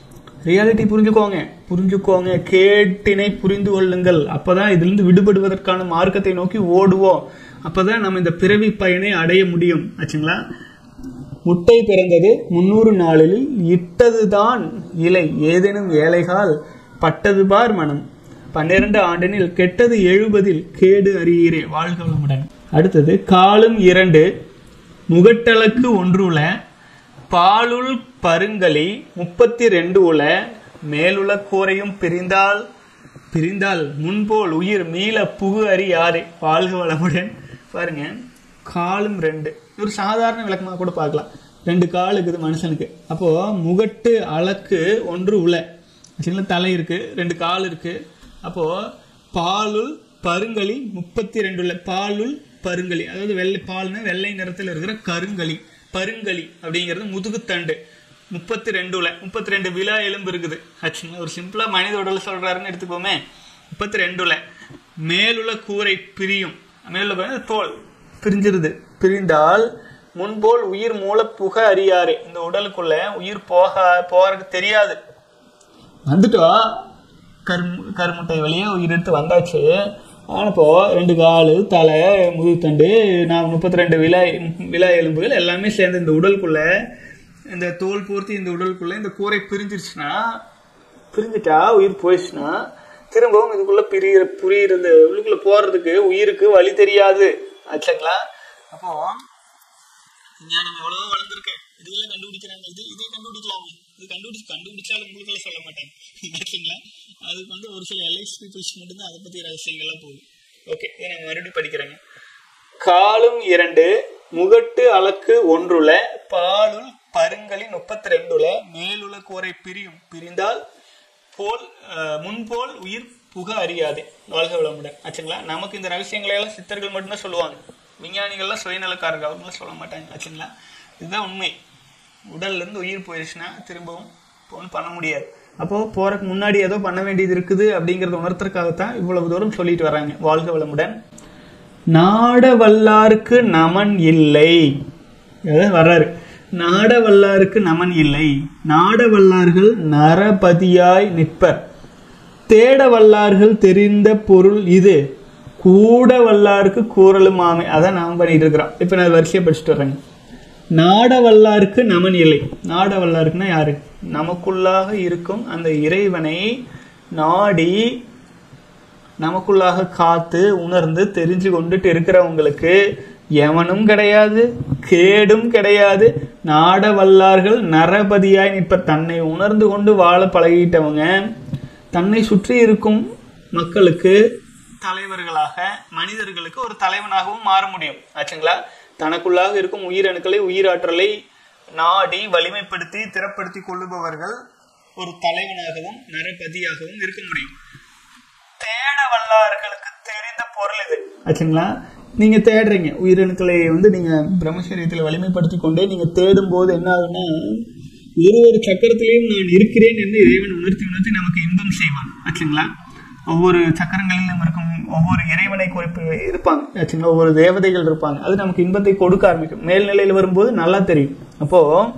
ரியாலிட்டி புரிஞ்சுக்கோங்க புரிஞ்சுக்கோங்க கேட்டினை புரிந்து கொள்ளுங்கள் அப்பதான் இதிலிருந்து விடுபடுவதற்கான மார்க்கத்தை நோக்கி ஓடுவோம் அப்பதான் நம்ம இந்த பிறவி பயனை அடைய முடியும் ஆச்சுங்களா முட்டை பிறந்தது முன்னூறு நாளில் இட்டதுதான் இலை ஏதேனும் ஏழைகால் பட்டது பார் மனம் பன்னிரண்டு ஆண்டனில் கெட்டது எழுபதில் கேடு அறியீரே வாழ்க வளமுடன் அடுத்தது காலும் இரண்டு முகட்டளக்கு ஒன்று உல பாலுள் பருங்களி முப்பத்தி ரெண்டு உல மேலுள்ள கூரையும் பிரிந்தால் பிரிந்தால் முன்போல் உயிர் மீள புகு அறியாரே வாழ்க வளமுடன் பாருங்க காலும் ரெண்டு ஒரு சாதாரண விளக்கமாக கூட பார்க்கலாம் ரெண்டு கால் இருக்குது மனுஷனுக்கு அப்போ முகட்டு அளக்கு ஒன்று உல ஆக்சுவலா தலை இருக்கு ரெண்டு கால் இருக்கு அப்போ பாலுள் பருங்களி முப்பத்தி ரெண்டு உள்ள பாலுள் பருங்களி அதாவது வெள்ளை பால்னா வெள்ளை நிறத்தில் இருக்கிற கருங்களி பருங்களி அப்படிங்கிறது முதுகுத்தண்டு முப்பத்தி ரெண்டு உல முப்பத்தி ரெண்டு விழா எலும்பு இருக்குது ஆக்சுவலா ஒரு சிம்பிளா மனித உடல் சொல்றாருன்னு எடுத்துக்கோமே முப்பத்தி ரெண்டு உல மேலுள்ள கூரை பிரியும் மேலுள்ள கூரை தோல் பிரிஞ்சிருது பிரிந்தால் முன்போல் உயிர் மூல புக அறியாரு இந்த உடலுக்குள்ள உயிர் போக போறதுக்கு தெரியாது வந்துட்டோம் கரு கருமுட்டை வழியே உயிர் எடுத்து வந்தாச்சு ஆனப்போ ரெண்டு காலு தலை முதுகுத்தண்டு நான் முப்பத்தி ரெண்டு விழா விழா எலும்புகள் எல்லாமே சேர்ந்து இந்த உடலுக்குள்ள இந்த தோல் பூர்த்தி இந்த உடலுக்குள்ள இந்த கூரை பிரிஞ்சிருச்சுன்னா பிரிஞ்சுட்டா உயிர் போயிடுச்சுன்னா திரும்பவும் இதுக்குள்ள பிரியிற புரியுறது உள்ளுக்குள்ள போறதுக்கு உயிருக்கு வழி தெரியாது ஆச்சுங்களா அப்போ ஞானம் எவ்வளவோ வளர்ந்துருக்கு இதுல கண்டுபிடிக்கிறாங்க இது இதே கண்டுபிடிக்கலாமே இது கண்டுபிடிச்சு கண்டுபிடிச்சாலும் உங்களுக்கெல்லாம் சொல்ல மாட்டாங்க ஆச்சுங்களா அதுக்கு வந்து ஒரு சில எல்ஐசி பீப்புள்ஸ் மட்டும்தான் அதை பத்தி ரகசியங்கள்லாம் போகுது ஓகே இதை நான் மறுபடியும் படிக்கிறேங்க காலும் இரண்டு முகட்டு அளக்கு ஒன்றுல பாலுள் பருங்களி முப்பத்தி ரெண்டுல மேலுள்ள கோரை பிரியும் பிரிந்தால் போல் அஹ், முன்போல் உயிர் புக அறியாது வாழ்க வளமுடன் ஆச்சுங்களா நமக்கு இந்த ரகசியங்களை எல்லாம் சித்தர்கள் மட்டும்தான் சொல்லுவாங்க விஞ்ஞானிகள்லாம் சுயநலக்காரர்கள் அவங்களாம் சொல்ல மாட்டாங்க ஆச்சுங்களா இதுதான் உண்மை உடல்ல இருந்து உயிர் போயிடுச்சுன்னா திரும்பவும் ஒன்றும் பண்ண முடியாது அப்போ போறதுக்கு முன்னாடி ஏதோ பண்ண வேண்டியது இருக்குது அப்படிங்கறத உணர்த்துறதுக்காகத்தான் இவ்வளவு தூரம் சொல்லிட்டு வராங்க வாழ்க வளமுடன் நாட வல்லாருக்கு நமன் இல்லை அதான் வர்றாரு நாட வல்லாருக்கு நமன் இல்லை நாட வல்லார்கள் நரபதியாய் நிற்பர் தேட வல்லார்கள் தெரிந்த பொருள் இது கூட வல்லாருக்கு கூறலும் ஆமை அதான் நாம் பண்ணிட்டு இருக்கிறோம் இப்போ நான் வரிசையை படிச்சுட்டு வர்றேங்க நாட வல்லாருக்கு நமன் இல்லை நாட வல்லாருக்குன்னா யாரு நமக்குள்ளாக இருக்கும் அந்த இறைவனை நாடி நமக்குள்ளாக காத்து உணர்ந்து தெரிஞ்சு கொண்டுட்டு இருக்கிறவங்களுக்கு எவனும் கிடையாது கேடும் கிடையாது நாட வல்லார்கள் நரபதியாய் நிற்ப தன்னை உணர்ந்து கொண்டு வாழ பழகிட்டவங்க தன்னை சுற்றி இருக்கும் மக்களுக்கு தலைவர்களாக மனிதர்களுக்கு ஒரு தலைவனாகவும் மாற முடியும் ஆச்சுங்களா தனக்குள்ளாக இருக்கும் உயிரணுக்களை உயிராற்றலை நாடி வலிமைப்படுத்தி திறப்படுத்தி கொள்ளுபவர்கள் ஒரு தலைவனாகவும் நரபதியாகவும் இருக்க முடியும் தேட வல்லார்களுக்கு தெரிந்த பொருள் இது ஆச்சுங்களா நீங்க தேடுறீங்க உயிரணுக்களை வந்து நீங்க பிரம்மச்சரியத்தில் வலிமைப்படுத்தி கொண்டே நீங்க தேடும் போது என்ன ஆகும்னா ஒரு ஒரு சக்கரத்திலையும் நான் இருக்கிறேன் என்று இறைவன் உணர்த்தி உணர்த்தி நமக்கு இன்பம் செய்வான் ஆச்சுங்களா ஒவ்வொரு சக்கரங்களிலும் இருக்கும் ஒவ்வொரு இறைவனை குறிப்பு இருப்பாங்க ஆச்சுங்களா ஒவ்வொரு தேவதைகள் இருப்பாங்க அது நமக்கு இன்பத்தை கொடுக்க ஆரம்பிக்கும் மேல்நிலையில் வரும்போது நல்லா தெரியும் அப்போ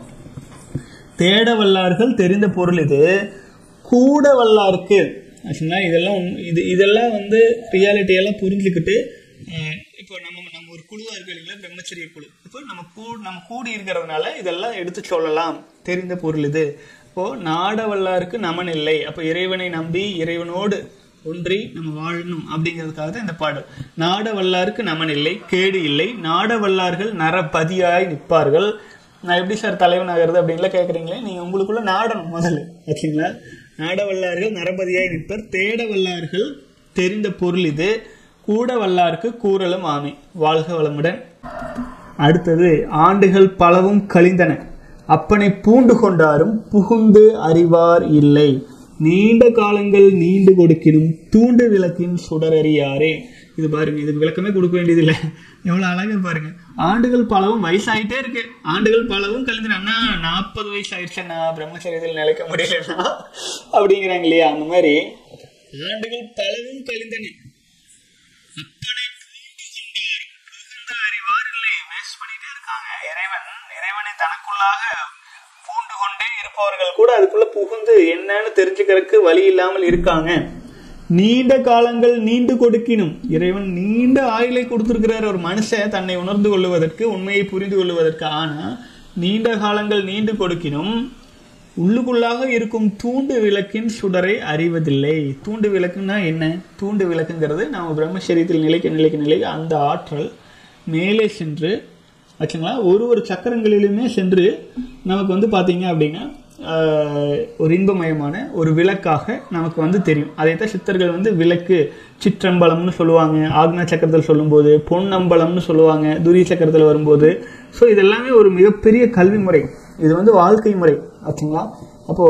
தேட வல்லார்கள் தெரிந்த பொருள் இது கூட வல்லாருக்கு ஆக்சுவலா இதெல்லாம் உண்மை- இது இதெல்லாம் வந்து ரியாலிட்டி எல்லாம் புரிஞ்சுக்கிட்டு அஹ், இப்போ நம்ம நம்ம ஒரு குழுவா இருக்கு இல்லைங்களா பிரம்மச்சரிய குழு இப்போ நம்ம கூ நம்ம கூடி இருக்கிறதுனால இதெல்லாம் எடுத்து சொல்லலாம் தெரிந்த பொருள் இது இப்போ நாட வல்லாருக்கு நமன் இல்லை அப்போ இறைவனை நம்பி இறைவனோடு ஒன்றி நம்ம வாழணும் அப்படிங்கிறதுக்காக தான் இந்த பாடல் நாட வல்லாருக்கு நமன் இல்லை கேடு இல்லை நாட வல்லார்கள் நரபதியாய் நிற்பார்கள் நான் எப்படி சார் தலைவன் ஆகிறது அப்படின்லாம் கேட்குறீங்களே நீங்கள் உங்களுக்குள்ள நாடணும் முதல்ல ஓகேங்களா நாட வல்லார்கள் நரபதியாய் நிற்பர் தேட வல்லார்கள் தெரிந்த பொருள் இது கூட வல்லாருக்கு கூறலும் ஆமை வாழ்க வளமுடன் அடுத்தது ஆண்டுகள் பலவும் கழிந்தன அப்பனை பூண்டு கொண்டாரும் புகுந்து அறிவார் இல்லை நீண்ட காலங்கள் நீண்டு கொடுக்கினும் தூண்டு விளக்கின் சுடரறியாரே இது பாருங்க இதுக்கு விளக்கமே கொடுக்க வேண்டியதில்லை எவ்வளவு அழகா பாருங்க ஆண்டுகள் பலவும் வயசாயிட்டே இருக்கு ஆண்டுகள் பலவும் கழிந்து அண்ணா நாற்பது வயசு ஆயிடுச்சுண்ணா பிரம்மச்சரியத்தில் நிலைக்க முடியலண்ணா அப்படிங்கிறாங்க இல்லையா அந்த மாதிரி ஆண்டுகள் பலவும் கழிந்தன அப்பனை பூண்டு கொண்டார் புகுந்த அறிவார் இல்லை வேஸ்ட் பண்ணிட்டே இருக்காங்க இறைவன் இறைவனை தனக்குள்ளாக பூண்டு கொண்டே இருப்பவர்கள் கூட அதுக்குள்ள புகுந்து என்னன்னு தெரிஞ்சுக்கிறதுக்கு வழி இல்லாமல் இருக்காங்க நீண்ட காலங்கள் நீண்டு கொடுக்கினும் இறைவன் நீண்ட ஆயுளை கொடுத்திருக்கிறார் ஒரு மனுஷன் தன்னை உணர்ந்து கொள்ளுவதற்கு உண்மையை புரிந்து கொள்வதற்கு ஆனா நீண்ட காலங்கள் நீண்டு கொடுக்கினும் உள்ளுக்குள்ளாக இருக்கும் தூண்டு விளக்கின் சுடரை அறிவதில்லை தூண்டு விளக்குன்னா என்ன தூண்டு விளக்குங்கிறது நாம பிரம்மச்சரியத்தில் நிலைக்க நிலைக்க நிலைக்க அந்த ஆற்றல் மேலே சென்று ஆச்சுங்களா ஒரு ஒரு சக்கரங்களிலுமே சென்று நமக்கு வந்து பார்த்தீங்க அப்படின்னா ஆஹ், ஒரு இன்பமயமான ஒரு விளக்காக நமக்கு வந்து தெரியும் அதைத்தான் சித்தர்கள் வந்து விளக்கு சிற்றம்பலம்னு சொல்லுவாங்க ஆக்னா சக்கரத்தில் சொல்லும்போது பொன்னம்பலம்னு சொல்லுவாங்க துரிய சக்கரத்தில் வரும்போது ஸோ இதெல்லாமே ஒரு மிகப்பெரிய கல்வி முறை இது வந்து வாழ்க்கை முறை ஆச்சுங்களா அப்போ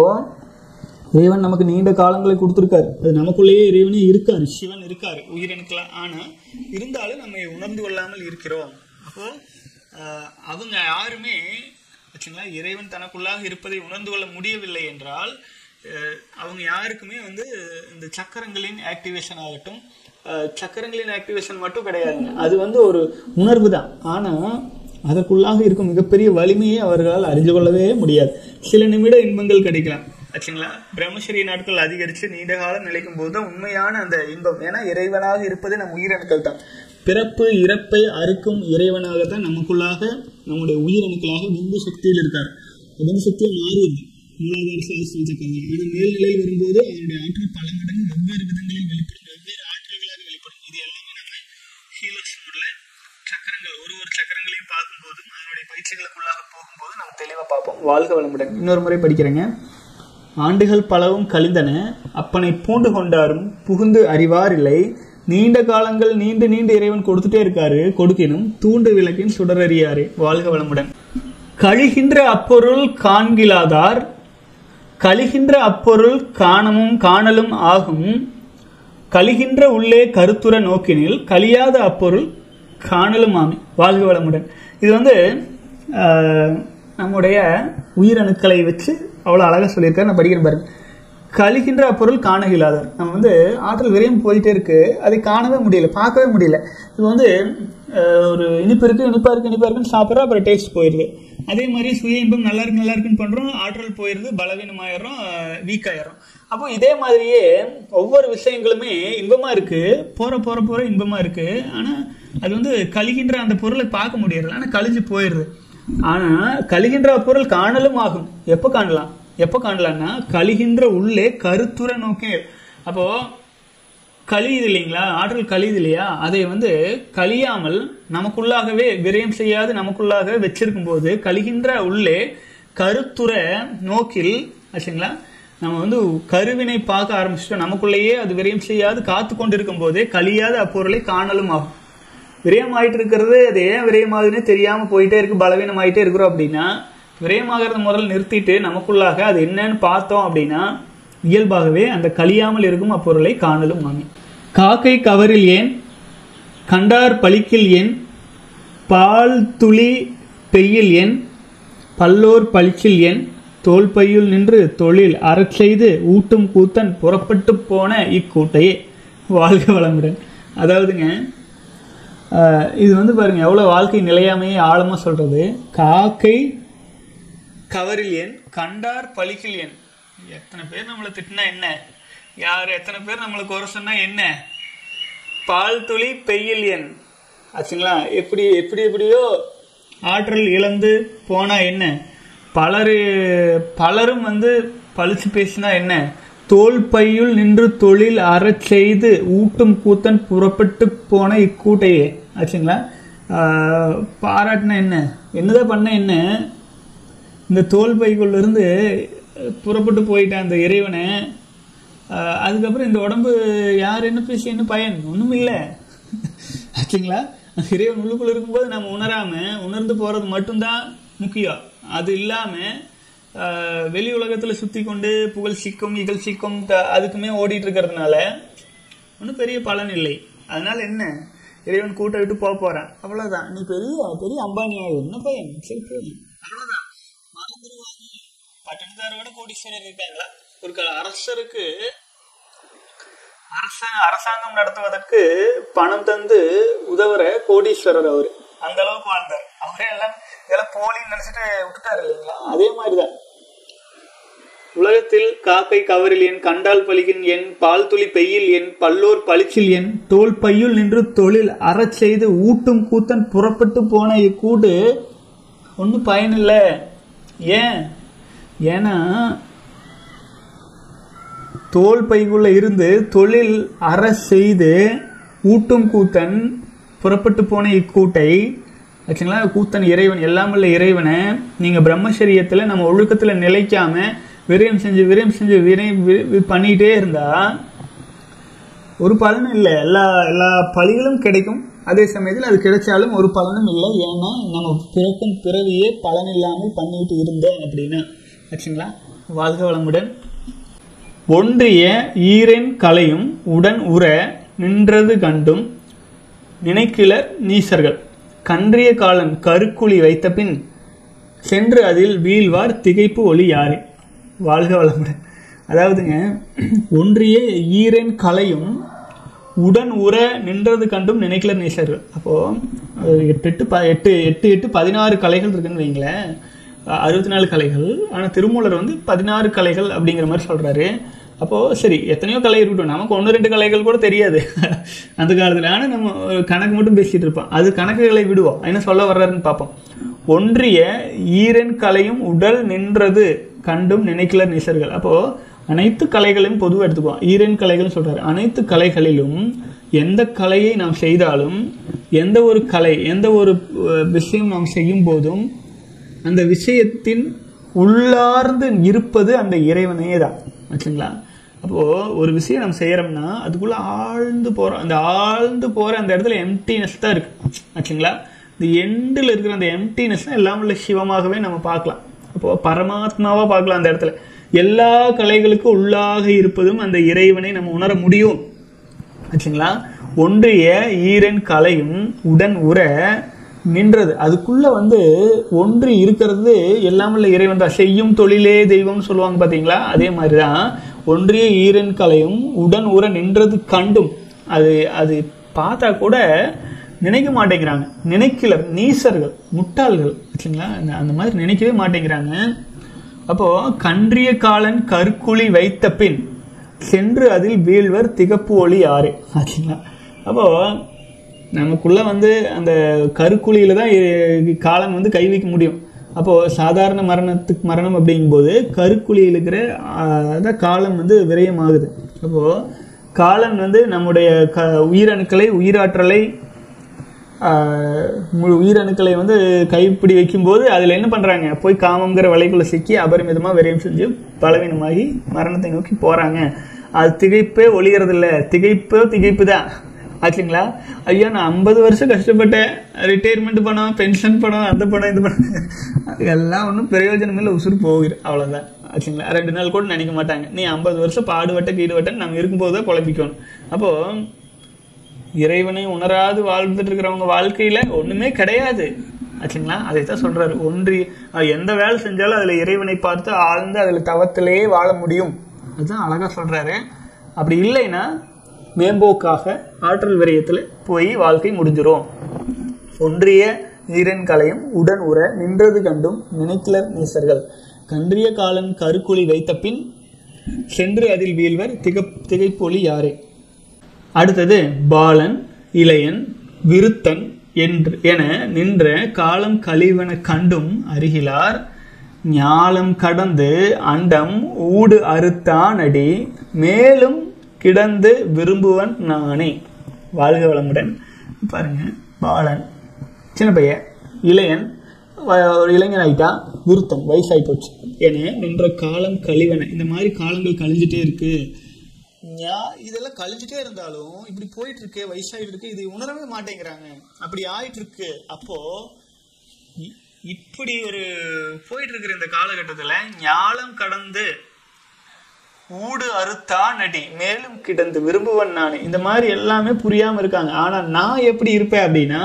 இறைவன் நமக்கு நீண்ட காலங்களை கொடுத்துருக்காரு அது நமக்குள்ளேயே இறைவனே இருக்காரு சிவன் இருக்காரு உயிரணுக்களா ஆனா இருந்தாலும் நம்ம உணர்ந்து கொள்ளாமல் இருக்கிறோம் அப்போ ஆஹ், அவங்க யாருமே ஆச்சுங்களா இறைவன் தனக்குள்ளாக இருப்பதை உணர்ந்து கொள்ள முடியவில்லை என்றால் அஹ், அவங்க யாருக்குமே வந்து இந்த சக்கரங்களின் ஆக்டிவேஷன் ஆகட்டும் அஹ், சக்கரங்களின் ஆக்டிவேஷன் மட்டும் கிடையாதுங்க அது வந்து ஒரு உணர்வு தான் ஆனா அதற்குள்ளாக இருக்கும் மிகப்பெரிய வலிமையை அவர்களால் அறிந்து கொள்ளவே முடியாது சில நிமிட இன்பங்கள் கிடைக்கலாம் ஆச்சுங்களா பிரம்மச்சரிய நாட்கள் அதிகரித்து நீண்ட காலம் நிலைக்கும் போது தான் உண்மையான அந்த இன்பம் ஏன்னா இறைவனாக இருப்பது நம் உயிரணுக்கள் தான் பிறப்பு இறப்பை அறுக்கும் இறைவனாகத்தான் நமக்குள்ளாக நம்முடைய உயிரணுக்களாக விந்து சக்தியில் இருக்கார் உடம்பு சக்தியை மாறிடுது மூலாதார சாஸ்திரம் சக்கரம் ஆனால் மேல்நிலை வரும்போது அதனுடைய ஆற்றல் பல மடங்கு வெவ்வேறு விதங்களில் வெளிப்படும் வெவ்வேறு ஆற்றல்களாக வெளிப்படும் இது எல்லாமே நம்ம ஹீலர்ஸ் மூடில் சக்கரங்கள் ஒரு ஒரு சக்கரங்களையும் பார்க்கும்போது அதனுடைய பயிற்சிகளுக்குள்ளாக போகும்போது நம்ம தெளிவாக பார்ப்போம் வாழ்க வளமுடன் இன்னொரு முறை படிக்கிறேங்க ஆண்டுகள் பலவும் கழிந்தன அப்பனை பூண்டு கொண்டாரும் புகுந்து அறிவார் இல்லை நீண்ட காலங்கள் நீண்டு நீண்டு இறைவன் கொடுத்துட்டே இருக்காரு கொடுக்கினும் தூண்டு விளக்கின் சுடரறியாரே வாழ்க வளமுடன் கழிகின்ற அப்பொருள் காண்கிலாதார் கழிகின்ற அப்பொருள் காணமும் காணலும் ஆகும் கழிகின்ற உள்ளே கருத்துர நோக்கினில் கழியாத அப்பொருள் காணலும் ஆமி வாழ்க வளமுடன் இது வந்து ஆஹ், நம்முடைய உயிரணுக்களை வச்சு அவ்வளோ அழகாக சொல்லியிருக்காரு நான் படிக்கிறேன் பாருங்க கழிகின்ற அப்பொருள் காண இயலாதார் நம்ம வந்து ஆற்றல் விரையும் போயிட்டே இருக்கு அதை காணவே முடியல பார்க்கவே முடியல இது வந்து ஆஹ், ஒரு இனிப்பு இருக்கு இனிப்பா இருக்கு இனிப்பா இருக்குன்னு சாப்பிட்றோம் அப்புறம் டேஸ்ட் போயிடுது அதே மாதிரி சுய இன்பம் நல்லா இருக்கு நல்லா இருக்குன்னு பண்றோம் ஆற்றல் போயிடுது பலவீனமாயிடுறோம் வீக் ஆயிடுறோம் அப்போ இதே மாதிரியே ஒவ்வொரு விஷயங்களுமே இன்பமா இருக்கு போற போற போற இன்பமா இருக்கு ஆனா அது வந்து கழிகின்ற அந்த பொருளை பார்க்க முடியறதில்ல ஆனா கழிஞ்சு போயிடுது ஆனா கழிகின்ற பொருள் காணலும் ஆகும் எப்போ காணலாம் எப்போ காணலாம்னா கழிகின்ற உள்ளே கருத்துர நோக்கி அப்போ கழியுது இல்லைங்களா ஆற்றல் கழியுது இல்லையா அதை வந்து கழியாமல் நமக்குள்ளாகவே விரயம் செய்யாது நமக்குள்ளாக வச்சிருக்கும் போது கழிகின்ற உள்ளே கருத்துர நோக்கில் ஆச்சுங்களா நம்ம வந்து கருவினை பார்க்க ஆரம்பிச்சிட்டோம் நமக்குள்ளேயே அது விரயம் செய்யாது காத்து கொண்டிருக்கும் போதே கழியாத அப்பொருளை காணலும் ஆகும் விரயம் ஆயிட்டு இருக்கிறது அது ஏன் விரயமாகுதுன்னு தெரியாம போயிட்டே இருக்கு பலவீனம் ஆயிட்டே இருக்கிறோம் அப்படின்னா விரயமாகிறத முதல்ல நிறுத்திட்டு நமக்குள்ளாக அது என்னன்னு பார்த்தோம் அப்படின்னா இயல்பாகவே அந்த கழியாமல் இருக்கும் அப்பொருளை காணலும் மாமி காக்கை கவரில் ஏன் கண்டார் பளிக்கில் ஏன் பால் துளி பெய்யில் ஏன் பல்லோர் பளிச்சில் ஏன் தோல் பையுள் நின்று தொழில் அறச் செய்து ஊட்டும் கூத்தன் புறப்பட்டு போன இக்கூட்டையே வாழ்க வளமுடன் அதாவதுங்க ஆஹ், இது வந்து பாருங்க எவ்வளவு வாழ்க்கை நிலையாமையை ஆழமா சொல்றது காக்கை கவரில் ஏன் கண்டார் பழிக்கில் ஏன் எத்தனை பேர் நம்மளை திட்டினா என்ன யார் எத்தனை பேர் நம்மளை குறை சொன்னா என்ன பால் துளி பெய்யில் எண் ஆச்சுங்களா எப்படி எப்படி எப்படியோ ஆற்றல் இழந்து போனா என்ன பலரு பலரும் வந்து பழிச்சு பேசினா என்ன தோல் பையுள் நின்று தொழில் அறச் செய்து ஊட்டும் கூத்தன் புறப்பட்டு போன இக்கூட்டையே ஆச்சுங்களா ஆஹ், பாராட்டினா என்ன என்னதான் பண்ண என்ன இந்த தோல் பைக்குள்ள இருந்து புறப்பட்டு போயிட்டான் அந்த இறைவனை ஆஹ் அதுக்கப்புறம் இந்த உடம்பு யார் என்ன பேசி என்ன பயன் ஒன்றும் இல்லை ஆச்சுங்களா அந்த இறைவன் உள்ளுக்குள்ள இருக்கும்போது நம்ம உணராம உணர்ந்து போறது மட்டும்தான் முக்கியம் அது இல்லாம ஆஹ் வெளி உலகத்துல சுத்தி கொண்டு புகழ் சிக்கும் இகழ் சிக்கும் த- அதுக்குமே ஓடிட்டு இருக்கிறதுனால ஒன்றும் பெரிய பலன் இல்லை அதனால என்ன இறைவன் கூட்ட விட்டு போக போறான் அவ்வளவுதான் நீ பெரிய பெரிய அம்பானி ஆகு என்ன பையன் சரி போய் அவ்வளவுதான் மறந்துடுவாங்க பட்டணத்தாரோட கோடீஸ்வரர் இருக்காங்களா ஒரு கால அரசருக்கு அரச அரசாங்கம் நடத்துவதற்கு பணம் தந்து உதவுற கோடீஸ்வரர் அவரு அந்த அளவுக்கு வாழ்ந்தார் அவரே எல்லாம் இதெல்லாம் போலின்னு நினைச்சிட்டு விட்டுட்டாரு இல்லைங்களா அதே மாதிரிதான் உலகத்தில் காக்கை கவரில் என் கண்டால் பலிகின் என் பால் துளி பெய்யில் என் பல்லோர் பளிச்சில் என் தோல் பையுள் நின்று தொழில் அறச் செய்து ஊட்டும் கூத்தன் புறப்பட்டு போன இக்கூடு ஒன்றும் பயனில்லை ஏன் ஏன்னா தோல் பைக்குள்ள இருந்து தொழில் அற செய்து ஊட்டும் கூத்தன் புறப்பட்டு போன இக்கூட்டை ஆச்சுங்களா கூத்தன் இறைவன் எல்லாமுள்ள இறைவனை நீங்க பிரம்மச்சரியத்துல நம்ம ஒழுக்கத்துல நிலைக்காம விரயம் செஞ்சு விரயம் செஞ்சு விரை வி- வி- பண்ணிட்டே இருந்தா ஒரு பலனும் இல்லை எல்லா எல்லா பலிகளும் கிடைக்கும் அதே சமயத்தில் அது கிடைச்சாலும் ஒரு பலனும் இல்லை ஏன்னா நம்ம பிறக்கும் பிறவியே பலன் இல்லாமல் பண்ணிட்டு இருந்தோம் அப்படின்னா ஆச்சுங்களா வாழ்க வளமுடன் ஒன்றிய ஈரென் கலையும் உடன் உற நின்றது கண்டும் நினைக்கிலர் நீசர்கள் கன்றிய காலன் கருக்குழி வைத்த பின் சென்று அதில் வீழ்வார் திகைப்பு ஒளி யாரே வாழ்க வளமுடன் அதாவதுங்க ஒன்றிய ஈரென் கலையும் உடன் உற நின்றது கண்டும் நினைக்கல நீசர்கள் அப்போ அஹ், எட்டு எட்டு ப எட்டு எட்டு எட்டு பதினாறு கலைகள் இருக்குன்னு வைங்களேன் அஹ், அறுபத்தி நாலு கலைகள் ஆனா திருமூலர் வந்து பதினாறு கலைகள் அப்படிங்கிற மாதிரி சொல்றாரு அப்போ சரி எத்தனையோ கலை இருக்கட்டும் நமக்கு ஒன்று ரெண்டு கலைகள் கூட தெரியாது அந்த காலத்துல ஆனா நம்ம ஒரு கணக்கு மட்டும் பேசிட்டு இருப்போம் அது கணக்குகளை விடுவோம் என்ன சொல்ல வர்றாருன்னு பார்ப்போம் ஒன்றிய ஈரன் கலையும் உடல் நின்றது கண்டும் நினைக்கல நிசர்கள் அப்போ அனைத்து கலைகளையும் பொதுவாக எடுத்துக்குவோம் ஈரன் கலைகள் சொல்றாரு அனைத்து கலைகளிலும் எந்த கலையை நாம் செய்தாலும் எந்த ஒரு கலை எந்த ஒரு அஹ், விஷயம் நாம் செய்யும் போதும் அந்த விஷயத்தின் உள்ளார்ந்து இருப்பது அந்த இறைவனே தான் ஆச்சுங்களா அப்போ ஒரு விஷயம் நம்ம செய்யறோம்னா அதுக்குள்ள ஆழ்ந்து போறோம் அந்த ஆழ்ந்து போற அந்த இடத்துல எம்டினஸ் தான் இருக்கு ஆச்சுங்களா இந்த எண்டில் இருக்கிற அந்த எம்டினஸ் தான் எல்லாம் உள்ள சிவமாகவே நம்ம பார்க்கலாம் அப்போ பரமாத்மாவா பார்க்கலாம் அந்த இடத்துல எல்லா கலைகளுக்கும் உள்ளாக இருப்பதும் அந்த இறைவனை நம்ம உணர முடியும் ஆச்சுங்களா ஒன்றிய ஈரன் கலையும் உடன் உற நின்றது அதுக்குள்ள வந்து ஒன்று இருக்கிறது எல்லாம் உள்ள இறைவன் தான் செய்யும் தொழிலே தெய்வம் சொல்லுவாங்க பாத்தீங்களா அதே மாதிரிதான் ஒன்றிய ஈரன் கலையும் உடன் உற நின்றது கண்டும் அது அது பார்த்தா கூட நினைக்க மாட்டேங்கிறாங்க நினைக்கலர் நீசர்கள் முட்டாள்கள் ஆச்சுங்களா அந்த- அந்த மாதிரி நினைக்கவே மாட்டேங்கிறாங்க அப்போ கன்றிய காலன் கற்குழி வைத்த பின் சென்று அதில் வீழ்வர் திகப்பு ஒளி ஆறு ஆச்சுங்களா அப்போ நமக்குள்ள வந்து அந்த கருக்குழியில தான் இ- காலன் வந்து கை வைக்க முடியும் அப்போ சாதாரண மரணத்துக்கு மரணம் அப்படிங்கும்போது கருக்குழியில் இருக்கிற ஆஹ், அதான் காலம் வந்து விரயமாகுது அப்போ காலன் வந்து நம்முடைய க உயிரணுக்களை உயிராற்றலை ஆஹ், முழு உயிரணுக்களை வந்து கைப்பிடி வைக்கும்போது அதில் என்ன பண்ணுறாங்க போய் காமங்கிற வலைக்குள்ள சிக்கி அபரிமிதமாக விரயம் செஞ்சு பலவீனமாகி மரணத்தை நோக்கி போகிறாங்க அது திகைப்பே ஒளியறதில்ல திகைப்போ திகைப்பு தான் ஆச்சுங்களா ஐயா நான் ஐம்பது வருஷம் கஷ்டப்பட்டேன் ரிட்டையர்மெண்ட் பணம் பென்ஷன் பணம் அந்த பணம் இந்த பணம் எல்லாம் ஒன்றும் பிரயோஜனம் இல்லை உசுறு போகுது அவ்வளோதான் ஆச்சுங்களா ரெண்டு நாள் கூட நினைக்க மாட்டாங்க நீ ஐம்பது வருஷம் பாடுபட்ட கீடுபட்ட நம்ம இருக்கும்போது தான் குழப்பிக்கணும் அப்போது இறைவனை உணராது வாழ்ந்துட்டு இருக்கிறவங்க வாழ்க்கையில ஒண்ணுமே கிடையாது ஆச்சுங்களா அதை தான் சொல்றாரு ஒன்றி அஹ் எந்த வேலை செஞ்சாலும் அதுல இறைவனை பார்த்து ஆழ்ந்து அதுல தவத்திலேயே வாழ முடியும் அதுதான் அழகா சொல்றாரு அப்படி இல்லைன்னா மேம்போக்காக ஆற்றல் விரயத்துல போய் வாழ்க்கை முடிஞ்சிரும் ஒன்றிய ஈரன் கலையும் உடன் உற நின்றது கண்டும் நினைக்கலர் நீசர்கள் கன்றிய காலன் கருக்குழி வைத்த பின் சென்று அதில் வீழ்வர் திக திகைப்பொலி யாரே அடுத்தது பாலன் இளையன் விருத்தன் என்று என நின்ற காலம் கழிவன கண்டும் அருகிலார் ஞாலம் கடந்து அண்டம் ஊடு அறுத்தானடி மேலும் கிடந்து விரும்புவன் நானே வாழ்க வளமுடன் பாருங்க பாலன் சின்ன பையன் இளையன் வ- ஒரு இளைஞன் ஆயிட்டா விருத்தன் வயசாகி போச்சு என நின்ற காலம் கழிவன இந்த மாதிரி காலங்கள் கழிஞ்சிட்டே இருக்கு ஞா- இதெல்லாம் கழிஞ்சிட்டே இருந்தாலும் இப்படி போயிட்டு இருக்கு வயசாயிட்டு இருக்கு இது உணரவே மாட்டேங்கிறாங்க அப்படி ஆயிட்டு இருக்கு அப்போ இ- இப்படி ஒரு போயிட்டு இருக்கிற இந்த காலகட்டத்துல ஞாலம் கடந்து ஊடு அறுத்தா நடி மேலும் கிடந்து விரும்புவன் நான் இந்த மாதிரி எல்லாமே புரியாம இருக்காங்க ஆனா நான் எப்படி இருப்பேன் அப்படின்னா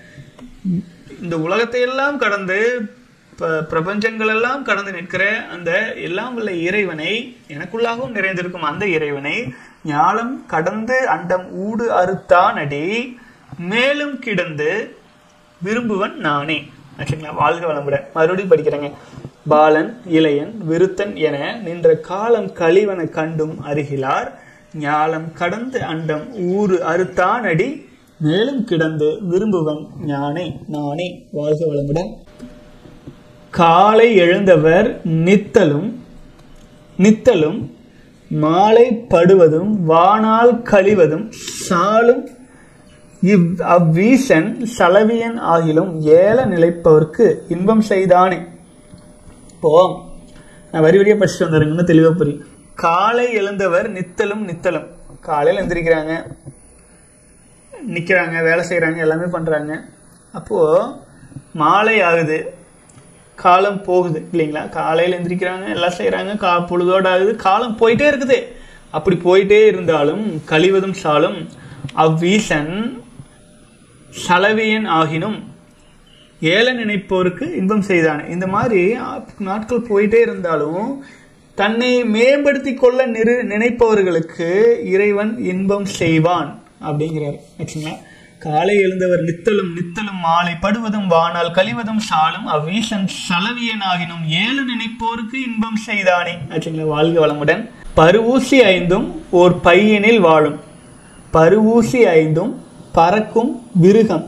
இந்த உலகத்தை எல்லாம் கடந்து ப- பிரபஞ்சங்கள் எல்லாம் கடந்து நிற்கிற அந்த எல்லாம் உள்ள இறைவனை எனக்குள்ளாகவும் நிறைந்திருக்கும் அந்த இறைவனை ஞாலம் கடந்து அண்டம் ஊடு அறுத்தானடி மேலும் கிடந்து விரும்புவன் நானே ஆச்சுங்களா வாழ்க வளமுடன் மறுபடியும் படிக்கிறேங்க பாலன் இளையன் விருத்தன் என நின்ற காலம் கழிவன கண்டும் அருகிலார் ஞாலம் கடந்து அண்டம் ஊறு அறுத்தானடி மேலும் கிடந்து விரும்புவன் ஞானே நானே வாழ்க வளமுடன் காலை எழுந்தவர் நித்தலும் நித்தலும் மாலை படுவதும் வானால் கழிவதும் சாலும் இவ் அவ்வீசன் சலவியன் ஆகிலும் ஏல நிலைப்பவர்க்கு இன்பம் செய்தானே இப்போ நான் வரி வரியா படிச்சுட்டு வந்துடுறேங்கன்னு தெளிவா புரியும் காலை எழுந்தவர் நித்தலும் நித்தலும் காலையில் எந்திரிக்கிறாங்க நிக்கிறாங்க வேலை செய்றாங்க எல்லாமே பண்றாங்க அப்போ மாலை ஆகுது காலம் போகுது இல்லைங்களா காலையில் எந்திரிக்கிறாங்க எல்லாம் செய்றாங்க கா பொழுதோட ஆகுது காலம் போயிட்டே இருக்குது அப்படி போயிட்டே இருந்தாலும் கழிவதும் சாலும் அவ்வீசன் சலவியன் ஆகினும் ஏல நினைப்போருக்கு இன்பம் செய்தானே இந்த மாதிரி நாட்கள் போயிட்டே இருந்தாலும் தன்னை மேம்படுத்தி கொள்ள நிறு நினைப்பவர்களுக்கு இறைவன் இன்பம் செய்வான் அப்படிங்கிறார் ஆச்சுங்களா காலை எழுந்தவர் நித்தலும் நித்தலும் மாலை படுவதும் வானால் கழிவதும் சாலும் அவ்வீசன் சலவியன் ஆகினும் ஏழு நினைப்போருக்கு இன்பம் செய்தானே ஆச்சுங்களா வாழ்க வளமுடன் பருவூசி ஐந்தும் ஓர் பையனில் வாழும் பருவூசி ஐந்தும் பறக்கும் விருகம்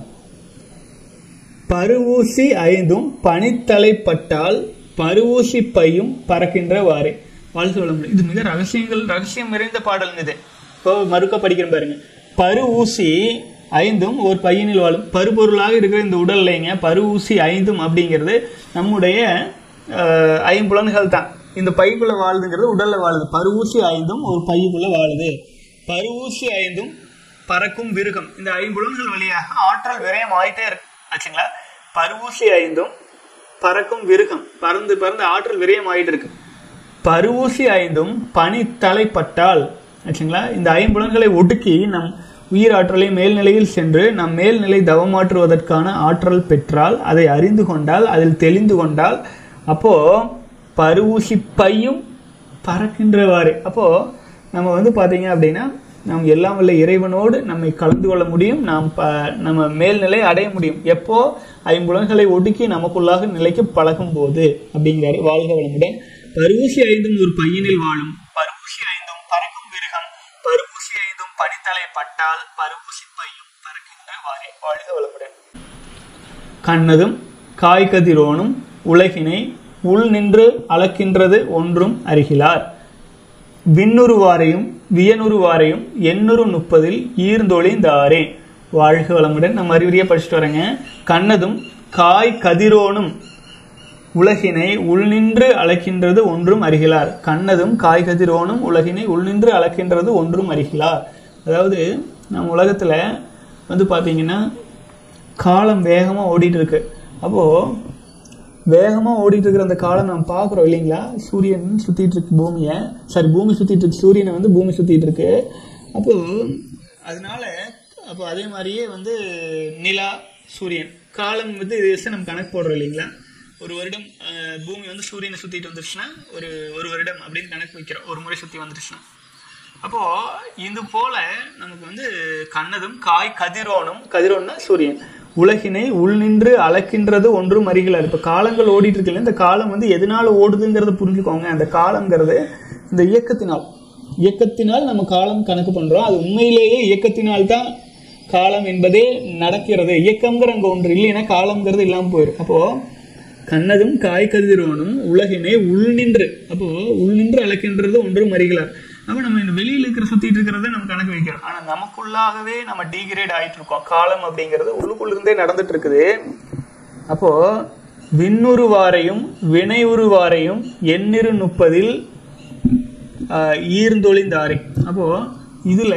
பருவூசி ஐந்தும் பனித்தலைப்பட்டால் பருவூசி பையும் பறக்கின்றவாறு வாழ்த்து வளம் இது மிக ரகசியங்கள் ரகசியம் நிறைந்த பாடல் இது இப்போ மறுக்க படிக்கிறேன் பாருங்க பருவூசி ஐந்தும் ஒரு பையனில் வாழும் பருப்பொருளாக இருக்கிற இந்த உடல்லைங்க பருவூசி ஐந்தும் அப்படிங்கிறது நம்முடைய அஹ், ஐம்புலன்கள் தான் இந்த பைக்குள்ள வாழுதுங்கிறது உடல்ல வாழுது பருவூசி ஐந்தும் ஒரு பைக்குள்ள வாழுது பருவூசி ஐந்தும் பறக்கும் விருகம் இந்த ஐம்புலன்கள் வழியாக ஆற்றல் விரயம் ஆயிட்டே இருக்கு ஆச்சுங்களா பருவூசி ஐந்தும் பறக்கும் விருகம் பறந்து பறந்து ஆற்றல் விரயம் ஆயிட்டு இருக்கு பருவூசி ஐந்தும் பனி தலைப்பட்டால் ஆச்சுங்களா இந்த ஐம்புலன்களை ஒடுக்கி நம் உயிராற்றலை மேல்நிலையில் சென்று நம் மேல்நிலை தவமாற்றுவதற்கான ஆற்றல் பெற்றால் அதை அறிந்து கொண்டால் அதில் தெளிந்து கொண்டால் அப்போ பருவூசி பையும் பறக்கின்றவாறு அப்போ நம்ம வந்து பாத்தீங்க அப்படின்னா நாம் எல்லாம் வல்ல இறைவனோடு நம்மை கலந்து கொள்ள முடியும் நாம் ப நம்ம மேல்நிலை அடைய முடியும் எப்போ ஐம்புலன்களை ஒடுக்கி நமக்குள்ளாக நிலைக்கு பழகும் போது அப்படிங்கிறாரு வாழ்க வளமுடன் பருவூசி ஐந்தும் ஒரு பையனில் வாழும் பருவூசி ஐந்தும் பறக்கும் மிருகம் பருவூசி ஐந்தும் பனித்தலை பட்டால் பருவூசி பையும் பறக்கின்ற வாரே வாழ்க வளமுடன் கண்ணதும் காய்கதிரோனும் உலகினை உள் நின்று அளக்கின்றது ஒன்றும் அறிகிலார் விண்ணுருவாரையும் வியனுருவாரையும் எண்ணூறு முப்பதில் ஈர்ந்தொழிந்தாரே வாழ்க வளமுடன் நம்ம அறிவுரையா படிச்சுட்டு வரேங்க கண்ணதும் காய் கதிரோனும் உலகினை உள்நின்று அளக்கின்றது ஒன்றும் அறிகிலார் கண்ணதும் காய் கதிரோனும் உலகினை உள்நின்று அளக்கின்றது ஒன்றும் அறிகிலார் அதாவது நம்ம உலகத்துல வந்து பாத்தீங்கன்னா காலம் வேகமா ஓடிட்டு இருக்கு அப்போ வேகமா ஓடிட்டு இருக்கிற அந்த காலம் நம்ம பார்க்குறோம் இல்லைங்களா சூரியன் சுத்திட்டு இருக்கு பூமியை சாரி பூமி சுத்திட்டு இருக்கு சூரியனை வந்து பூமி சுத்திட்டு இருக்கு அப்போ அதனால அப்போ அதே மாதிரியே வந்து நிலா சூரியன் காலம் வந்து இது வச்சு நம்ம கணக்கு போடுறோம் இல்லைங்களா ஒரு வருடம் அஹ், பூமி வந்து சூரியனை சுத்திட்டு வந்துருச்சுன்னா ஒரு ஒரு வருடம் அப்படின்னு கணக்கு வைக்கிறோம் ஒரு முறை சுத்தி வந்துருச்சுன்னா அப்போ இது போல நமக்கு வந்து கண்ணதும் காய் கதிரோனும் கதிரோன்னா சூரியன் உலகினை உள்நின்று அளக்கின்றது ஒன்றும் அறிகலார் இப்ப காலங்கள் ஓடிட்டு இருக்குல்ல இந்த காலம் வந்து எதனால ஓடுதுங்கிறத புரிஞ்சுக்கோங்க அந்த காலம்ங்கிறது இந்த இயக்கத்தினால் இயக்கத்தினால் நம்ம காலம் கணக்கு பண்றோம் அது உண்மையிலேயே இயக்கத்தினால் தான் காலம் என்பதே நடக்கிறது இயக்கம்ங்கிற அங்க ஒன்று இல்லைன்னா காலம்ங்கிறது இல்லாம போயிடும் அப்போ கண்ணதும் காய் கதிரோனும் உலகினை உள்நின்று அப்போ உள்நின்று அளக்கின்றது ஒன்றும் அறிகலார் அப்ப நம்ம இந்த வெளியில இருக்கிற சுத்திட்டு இருக்கிறத நம்ம கணக்கு வைக்கிறோம் ஆனா நமக்குள்ளாகவே நம்ம டீகிரேட் ஆயிட்டு இருக்கோம் காலம் அப்படிங்கிறது உள்ளுக்குள்ள இருந்தே நடந்துட்டு இருக்குது அப்போ விண்ணுருவாரையும் வினையுருவாரையும் எண்ணிரு முப்பதில் ஆஹ், ஈர்ந்தொழிந்தாரை அப்போ இதுல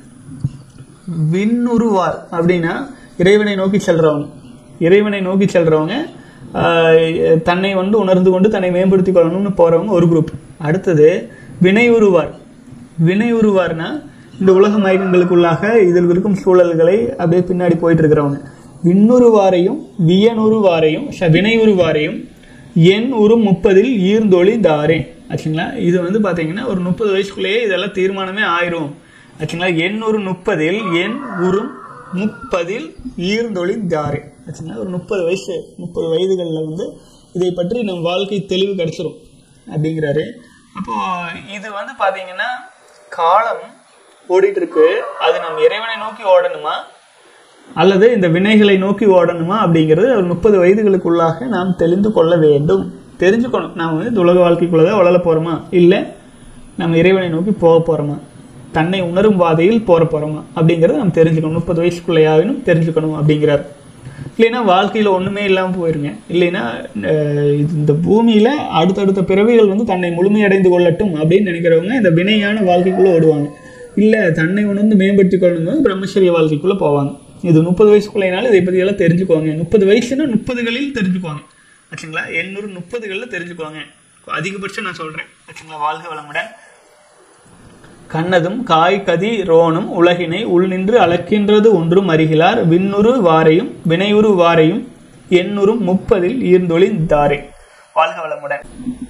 விண்ணுருவார் அப்படின்னா இறைவனை நோக்கி செல்றவங்க இறைவனை நோக்கி செல்றவங்க ஆஹ், தன்னை வந்து உணர்ந்து கொண்டு தன்னை மேம்படுத்திக் கொள்ளணும்னு போறவங்க ஒரு குரூப் அடுத்தது வினையுருவார் வினையுருவார்னா இந்த உலக மயக்கங்களுக்குள்ளாக இதில் இருக்கும் சூழல்களை அப்படியே பின்னாடி போயிட்டு இருக்கிறவங்க விண்ணுருவாரையும் வியனுருவாரையும் ச- வினையுருவாரையும் எண் உரு முப்பதில் ஈர்ந்தொழி தாரே ஆச்சுங்களா இது வந்து பாத்தீங்கன்னா ஒரு முப்பது வயசுக்குள்ளேயே இதெல்லாம் தீர்மானமே ஆயிரும் ஆச்சுங்களா எண்ணூறு முப்பதில் எண் உரும் முப்பதில் ஈர்ந்தொழி தாரே ஆச்சுங்களா ஒரு முப்பது வயசு முப்பது வயதுகளில் வந்து இதை பற்றி நம் வாழ்க்கை தெளிவு கிடைச்சிரும் அப்படிங்கிறாரு அப்போ இது வந்து பாத்தீங்கன்னா காலம் ஓடிட்டு இருக்கு அது நம் இறைவனை நோக்கி ஓடணுமா அல்லது இந்த வினைகளை நோக்கி ஓடணுமா அப்படிங்கிறது ஒரு முப்பது வயதுகளுக்குள்ளாக நாம் தெரிந்து கொள்ள வேண்டும் தெரிஞ்சுக்கணும் நாம் வந்து இந்த உலக வாழ்க்கைக்குள்ளதான் வளர போறோமா இல்லை நம்ம இறைவனை நோக்கி போக போறோமா தன்னை உணரும் பாதையில் போற போறோமா அப்படிங்கறத நம்ம தெரிஞ்சுக்கணும் முப்பது வயசுக்குள்ளையாவினும் தெரிஞ்சுக்கணும் அப்படிங்கிறார் இல்லைன்னா வாழ்க்கையில ஒண்ணுமே இல்லாம போயிருங்க இல்லைன்னா அஹ், இது- இந்த பூமியில அடுத்தடுத்த பிறவிகள் வந்து தன்னை முழுமையடைந்து கொள்ளட்டும் அப்படின்னு நினைக்கிறவங்க இந்த வினையான வாழ்க்கைக்குள்ள ஓடுவாங்க இல்ல தன்னை உணர்ந்து மேம்படுத்திக் கொள்ளணும் பிரம்மச்சரிய வாழ்க்கைக்குள்ள போவாங்க இது முப்பது வயசுக்குள்ளைனாலும் இதை பத்தி எல்லாம் தெரிஞ்சுக்குவாங்க முப்பது வயசுன்னா முப்பதுகளில் தெரிஞ்சுக்குவாங்க ஆச்சுங்களா எண்ணூறு முப்பதுகளில் தெரிஞ்சுக்குவாங்க அதிகபட்சம் நான் சொல்றேன் ஆச்சுங்களா வாழ்க வளமுடன் கண்ணதும் காய் கதி ரோனும் உலகினை உள்நின்று அளக்கின்றது ஒன்றும் அறிகிறார் விண்ணுரு வாரையும் வினையுறு வாரையும் எண்ணுறும் முப்பதில் ஈர்ந்தொழிந்தாரே வாழ்க வளமுடன்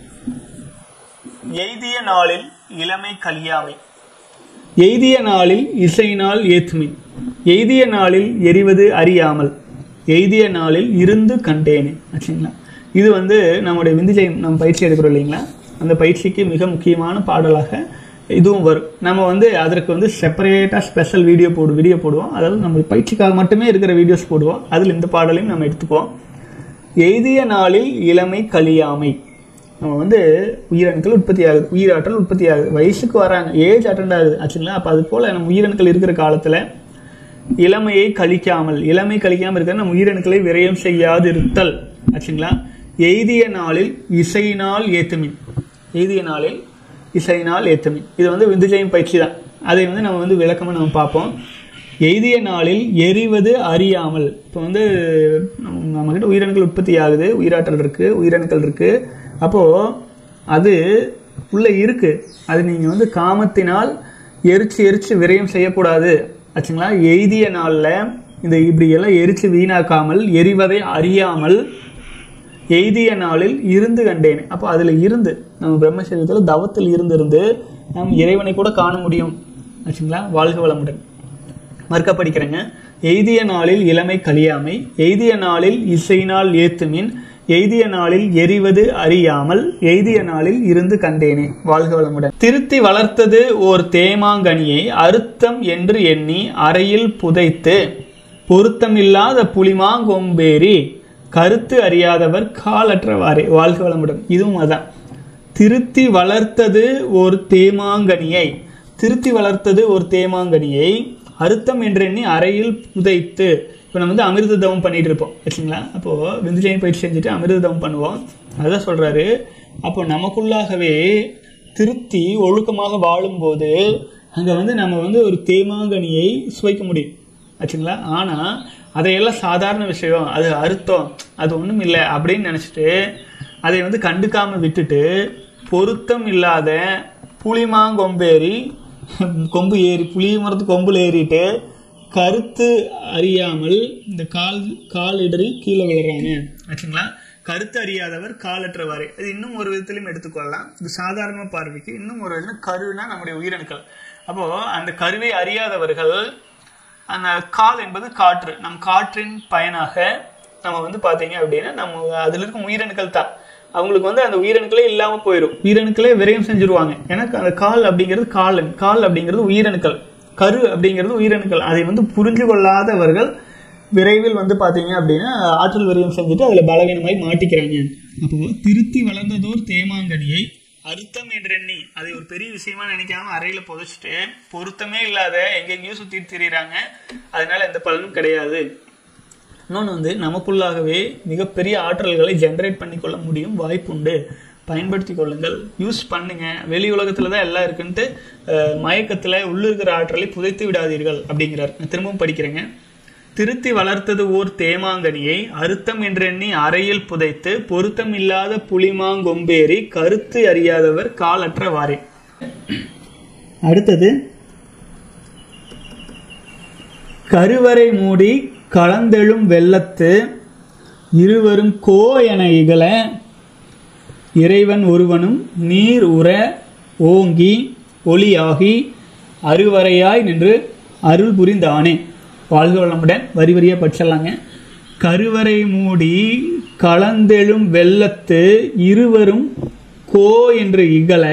எய்திய நாளில் இளமை கலியாமை எய்திய நாளில் இசையினால் ஏத்துமின் எய்திய நாளில் எரிவது அறியாமல் எய்திய நாளில் இருந்து கண்டேனே ஆச்சுங்களா இது வந்து நம்முடைய விந்துஜை நம்ம பயிற்சி எடுக்கிறோம் இல்லைங்களா அந்த பயிற்சிக்கு மிக முக்கியமான பாடலாக இதுவும் வரும் நம்ம வந்து அதற்கு வந்து செப்பரேட்டாக ஸ்பெஷல் வீடியோ போடு வீடியோ போடுவோம் அதாவது நம்ம பயிற்சிக்காக மட்டுமே இருக்கிற வீடியோஸ் போடுவோம் அதில் இந்த பாடலையும் நம்ம எடுத்துக்குவோம் எய்திய நாளில் இளமை கலியாமை நம்ம வந்து உயிரணுக்கள் உற்பத்தி ஆகுது உயிராற்றல் உற்பத்தி ஆகுது வயசுக்கு வராங்க ஏஜ் அட்டெண்ட் ஆகுது ஆச்சுங்களா அப்போ அது போல நம்ம உயிரணுக்கள் இருக்கிற காலத்துல இளமையை கழிக்காமல் இளமை கழிக்காமல் இருக்கிற நம்ம உயிரணுக்களை விரயம் செய்யாது இருத்தல் ஆச்சுங்களா எய்திய நாளில் இசையினால் ஏத்துமின் எய்திய நாளில் இசையினால் ஏத்துமின் இது வந்து விந்துஜயம் பயிற்சி தான் அதை வந்து நம்ம வந்து விளக்கமா நம்ம பார்ப்போம் எய்திய நாளில் எரிவது அறியாமல் இப்போ வந்து நம்ம கிட்ட உயிரணுக்கள் உற்பத்தி ஆகுது உயிராற்றல் இருக்கு உயிரணுக்கள் இருக்கு அப்போ அது உள்ள இருக்கு அது நீங்க வந்து காமத்தினால் எரிச்சு எரிச்சு விரயம் செய்யக்கூடாது ஆச்சுங்களா எய்திய நாள்ல இந்த இப்படி எல்லாம் எரிச்சு வீணாக்காமல் எரிவதை அறியாமல் எய்திய நாளில் இருந்து கண்டேன் அப்போ அதுல இருந்து நம்ம பிரம்மச்சரியத்தில் தவத்தில் இருந்திருந்து நாம் இறைவனை கூட காண முடியும் ஆச்சுங்களா வாழ்க வளமுடன் மறுக்க படிக்கிறேங்க எய்திய நாளில் இளமை கழியாமை எய்திய நாளில் இசையினால் ஏத்துமின் எய்திய நாளில் எரிவது அறியாமல் எய்திய நாளில் இருந்து கண்டேனே வாழ்க வளமுடன் திருத்தி வளர்த்தது ஓர் தேமாங்கனியை அறுத்தம் என்று எண்ணி அறையில் புதைத்து பொருத்தமில்லாத புலிமாங்கொம்பேறி கருத்து அறியாதவர் காலற்றவாறே வாழ்க வளமுடன் இதுவும் அதான் திருத்தி வளர்த்தது ஒரு தேமாங்கனியை திருத்தி வளர்த்தது ஒரு தேமாங்கனியை அறுத்தம் என்றெண்ணி அறையில் புதைத்து இப்போ நம்ம வந்து அமிர்த தவம் பண்ணிட்டு இருப்போம் வச்சுங்களா அப்போ விந்துஜயம் பயிற்சி செஞ்சுட்டு அமிர்த தவம் பண்ணுவோம் அதான் சொல்றாரு அப்போ நமக்குள்ளாகவே திருத்தி ஒழுக்கமாக வாழும்போது அங்க வந்து நம்ம வந்து ஒரு தேமாங்கனியை சுவைக்க முடியும் ஆச்சுங்களா ஆனா அதையெல்லாம் சாதாரண விஷயம் அது அறுத்தம் அது ஒண்ணும் இல்லை அப்படின்னு நினைச்சிட்டு அதை வந்து கண்டுக்காம விட்டுட்டு பொருத்தம் இல்லாத புளிமாங்கொம்பேறி கொம்பு ஏறி புளிய மரத்து கொம்புல ஏறிட்டு கருத்து அறியாமல் இந்த கால் கால் இடறி கீழே விழுறாங்க ஆச்சுங்களா கருத்து அறியாதவர் காலற்றவாறு அது இன்னும் ஒரு விதத்திலையும் எடுத்துக்கொள்ளலாம் இது சாதாரண பார்வைக்கு இன்னும் ஒரு விதத்துல கருனா நம்முடைய உயிரணுக்கள் அப்போ அந்த கருவை அறியாதவர்கள் அந்த கால் என்பது காற்று நம் காற்றின் பயனாக நம்ம வந்து பாத்தீங்க அப்படின்னா நம்ம அதுல இருக்கும் உயிரணுக்கள் தான் அவங்களுக்கு வந்து அந்த உயிரணுக்களே இல்லாம போயிடும் உயிரணுக்களே விரயம் செஞ்சிருவாங்க எனக்கு அந்த கால் அப்படிங்கிறது காலன் கால் அப்படிங்கிறது உயிரணுக்கள் கரு அப்படிங்கிறது உயிரணுக்கள் அதை வந்து புரிஞ்சு கொள்ளாதவர்கள் விரைவில் வந்து பாத்தீங்க அப்படின்னா ஆற்றல் விரயம் செஞ்சுட்டு அதுல பலவீனமாய் மாட்டிக்கிறாங்க அப்போ திருத்தி வளர்ந்ததோர் தேமாங்கனியை அறுத்தம் என்றெண்ணி அதை ஒரு பெரிய விஷயமா நினைக்காம அறையில புதைச்சிட்டு பொருத்தமே இல்லாத எங்கெங்கேயோ சுத்திட்டு திரியிறாங்க அதனால எந்த பலனும் கிடையாது இன்னொன்று வந்து நமக்குள்ளாகவே மிகப்பெரிய ஆற்றல்களை ஜென்ரேட் பண்ணிக்கொள்ள முடியும் வாய்ப்புண்டு பயன்படுத்தி கொள்ளுங்கள் யூஸ் பண்ணுங்க வெளி உலகத்துல தான் எல்லாம் இருக்குன்ட்டு அஹ், மயக்கத்துல உள்ளிருக்கிற ஆற்றலை புதைத்து விடாதீர்கள் அப்படிங்கிறார் நான் திரும்பவும் படிக்கிறேங்க திருத்தி வளர்த்தது ஓர் தேமாங்கனியை அறுத்தம் என்றெண்ணி அறையில் புதைத்து பொருத்தம் இல்லாத புலிமாங்கொம்பேறி கருத்து அறியாதவர் காலற்ற வாரே அடுத்தது கருவறை மூடி கலந்தெழும் வெள்ளத்து இருவரும் கோ என இகழ இறைவன் ஒருவனும் நீர் உற ஓங்கி ஒளியாகி அருவரையாய் நின்று அருள் புரிந்தானே வாழ்க வளமுடன் வரி வரியா படிச்சிடலாங்க கருவறை மூடி கலந்தெழும் வெள்ளத்து இருவரும் கோ என்று இகழ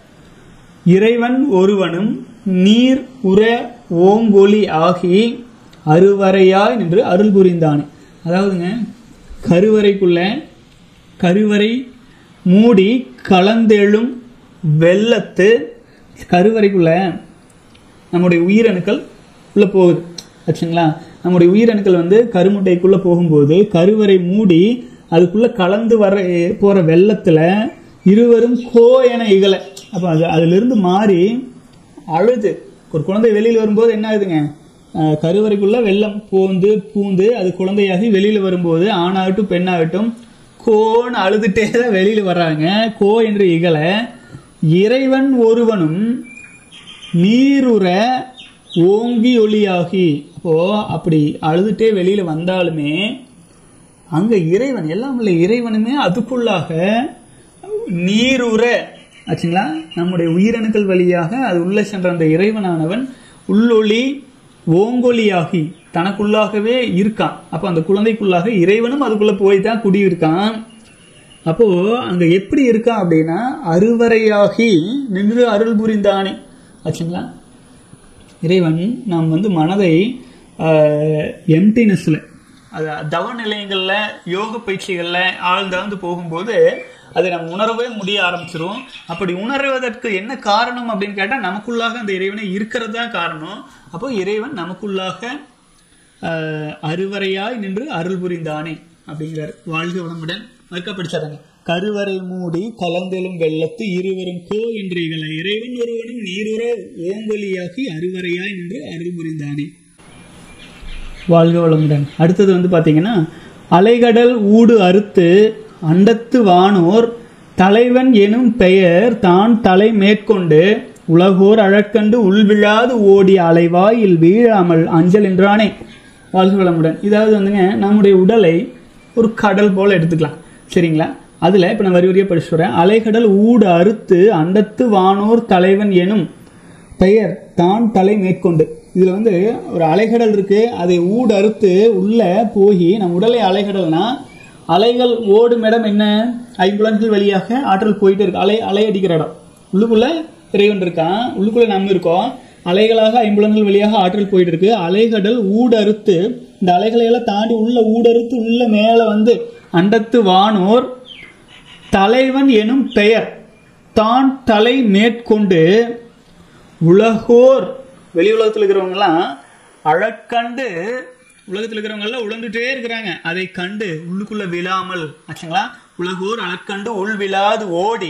இறைவன் ஒருவனும் நீர் உற ஓங்கொலி ஆகி அருவரையாய் நின்று அருள் புரிந்தானே அதாவதுங்க கருவறைக்குள்ள கருவறை மூடி கலந்தெழும் வெள்ளத்து கருவறைக்குள்ள நம்முடைய உயிரணுக்கள் உள்ள போகுது ஆச்சுங்களா நம்முடைய உயிரணுக்கள் வந்து கருமுட்டைக்குள்ள போகும்போது கருவறை மூடி அதுக்குள்ள கலந்து வர போற வெள்ளத்துல இருவரும் கோ என இகழ அப்ப அது அதிலிருந்து மாறி அழுது ஒரு குழந்தை வெளியில் வரும்போது என்ன ஆகுதுங்க அஹ் கருவறைக்குள்ள வெள்ளம் பூந்து பூந்து அது குழந்தையாகி வெளியில வரும்போது ஆணாகட்டும் பெண்ணாகட்டும் கோன்னு அழுதுட்டே தான் வெளியில வர்றாங்க கோ என்று இகழ இறைவன் ஒருவனும் நீருற ஓங்கி ஒளியாகி அப்போ அப்படி அழுதுட்டே வெளியில வந்தாலுமே அங்க இறைவன் எல்லாம் உள்ள இறைவனுமே அதுக்குள்ளாக நீருற ஆச்சுங்களா நம்முடைய உயிரணுக்கள் வழியாக அது உள்ள சென்ற அந்த இறைவனானவன் உள்ளொளி ஓங்கொலியாகி தனக்குள்ளாகவே இருக்கான் அப்போ அந்த குழந்தைக்குள்ளாக இறைவனும் அதுக்குள்ள போய் தான் குடியிருக்கான் அப்போ அங்க எப்படி இருக்கான் அப்படின்னா அருவரையாகி நின்று அருள் புரிந்தானே ஆச்சுங்களா இறைவன் நாம் வந்து மனதை எம்டினஸ்ல அது தவ நிலையங்களில் யோக பயிற்சிகளில் ஆழ்ந்தாழ்ந்து போகும்போது அதை நம்ம உணரவே முடிய ஆரம்பிச்சிரும் அப்படி உணர்வதற்கு என்ன காரணம் அப்படின்னு கேட்டால் நமக்குள்ளாக அந்த இறைவனை இருக்கிறது தான் காரணம் அப்போ இறைவன் நமக்குள்ளாக ஆஹ், அருவரையாய் நின்று அருள் புரிந்தானே அப்படிங்கிறார் வாழ்க வளமுடன் மறுக்க படிச்சாதாங்க கருவறை மூடி கலந்தெழும் வெள்ளத்து இருவரும் கோ என்று இகழ இறைவன் ஒருவனும் நீருற ஓங்கொலியாகி அருவரையாய் நின்று அருள் புரிந்தானே வாழ்க வளமுடன் அடுத்தது வந்து பார்த்தீங்கன்னா அலைகடல் ஊடு அறுத்து அண்டத்து வானோர் தலைவன் எனும் பெயர் தான் தலை மேற்கொண்டு உலகோர் அழற்கண்டு உள்விழாது ஓடிய அலைவாயில் வீழாமல் அஞ்சல் என்றானே வாழ்க வளமுடன் இதாவது வந்துங்க நம்முடைய உடலை ஒரு கடல் போல எடுத்துக்கலாம் சரிங்களா அதில் இப்போ நான் வரி வரியாக படிச்சு வரேன் அலைகடல் ஊடு அறுத்து அண்டத்து வானோர் தலைவன் எனும் பெயர் தான் தலை மேற்கொண்டு இதுல வந்து ஒரு அலைகடல் இருக்கு அதை ஊடு அறுத்து உள்ள போய் நம்ம உடலை அலைகடல்னா அலைகள் ஓடும் இடம் என்ன ஐம்புலன்கள் வழியாக ஆற்றல் போயிட்டு இருக்கு அலை அலை அடிக்கிற இடம் உள்ளுக்குள்ள இறைவன் இருக்கான் உள்ளுக்குள்ள நம்ம இருக்கோம் அலைகளாக ஐம்புலன்கள் வழியாக ஆற்றல் போயிட்டு இருக்கு அலைகடல் ஊடறுத்து இந்த அலைகளை எல்லாம் தாண்டி உள்ள ஊடறுத்து உள்ள மேல வந்து அண்டத்து வானோர் தலைவன் எனும் பெயர் தான் தலை மேற்கொண்டு உலகோர் வெளி உலகத்தில் இருக்கிறவங்கலாம் அழக்கண்டு உலகத்தில் இருக்கிறவங்க எல்லாம் உழந்துட்டே இருக்கிறாங்க அதை கண்டு உள்ளுக்குள்ள விழாமல் ஆச்சுங்களா உலகோர் அழக்கண்டு உள் விழாது ஓடி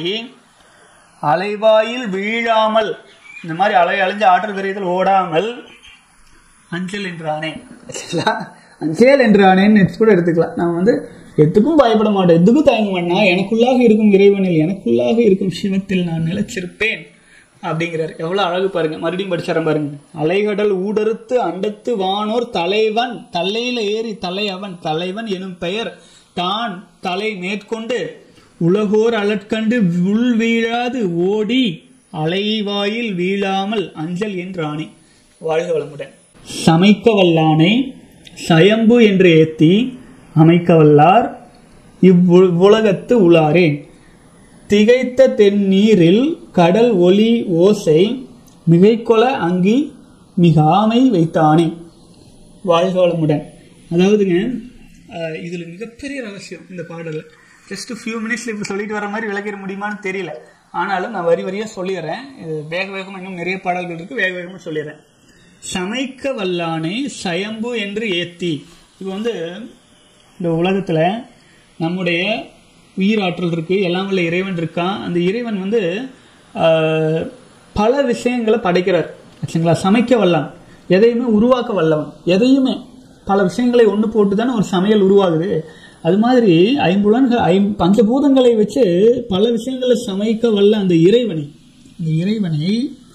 அலைவாயில் வீழாமல் இந்த மாதிரி அலை அலைஞ்ச ஆற்றல் விரைவில் ஓடாமல் அஞ்சல் என்றானே சரிங்களா? அஞ்சல் என்றானேன்னு கூட எடுத்துக்கலாம் நான் வந்து எதுக்கும் பயப்பட மாட்டேன் எதுக்கும் தயங்க மாட்டேன் எனக்குள்ளாக இருக்கும் இறைவனில் எனக்குள்ளாக இருக்கும் சிவத்தில் நான் நிலைச்சிருப்பேன் அப்படிங்கிறார் எவ்வளவு அழகு பாருங்க மறுபடியும் படிச்சாரம் பாருங்க அலைகடல் ஊடறுத்து அண்டத்து வானோர் தலைவன் தலையில ஏறி தலை அவன் தலைவன் எனும் பெயர் தான் தலை மேற்கொண்டு உலகோர் அலட்கண்டு உள் வீழாது ஓடி அலைவாயில் வீழாமல் அஞ்சல் என்றானே வாழ்க வளமுடன் சமைக்க வல்லானை சயம்பு என்று ஏத்தி அமைக்க வல்லார் இவ்வுலகத்து உளாரே திகைத்த தென்னீரில் கடல் ஒளி ஓசை மிகைக்கொல அங்கி மிகாமை வைத்தானே வாழ்க வளமுடன் அதாவதுங்க அஹ், இதுல மிகப்பெரிய ரகசியம் இந்த பாடல்ல ஜஸ்ட் ஃபியூ மினிட்ஸ்ல இப்போ சொல்லிட்டு வர மாதிரி விளக்கிட முடியுமான்னு தெரியல ஆனாலும் நான் வரி வரியா சொல்லிடுறேன் இது வேக வேகமா இன்னும் நிறைய பாடல்கள் இருக்கு வேக வேகமா சொல்லிடுறேன் சமைக்க வல்லானை சயம்பு என்று ஏத்தி இப்போ வந்து இந்த உலகத்துல நம்முடைய உயிராற்றல் இருக்கு எல்லாம் உள்ள இறைவன் இருக்கான் அந்த இறைவன் வந்து ஆஹ், பல விஷயங்களை படைக்கிறார் ஆச்சுங்களா சமைக்க வல்லான் எதையுமே உருவாக்க வல்லவன் எதையுமே பல விஷயங்களை ஒன்று போட்டு தானே ஒரு சமையல் உருவாகுது அது மாதிரி ஐம்புலன்கள் ஐம் பஞ்சபூதங்களை வச்சு பல விஷயங்களை சமைக்க வல்ல அந்த இறைவனை அந்த இறைவனை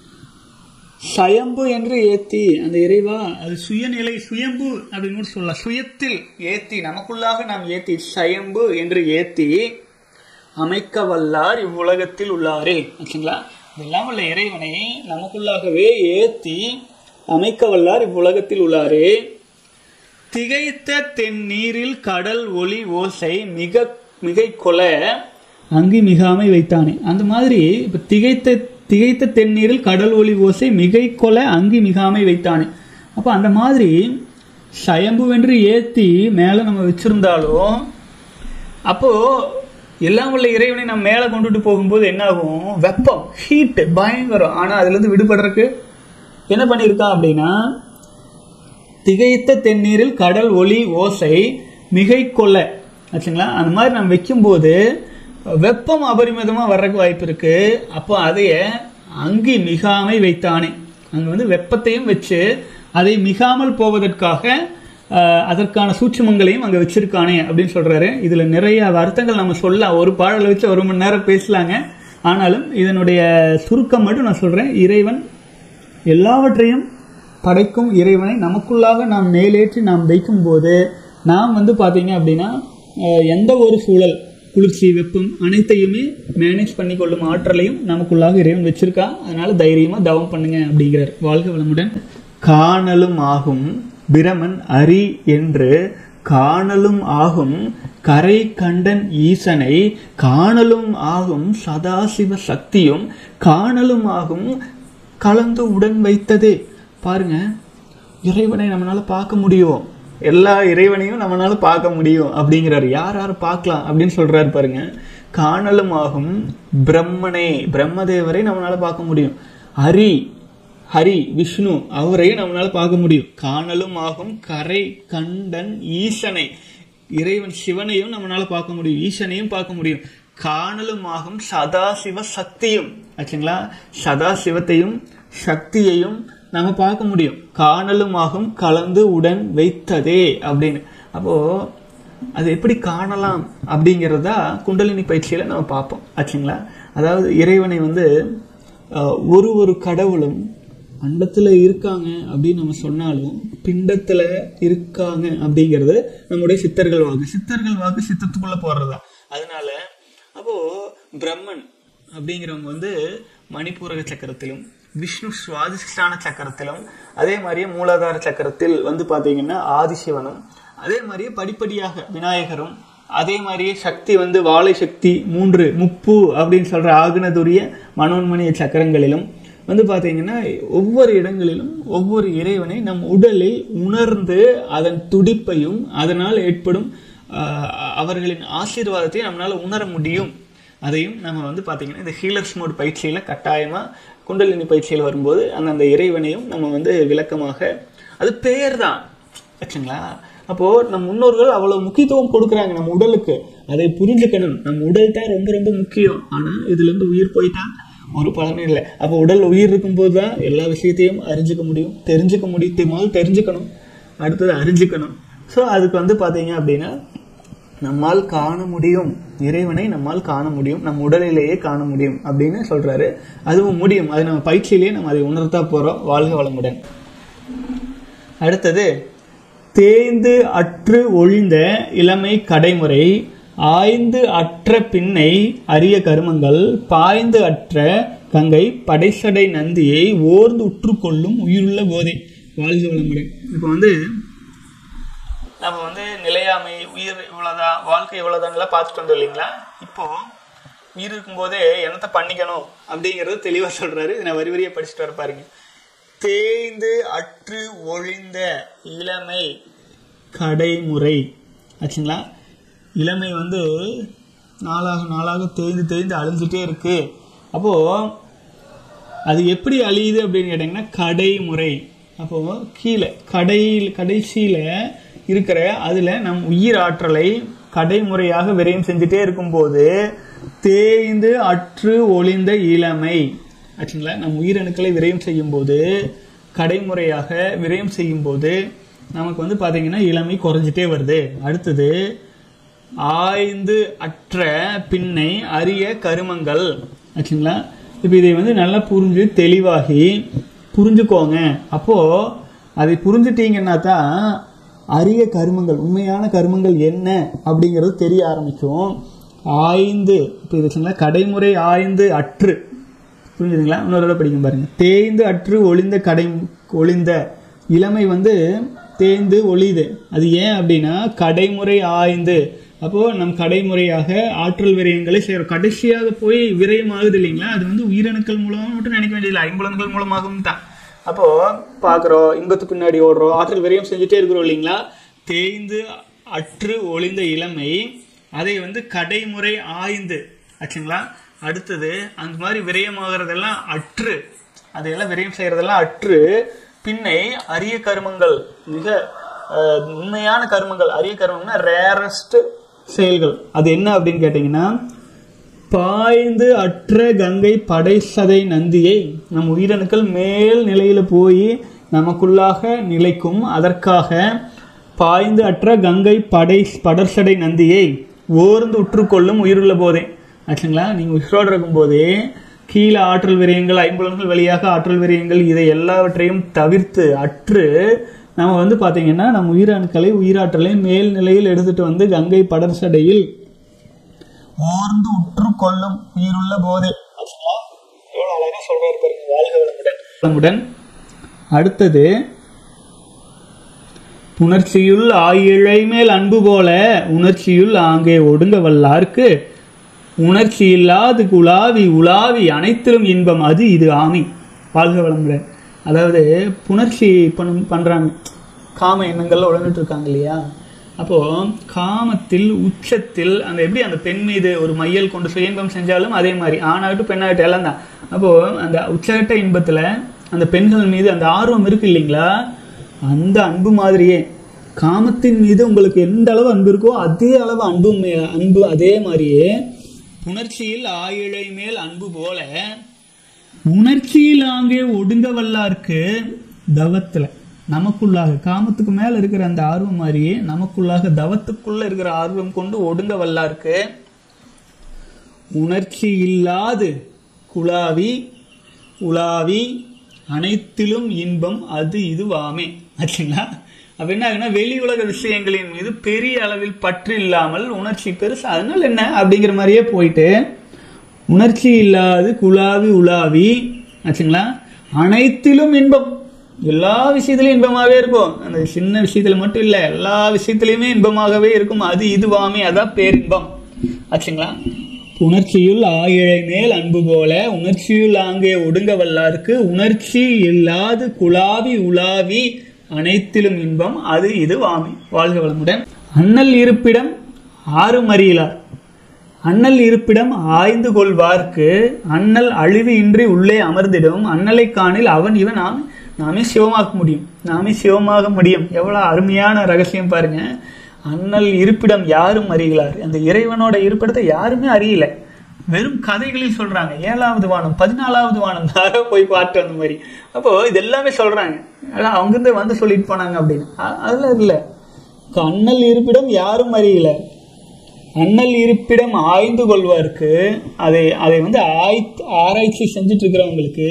சயம்பு என்று ஏத்தி அந்த இறைவா அது சுயநிலை சுயம்பு அப்படின்னு கூட சொல்லலாம் சுயத்தில் ஏத்தி நமக்குள்ளாக நாம் ஏத்தி சயம்பு என்று ஏத்தி அமைக்க வல்லார் இவ்வுலகத்தில் உள்ளாரே ஆச்சுங்களா இதெல்லாம் உள்ள இறைவனை நமக்குள்ளாகவே ஏத்தி அமைக்க வல்லார் இவ்வுலகத்தில் உள்ளாரே திகைத்த தென்னீரில் கடல் ஒளி ஓசை மிக மிகை கொல அங்கி மிகாமை வைத்தானே அந்த மாதிரி இப்ப திகைத்த திகைத்த தென்னீரில் கடல் ஒளி ஓசை மிகை கொல அங்கி மிகாமை வைத்தானே அப்ப அந்த மாதிரி சயம்புவென்று ஏத்தி மேல நம்ம வச்சிருந்தாலும் அப்போ எல்லாம் உள்ள இறைவனை நம்ம மேல கொண்டுட்டு போகும்போது என்ன ஆகும் வெப்பம் ஹீட் பயங்கரம் ஆனா அதுல இருந்து விடுபடுறதுக்கு என்ன பண்ணியிருக்கான் அப்படின்னா திகைத்த தென்னீரில் கடல் ஒளி ஓசை மிகை கொள்ள ஆச்சுங்களா அந்த மாதிரி நம்ம வைக்கும்போது வெப்பம் அபரிமிதமாக வர்றதுக்கு வாய்ப்பு இருக்கு அப்போ அதைய அங்கி மிகாமை வைத்தானே அங்கே வந்து வெப்பத்தையும் வச்சு அதை மிகாமல் போவதற்காக ஆஹ், அதற்கான சூட்சுமங்களையும் அங்கே வச்சிருக்கானே அப்படின்னு சொல்றாரு இதுல நிறைய அர்த்தங்கள் நம்ம சொல்லலாம் ஒரு பாடலை வச்சு ஒரு மணி நேரம் பேசலாங்க ஆனாலும் இதனுடைய சுருக்கம் மட்டும் நான் சொல்றேன் இறைவன் எல்லாவற்றையும் படைக்கும் இறைவனை நமக்குள்ளாக நாம் மேலேற்றி நாம் வைக்கும்போது நாம் வந்து பார்த்தீங்க அப்படின்னா அஹ், எந்த ஒரு சூழல் குளிர்ச்சி வெப்பம் அனைத்தையுமே மேனேஜ் பண்ணி கொள்ளும் ஆற்றலையும் நமக்குள்ளாக இறைவன் வச்சிருக்கா அதனால தைரியமா தவம் பண்ணுங்க அப்படிங்கிறார் வாழ்க வளமுடன் காணலும் ஆகும் பிரமன் அரி என்று காணலும் ஆகும் கரை கண்டன் ஈசனை காணலும் ஆகும் சதாசிவ சக்தியும் காணலும் ஆகும் கலந்து உடன் வைத்ததே பாருங்க இறைவனை நம்மளால பார்க்க முடியும் எல்லா இறைவனையும் நம்மளால பார்க்க முடியும் அப்படிங்கிறாரு யார் யார் பார்க்கலாம் அப்படின்னு சொல்றாரு பாருங்க காணலும் ஆகும் பிரம்மனே பிரம்மதேவரை நம்மளால பார்க்க முடியும் ஹரி ஹரி விஷ்ணு அவரையும் நம்மளால பார்க்க முடியும் காணலும் ஆகும் கரை கண்டன் ஈசனை இறைவன் சிவனையும் நம்மளால பார்க்க முடியும் ஈசனையும் பார்க்க முடியும் காணலும் ஆகும் சதாசிவ சக்தியும் ஆச்சுங்களா சதாசிவத்தையும் சக்தியையும் நம்ம பார்க்க முடியும் காணலும் ஆகும் கலந்து உடன் வைத்ததே அப்படின்னு அப்போ அது எப்படி காணலாம் அப்படிங்கிறதா குண்டலினி பயிற்சியில நம்ம பார்ப்போம் ஆச்சுங்களா அதாவது இறைவனை வந்து அஹ், ஒரு ஒரு கடவுளும் அண்டத்துல இருக்காங்க அப்படின்னு நம்ம சொன்னாலும் பிண்டத்துல இருக்காங்க அப்படிங்கிறது நம்முடைய சித்தர்கள் வாக்கு சித்தர்கள் வாக்கு சித்தத்துக்குள்ள போறதா அதனால அப்போ பிரம்மன் அப்படிங்கிறவங்க வந்து மணிப்பூரக சக்கரத்திலும் விஷ்ணு சுவாதிஷ்டான சக்கரத்திலும் அதே மாதிரியே மூலாதார சக்கரத்தில் வந்து பாத்தீங்கன்னா ஆதிசிவனும் அதே மாதிரியே படிப்படியாக விநாயகரும் அதே மாதிரியே சக்தி வந்து வாழை சக்தி மூன்று முப்பு அப்படின்னு சொல்ற ஆகுனதுரிய மனோன்மணிய சக்கரங்களிலும் வந்து பாத்தீங்கன்னா ஒவ்வொரு இடங்களிலும் ஒவ்வொரு இறைவனை நம் உடலில் உணர்ந்து அதன் துடிப்பையும் அதனால் ஏற்படும் ஆஹ், அவர்களின் ஆசீர்வாதத்தையும் நம்மளால உணர முடியும் அதையும் நம்ம வந்து பாத்தீங்கன்னா இந்த ஹீலர்ஸ் மோட் பயிற்சியில கட்டாயமா குண்டலினி பயிற்சியில் வரும்போது அந்தந்த இறைவனையும் நம்ம வந்து விளக்கமாக அது பேர் தான் ஆச்சுங்களா அப்போ நம் முன்னோர்கள் அவ்வளவு முக்கியத்துவம் கொடுக்குறாங்க நம்ம உடலுக்கு அதை புரிஞ்சுக்கணும் நம்ம உடல் தான் ரொம்ப ரொம்ப முக்கியம் ஆனா இதுல இருந்து உயிர் போயிட்டா ஒரு பலனும் இல்லை அப்போ உடல் உயிர் இருக்கும்போது தான் எல்லா விஷயத்தையும் அறிஞ்சுக்க முடியும் தெரிஞ்சுக்க முடியும் முதல்ல தெரிஞ்சுக்கணும் அடுத்தது அறிஞ்சுக்கணும் ஸோ அதுக்கு வந்து பாத்தீங்க அப்படின்னா நம்மால் காண முடியும் இறைவனை நம்மால் காண முடியும் நம் உடலிலேயே காண முடியும் அப்படின்னு சொல்றாரு அதுவும் முடியும் அது நம்ம பயிற்சியிலேயே நம்ம அதை உணர்த்தா போறோம் வாழ்க வளமுடன் அடுத்தது தேய்ந்து அற்று ஒழிந்த இளமை கடைமுறை ஆய்ந்து அற்ற பின்னை அரிய கருமங்கள் பாய்ந்து அற்ற கங்கை படைசடை நந்தியை ஓர்ந்து உற்று கொள்ளும் உயிருள்ள போதை வாழ்க வளமுடன் இப்போ வந்து நம்ம வந்து நிலையாமை உயிர் இவ்வளவுதான் வாழ்க்கை இவ்வளவுதான் பார்த்துட்டு வந்தோம் இல்லைங்களா இப்போ உயிர் இருக்கும்போதே என்னத்தை பண்ணிக்கணும் அப்படிங்கறது தெளிவா சொல்றாரு இதை நான் வரி வரியா படிச்சுட்டு வர பாருங்க தேய்ந்து அற்று ஒழிந்த இளமை கடைமுறை ஆச்சுங்களா இளமை வந்து நாளாக நாளாக தேய்ந்து தேய்ந்து அழிஞ்சிட்டே இருக்கு அப்போ அது எப்படி அழியுது அப்படின்னு கேட்டிங்கன்னா கடைமுறை அப்போ கீழே கடையில் கடைசியில இருக்கிற அதுல நம் உயிர் ஆற்றலை கடைமுறையாக விரயம் செஞ்சுட்டே இருக்கும்போது தேய்ந்து அற்று ஒளிந்த இளமை ஆச்சுங்களா நம் உயிரணுக்களை விரயம் செய்யும் போது கடைமுறையாக விரயம் செய்யும் போது நமக்கு வந்து பாத்தீங்கன்னா இளமை குறைஞ்சிட்டே வருது அடுத்தது ஆய்ந்து அற்ற பின்னை அரிய கருமங்கள் ஆச்சுங்களா இப்போ இதை வந்து நல்லா புரிஞ்சு தெளிவாகி புரிஞ்சுக்கோங்க அப்போ அதை புரிஞ்சுட்டீங்கன்னா தான் அரிய கருமங்கள் உண்மையான கருமங்கள் என்ன அப்படிங்கிறது தெரிய ஆரம்பிக்கும் ஆய்ந்து இப்போ இது வச்சுங்களா கடைமுறை ஆய்ந்து அற்று புரிஞ்சுதுங்களா இன்னொரு தடவை படிக்கும் பாருங்க தேய்ந்து அற்று ஒளிந்த கடை ஒளிந்த இளமை வந்து தேய்ந்து ஒளியுது அது ஏன் அப்படின்னா கடைமுறை ஆய்ந்து அப்போ நம் கடைமுறையாக ஆற்றல் விரயங்களை செய்யறோம் கடைசியாக போய் விரயம் ஆகுது இல்லைங்களா அது வந்து உயிரணுக்கள் மூலமா மட்டும் நினைக்க வேண்டியதில்லை ஐம்புலன்கள் மூலமாகவும் தான் அப்போ பார்க்குறோம் இன்பத்துக்கு பின்னாடி ஓடுறோம் ஆற்றல் விரயம் செஞ்சுட்டே இருக்கிறோம் இல்லைங்களா தேய்ந்து அற்று ஒளிந்த இளமை அதை வந்து கடைமுறை ஆய்ந்து ஆச்சுங்களா அடுத்தது அந்த மாதிரி விரயமாகிறதெல்லாம் அற்று அதையெல்லாம் விரயம் செய்யறதெல்லாம் அற்று பின்னை அரிய கருமங்கள் மிக அஹ், உண்மையான கருமங்கள் அரிய கருமம்னா ரேரஸ்ட் செயல்கள் அது என்ன அப்படின்னு கேட்டிங்கன்னா பாய்ந்து அற்ற கங்கை படைசதை நந்தியை நம் உயிரணுக்கள் மேல் நிலையில போய் நமக்குள்ளாக நிலைக்கும் அதற்காக பாய்ந்து அற்ற கங்கை படை படர்சடை நந்தியை ஓர்ந்து உற்றுக்கொள்ளும் உயிருள்ள போதே ஆச்சுங்களா நீங்கள் உயிரோடு இருக்கும்போதே கீழே ஆற்றல் விரயங்கள் ஐம்புலன்கள் வழியாக ஆற்றல் விரயங்கள் இதை எல்லாவற்றையும் தவிர்த்து அற்று நம்ம வந்து பார்த்தீங்கன்னா நம் உயிரணுக்களை உயிராற்றலை மேல் நிலையில் எடுத்துட்டு வந்து கங்கை படர்சடையில் ஓர்ந்து உற்று கொள்ளும் உயிருள்ள போதே எவ்வளவு அழகா சொல்றாரு பாருங்க வாழ்க வளமுடன் வளமுடன் அடுத்தது புணர்ச்சியுள் ஆயிழை மேல் அன்பு போல உணர்ச்சியுள் ஆங்கே ஒடுங்க வல்லார்க்கு உணர்ச்சி இல்லாது குலாவி உலாவி அனைத்திலும் இன்பம் அது இது ஆமி வாழ்க வளமுடன் அதாவது புணர்ச்சி பண்ணும் பண்றாங்க காம எண்ணங்கள்ல உழந்துட்டு இருக்காங்க இல்லையா அப்போ காமத்தில் உச்சத்தில் அந்த எப்படி அந்த பெண் மீது ஒரு மையல் கொண்டு சுயன்பம் செஞ்சாலும் அதே மாதிரி ஆணாகட்டும் பெண்ணாகட்டும் எல்லாம் தான் அப்போ அந்த உச்சகட்ட இன்பத்துல அந்த பெண்கள் மீது அந்த ஆர்வம் இருக்கு இல்லைங்களா அந்த அன்பு மாதிரியே காமத்தின் மீது உங்களுக்கு எந்த அளவு அன்பு இருக்கோ அதே அளவு அன்பு மே- அன்பு அதே மாதிரியே புணர்ச்சியில் ஆயிழை மேல் அன்பு போல உணர்ச்சியில் ஆங்கே ஒடுங்க வல்லார்க்கு தவத்துல நமக்குள்ளாக காமத்துக்கு மேல இருக்கிற அந்த ஆர்வம் மாதிரியே நமக்குள்ளாக தவத்துக்குள்ள இருக்கிற ஆர்வம் கொண்டு ஒடுங்க வல்லார்க்கு உணர்ச்சி இல்லாது குழாவி உலாவி அனைத்திலும் இன்பம் அது இதுவாமே ஆச்சுங்களா அப்ப என்ன ஆகுனா வெளி உலக விஷயங்களின் மீது பெரிய அளவில் பற்று இல்லாமல் உணர்ச்சி பெருசு அதனால என்ன அப்படிங்கிற மாதிரியே போயிட்டு உணர்ச்சி இல்லாது குழாவி உலாவி ஆச்சுங்களா அனைத்திலும் இன்பம் எல்லா விஷயத்திலும் இன்பமாகவே இருக்கும் அந்த சின்ன விஷயத்துல மட்டும் இல்ல எல்லா விஷயத்திலுமே இன்பமாகவே இருக்கும் அது இதுவாமே அதான் பேரின்பம் ஆச்சுங்களா உணர்ச்சியுள் ஆயிழை மேல் அன்பு போல உணர்ச்சியுள் ஆங்கே ஒடுங்க வல்லார்க்கு உணர்ச்சி இல்லாது குழாவி உலாவி அனைத்திலும் இன்பம் அது இது வாமி வாழ்க வளமுடன் அண்ணல் இருப்பிடம் ஆறு மறியலார் அண்ணல் இருப்பிடம் ஆய்ந்து கொள்வார்க்கு அண்ணல் அழிவு இன்றி உள்ளே அமர்ந்திடும் அண்ணலை காணில் அவன் இவன் நாம் நாமே சிவமாக்க முடியும் நாமே சிவமாக முடியும் எவ்வளவு அருமையான ரகசியம் பாருங்க அண்ணல் இருப்பிடம் யாரும் அறியலார் அந்த இறைவனோட இருப்பிடத்தை யாருமே அறியல வெறும் கதைகளில் சொல்றாங்க ஏழாவது வானம் பதினாலாவது வானம் யாரோ போய் பார்த்து அந்த மாதிரி அப்போ இது எல்லாமே சொல்றாங்க அதான் அங்கிருந்து வந்து சொல்லிட்டு போனாங்க அப்படின்னு அ- அதுல இல்ல அண்ணல் இருப்பிடம் யாரும் அறியல அண்ணல் இருப்பிடம் ஆய்ந்து கொள்வார்க்கு அதை அதை வந்து ஆய்த்து ஆராய்ச்சி செஞ்சுட்டு இருக்கிறவங்களுக்கு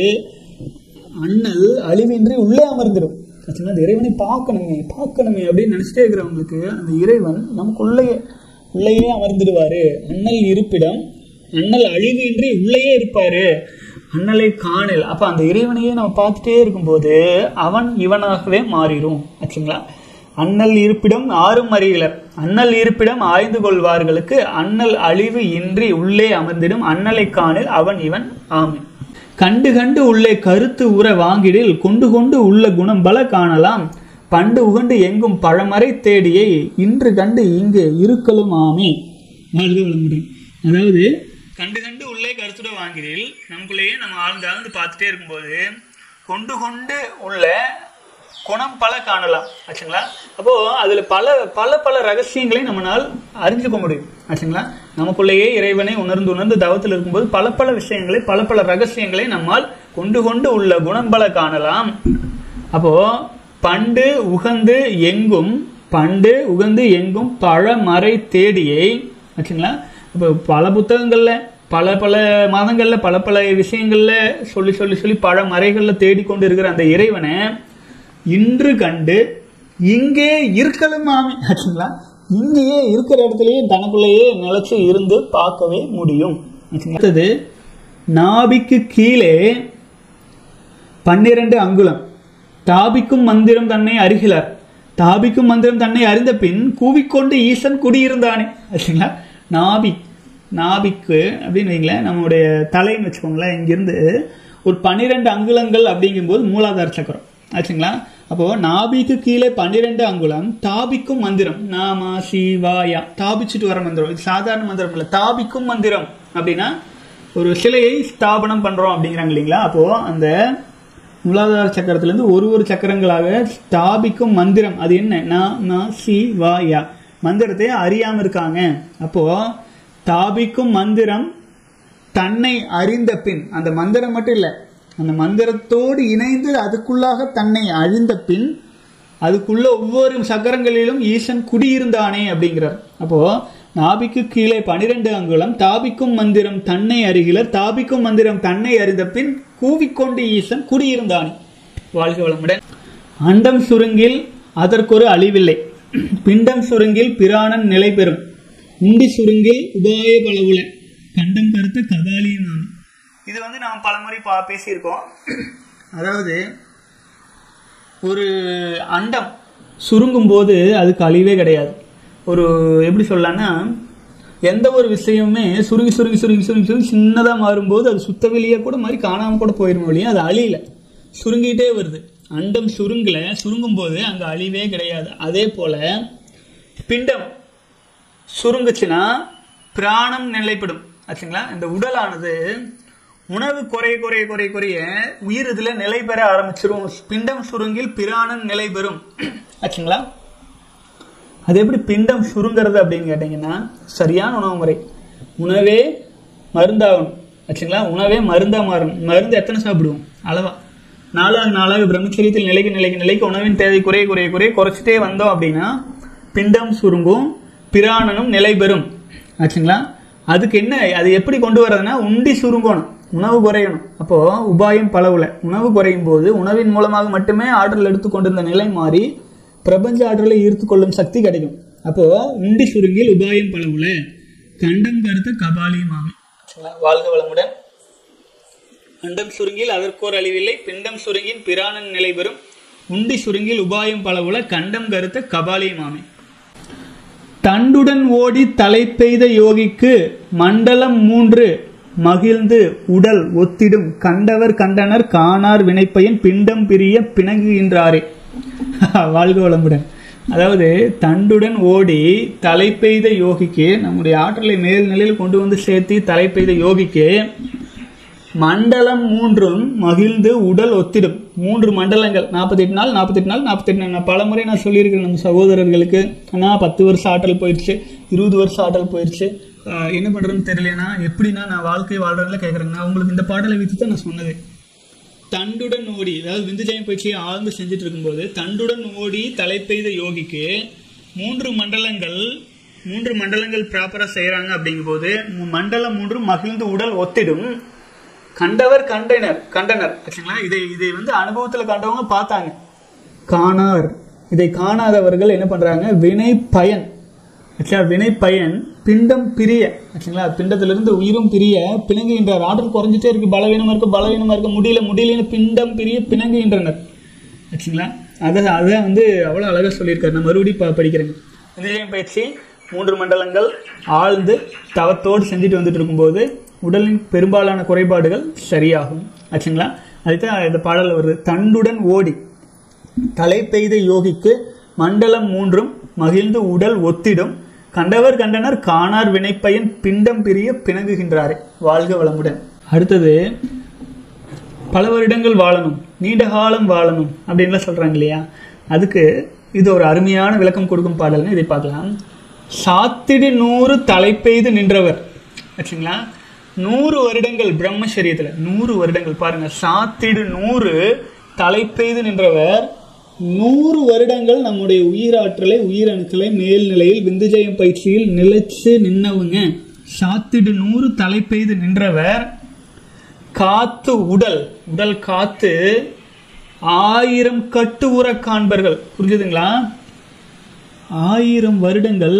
அண்ணல் அழிவின்றி உள்ளே அமர்ந்துடும் ஆக்சுவலா அந்த இறைவனை பார்க்கணுமே பார்க்கணுமே அப்படின்னு நினைச்சிட்டே இருக்கிறவங்களுக்கு அந்த இறைவன் நமக்குள்ளேயே உள்ளேயே அமர்ந்துடுவாரு அண்ணல் இருப்பிடம் அண்ணல் அழிவின்றி உள்ளேயே இருப்பாரு அண்ணலை காணல் அப்ப அந்த இறைவனையே நம்ம பார்த்துட்டே இருக்கும்போது அவன் இவனாகவே மாறிடும் ஆச்சுங்களா அண்ணல் இருப்பிடம் ஆறும் அறியலர் அண்ணல் இருப்பிடம் ஆய்ந்து கொள்வார்களுக்கு அண்ணல் அழிவு இன்றி உள்ளே அமர்ந்திடும் அண்ணலை காணில் அவன் இவன் ஆமை கண்டு கண்டு உள்ளே கருத்து உற வாங்கிடில் கொண்டு கொண்டு உள்ள குணம் பல காணலாம் பண்டு உகண்டு எங்கும் பழமறை தேடியை இன்று கண்டு இங்கு இருக்கலும் ஆமே வாழ்க வளமுடன் அதாவது கண்டு கண்டு உள்ளே கருத்துட வாங்கிடில் நமக்குள்ளேயே நம்ம ஆழ்ந்து ஆழ்ந்து பார்த்துட்டே இருக்கும்போது கொண்டு கொண்டு உள்ள குணம் பல காணலாம் ஆச்சுங்களா அப்போ அதுல பல பல பல ரகசியங்களை நம்மளால் அறிஞ்சுக்க முடியும் ஆச்சுங்களா நமக்குள்ளேயே இறைவனை உணர்ந்து உணர்ந்து தவத்தில் இருக்கும்போது பல பல விஷயங்களை பல பல ரகசியங்களை நம்மால் கொண்டு கொண்டு உள்ள குணம் பல காணலாம் அப்போ பண்டு உகந்து எங்கும் பண்டு உகந்து எங்கும் பழமறை தேடியை ஆச்சுங்களா இப்போ பல புத்தகங்கள்ல பல பல மதங்கள்ல பல பல விஷயங்கள்ல சொல்லி சொல்லி சொல்லி பல மறைகள்ல தேடிக்கொண்டு இருக்கிற அந்த இறைவனை இன்று கண்டு இங்கே இருக்கலும் ஆமை ஆச்சுங்களா இங்கேயே இருக்கிற இடத்துலயே தனக்குள்ளேயே நிலைச்சு இருந்து பார்க்கவே முடியும் ஆச்சுங்களா? அடுத்தது நாபிக்கு கீழே பன்னிரண்டு அங்குலம் தாபிக்கும் மந்திரம் தன்னை அறிகிறார் தாபிக்கும் மந்திரம் தன்னை அறிந்த பின் கூவிக்கொண்டு ஈசன் குடியிருந்தானே ஆச்சுங்களா நாபி நாபிக்கு அப்படின்னு வைங்களேன் நம்மளுடைய தலைன்னு வச்சுக்கோங்களேன் இங்கிருந்து ஒரு பன்னிரெண்டு அங்குலங்கள் அப்படிங்கும்போது மூலாதார சக்கரம் ஆச்சுங்களா அப்போ நாபிக்கு கீழே பன்னிரெண்டு அங்குலம் தாபிக்கும் மந்திரம் நாமா சிவாயா தாபிச்சுட்டு வர மந்திரம் இது சாதாரண மந்திரம் இல்லை தாபிக்கும் மந்திரம் அப்படின்னா ஒரு சிலையை ஸ்தாபனம் பண்றோம் அப்படிங்கிறாங்க இல்லைங்களா அப்போ அந்த மூலாதார சக்கரத்திலிருந்து ஒரு ஒரு சக்கரங்களாக ஸ்தாபிக்கும் மந்திரம் அது என்ன நா நா சி வா யா மந்திரத்தை அறியாம இருக்காங்க அப்போ தாபிக்கும் மந்திரம் தன்னை அறிந்த பின் அந்த மந்திரம் மட்டும் இல்லை அந்த மந்திரத்தோடு இணைந்து அதுக்குள்ளாக தன்னை அறிந்த பின் அதுக்குள்ள ஒவ்வொரு சக்கரங்களிலும் ஈசன் குடியிருந்தானே அப்படிங்கிறார் அப்போ நாபிக்கு கீழே பனிரெண்டு அங்குலம் தாபிக்கும் மந்திரம் தன்னை அறிகிலர் தாபிக்கும் மந்திரம் தன்னை அறிந்த பின் கூவிக்கொண்டு ஈசன் குடியிருந்தானே வாழ்க வளமுடன் அண்டம் சுருங்கில் அதற்கொரு அழிவில்லை பிண்டம் சுருங்கில் பிராணன் நிலை பெறும் உண்டி சுருங்கில் உபாய பலவுல கண்டம் கருத்த கபாலியனான் இது வந்து நாம் பலமுறை பா பேசியிருக்கோம் அதாவது ஒரு அண்டம் சுருங்கும் போது அதுக்கு அழிவே கிடையாது ஒரு எப்படி சொல்லலாம்னா எந்த ஒரு விஷயமுமே சுருங்கி சுருங்கி சுருங்கி சுருங்கி சுருங்கி சின்னதாக மாறும்போது அது சுத்த வெளியே கூட மாதிரி காணாமல் கூட போயிடும் இல்லையா அது அழியல சுருங்கிட்டே வருது அண்டம் சுருங்கல சுருங்கும் போது அங்கே அழிவே கிடையாது அதே போல பிண்டம் சுருங்குச்சுன்னா பிராணம் நிலைப்படும் ஆச்சுங்களா இந்த உடலானது உணவு குறைய குறைய குறைய குறைய உயிர் இதுல நிலை பெற ஆரம்பிச்சிரும் பிண்டம் சுருங்கில் பிராணன் நிலை பெறும் ஆச்சுங்களா அது எப்படி பிண்டம் சுருங்கிறது அப்படின்னு கேட்டீங்கன்னா சரியான உணவு முறை உணவே மருந்தாகணும் ஆச்சுங்களா உணவே மருந்தா மாறணும் மருந்து எத்தனை சாப்பிடுவோம் அளவா நாளாக நாளாக பிரம்மச்சரியத்தில் நிலைக்கு நிலைக்கு நிலைக்கு உணவின் தேவை குறைய குறைய குறைய குறைச்சிட்டே வந்தோம் அப்படின்னா பிண்டம் சுருங்கும் பிராணனும் நிலை பெறும் ஆச்சுங்களா அதுக்கு என்ன அது எப்படி கொண்டு வர்றதுன்னா உண்டி சுருங்கணும் உணவு குறையணும் அப்போ உபாயம் பலவுல உணவு குறையும் போது உணவின் மூலமாக மட்டுமே ஆற்றல் எடுத்துக்கொண்டிருந்த நிலை மாறி பிரபஞ்ச ஆற்றலை ஈர்த்து கொள்ளும் சக்தி கிடைக்கும் அப்போ உண்டி சுருங்கில் உபாயம் பலவுல கண்டம் கருத்த கபாலியமாகும் வாழ்க வளமுடன் அண்டம் சுருங்கில் அதற்கோர் அழிவில்லை பிண்டம் சுருங்கின் பிராணன் நிலை பெறும் உண்டி சுருங்கில் உபாயம் பலவுல கண்டம் கருத்த கபாலியமாமே தண்டுடன் ஓடி தலை பெய்த யோகிக்கு மண்டலம் மூன்று மகிழ்ந்து உடல் ஒத்திடும் கண்டவர் கண்டனர் காணார் வினைப்பயன் பிண்டம் பிரிய பிணங்குகின்றாரே வாழ்க வளமுடன் அதாவது தண்டுடன் ஓடி தலை பெய்த யோகிக்கு நம்முடைய ஆற்றலை மேல்நிலையில் கொண்டு வந்து சேர்த்து தலை பெய்த யோகிக்கு மண்டலம் மூன்றும் மகிழ்ந்து உடல் ஒத்திடும் மூன்று மண்டலங்கள் நாற்பத்தெட்டு நாள் நாற்பத்தெட்டு நாள் நாற்பத்தெட்டு நாள் நான் பலமுறை நான் சொல்லியிருக்கேன் நம்ம சகோதரர்களுக்கு அண்ணா பத்து வருஷம் ஆற்றல் போயிடுச்சு இருபது வருஷம் ஆற்றல் போயிடுச்சு ஆஹ் என்ன பண்ணுறதுன்னு தெரியலனா எப்படின்னா நான் வாழ்க்கை வாழ்றதுல கேட்குறேன் நான் உங்களுக்கு இந்த பாடலை வைத்து தான் நான் சொன்னது தண்டுடன் ஓடி அதாவது விந்துஜயம் பயிற்சியை ஆழ்ந்து செஞ்சுட்டு இருக்கும்போது தண்டுடன் ஓடி தலை பெய்த யோகிக்கு மூன்று மண்டலங்கள் மூன்று மண்டலங்கள் ப்ராப்பராக செய்கிறாங்க அப்படிங்கும்போது மு- மண்டலம் மூன்று மகிழ்ந்து உடல் ஒத்திடும் கண்டவர் கண்டனர் கண்டனர் ஆச்சுங்களா இதை இதை வந்து அனுபவத்தில் கண்டவங்க பார்த்தாங்க காணார் இதை காணாதவர்கள் என்ன பண்றாங்க வினை பயன் ஆக்சுவலா வினை பயன் பிண்டம் பிரிய ஆச்சுங்களா பிண்டத்திலிருந்து உயிரும் பிரிய பிணங்குகின்றார் ஆற்றல் குறைஞ்சிட்டே இருக்கு பலவீனமா இருக்கு பலவீனமா இருக்கு முடியல முடியலன்னு பிண்டம் பிரிய பிணங்குகின்றனர் ஆச்சுங்களா அதை அதை வந்து அவ்வளோ அழகாக சொல்லியிருக்காரு நான் மறுபடியும் ப படிக்கிறேங்க விஜயம் பயிற்சி மூன்று மண்டலங்கள் ஆழ்ந்து தவத்தோடு செஞ்சுட்டு வந்துட்டு இருக்கும்போது உடலின் பெரும்பாலான குறைபாடுகள் சரியாகும் ஆச்சுங்களா அதுதான் இந்த பாடல் வருது தண்டுடன் ஓடி தலை பெய்த யோகிக்கு மண்டலம் மூன்றும் மகிழ்ந்து உடல் ஒத்திடும் கண்டவர் கண்டனர் காணார் வினைப்பயன் பிண்டம் பிரிய பிணங்குகின்றாரே வாழ்க வளமுடன் அடுத்தது பல வருடங்கள் வாழணும் நீண்ட காலம் வாழணும் அப்படின்லாம் சொல்றாங்க இல்லையா அதுக்கு இது ஒரு அருமையான விளக்கம் கொடுக்கும் பாடல்னு இதை பார்க்கலாம் சாத்திடு நூறு தலை பெய்து நின்றவர் ஆச்சுங்களா நூறு வருடங்கள் பிரம்மச்சரியத்தில் நூறு வருடங்கள் பாருங்க சாத்திடு நூறு தலை பெய்து நின்றவர் நூறு வருடங்கள் நம்முடைய உயிராற்றலை உயிரணுக்களை மேல்நிலையில் விந்துஜயம் பயிற்சியில் நிலைச்சு நின்னவங்க சாத்திடு நூறு தலை பெய்து நின்றவர் காத்து உடல் உடல் காத்து ஆயிரம் கட்டு உற காண்பர்கள் புரிஞ்சுதுங்களா ஆயிரம் வருடங்கள்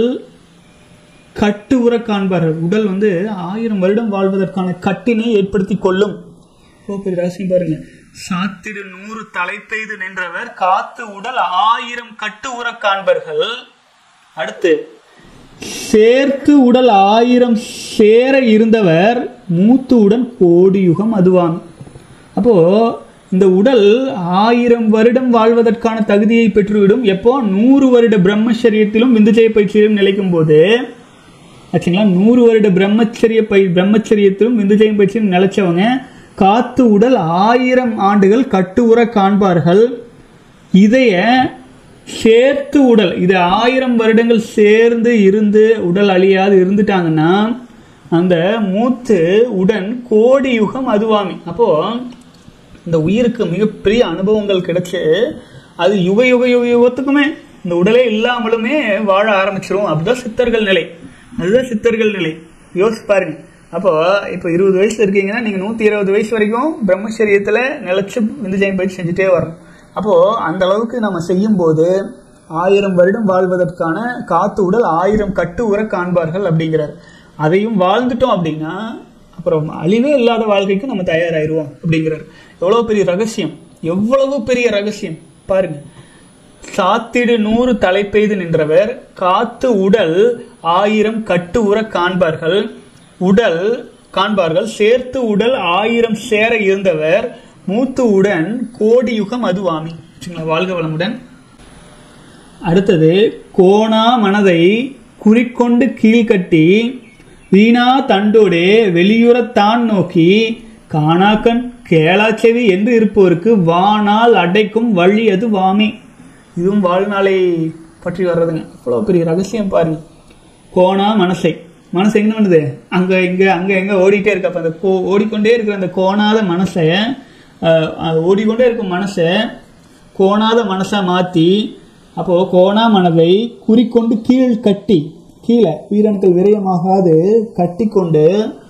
கட்டு உற காண்பார்கள் உடல் வந்து ஆயிரம் வருடம் வாழ்வதற்கான கட்டினை ஏற்படுத்தி கொள்ளும் ஓ பெரிய ரகசியம் பாருங்க சாத்திடு நூறு தலைப்பெய்து நின்றவர் காத்து உடல் ஆயிரம் கட்டு உறக் காண்பர்கள் அடுத்து சேர்த்து உடல் ஆயிரம் சேர இருந்தவர் மூத்து உடன் கோடி யுகம் அதுவான் அப்போ இந்த உடல் ஆயிரம் வருடம் வாழ்வதற்கான தகுதியை பெற்றுவிடும் எப்போ நூறு வருட பிரம்மச்சரியத்திலும் விந்துஜய பயிற்சியிலும் நிலைக்கும் போது ஆச்சுங்களா நூறு வருட பிரம்மச்சரிய பை பிரம்மச்சரியத்திலும் விந்துஜயம் பயிற்சியும் நிலைச்சவங்க காத்து உடல் ஆயிரம் ஆண்டுகள் கட்டு உற காண்பார்கள் இதைய சேர்த்து உடல் இது ஆயிரம் வருடங்கள் சேர்ந்து இருந்து உடல் அழியாது இருந்துட்டாங்கன்னா அந்த மூத்து உடன் கோடி யுகம் அதுவாமி அப்போ இந்த உயிருக்கு மிகப்பெரிய அனுபவங்கள் கிடைச்சு அது யுக யுக யுக யுகத்துக்குமே இந்த உடலே இல்லாமலுமே வாழ ஆரம்பிச்சிரும் அப்படிதான் சித்தர்கள் நிலை அதுதான் சித்தர்கள் நிலை யோசிச்சு பாருங்க அப்போ இப்போ இருபது வயசுல இருக்கீங்கன்னா நீங்க நூத்தி இருபது வயசு வரைக்கும் பிரம்மச்சரியத்துல நிலைச்சு விந்துஜயம் பயிற்சி செஞ்சுட்டே வரணும் அப்போ அந்த அளவுக்கு நம்ம செய்யும் போது ஆயிரம் வருடம் வாழ்வதற்கான காத்து உடல் ஆயிரம் கட்டு உற காண்பார்கள் அப்படிங்கிறார் அதையும் வாழ்ந்துட்டோம் அப்படின்னா அப்புறம் அழிவே இல்லாத வாழ்க்கைக்கு நம்ம தயாராயிருவோம் அப்படிங்கிறார் எவ்வளவு பெரிய ரகசியம் எவ்வளவு பெரிய ரகசியம் பாருங்க சாத்திடு நூறு தலைப்பெய்து நின்றவர் காத்து உடல் ஆயிரம் கட்டு உற காண்பார்கள் உடல் காண்பார்கள் சேர்த்து உடல் ஆயிரம் சேர இருந்தவர் மூத்து உடன் கோடி யுகம் அதுவாமி சரிங்களா? வாழ்க வளமுடன் அடுத்தது கோணா மனதை குறிக்கொண்டு கீழ்கட்டி வீணா தண்டோடே வெளியுறத்தான் நோக்கி காணாக்கண் கேளாச்செவி என்று இருப்போருக்கு வானால் அடைக்கும் வழி அது வாமி இதுவும் வாழ்நாளை பற்றி வர்றதுங்க அவ்வளோ பெரிய ரகசியம் பாருங்க கோணா மனசை மனசு எங்க பண்ணுது அங்க இங்க அங்க எங்க ஓடிட்டே இருக்கு அப்ப அந்த கோ ஓடிக்கொண்டே இருக்கிற அந்த கோணாத மனசை அஹ், அது ஓடிக்கொண்டே இருக்கும் மனசை கோணாத மனசா மாத்தி அப்போ கோணா மனதை குறிக்கொண்டு கீழ் கட்டி கீழே உயிரணுக்கள் விரயமாகாது கட்டி கொண்டு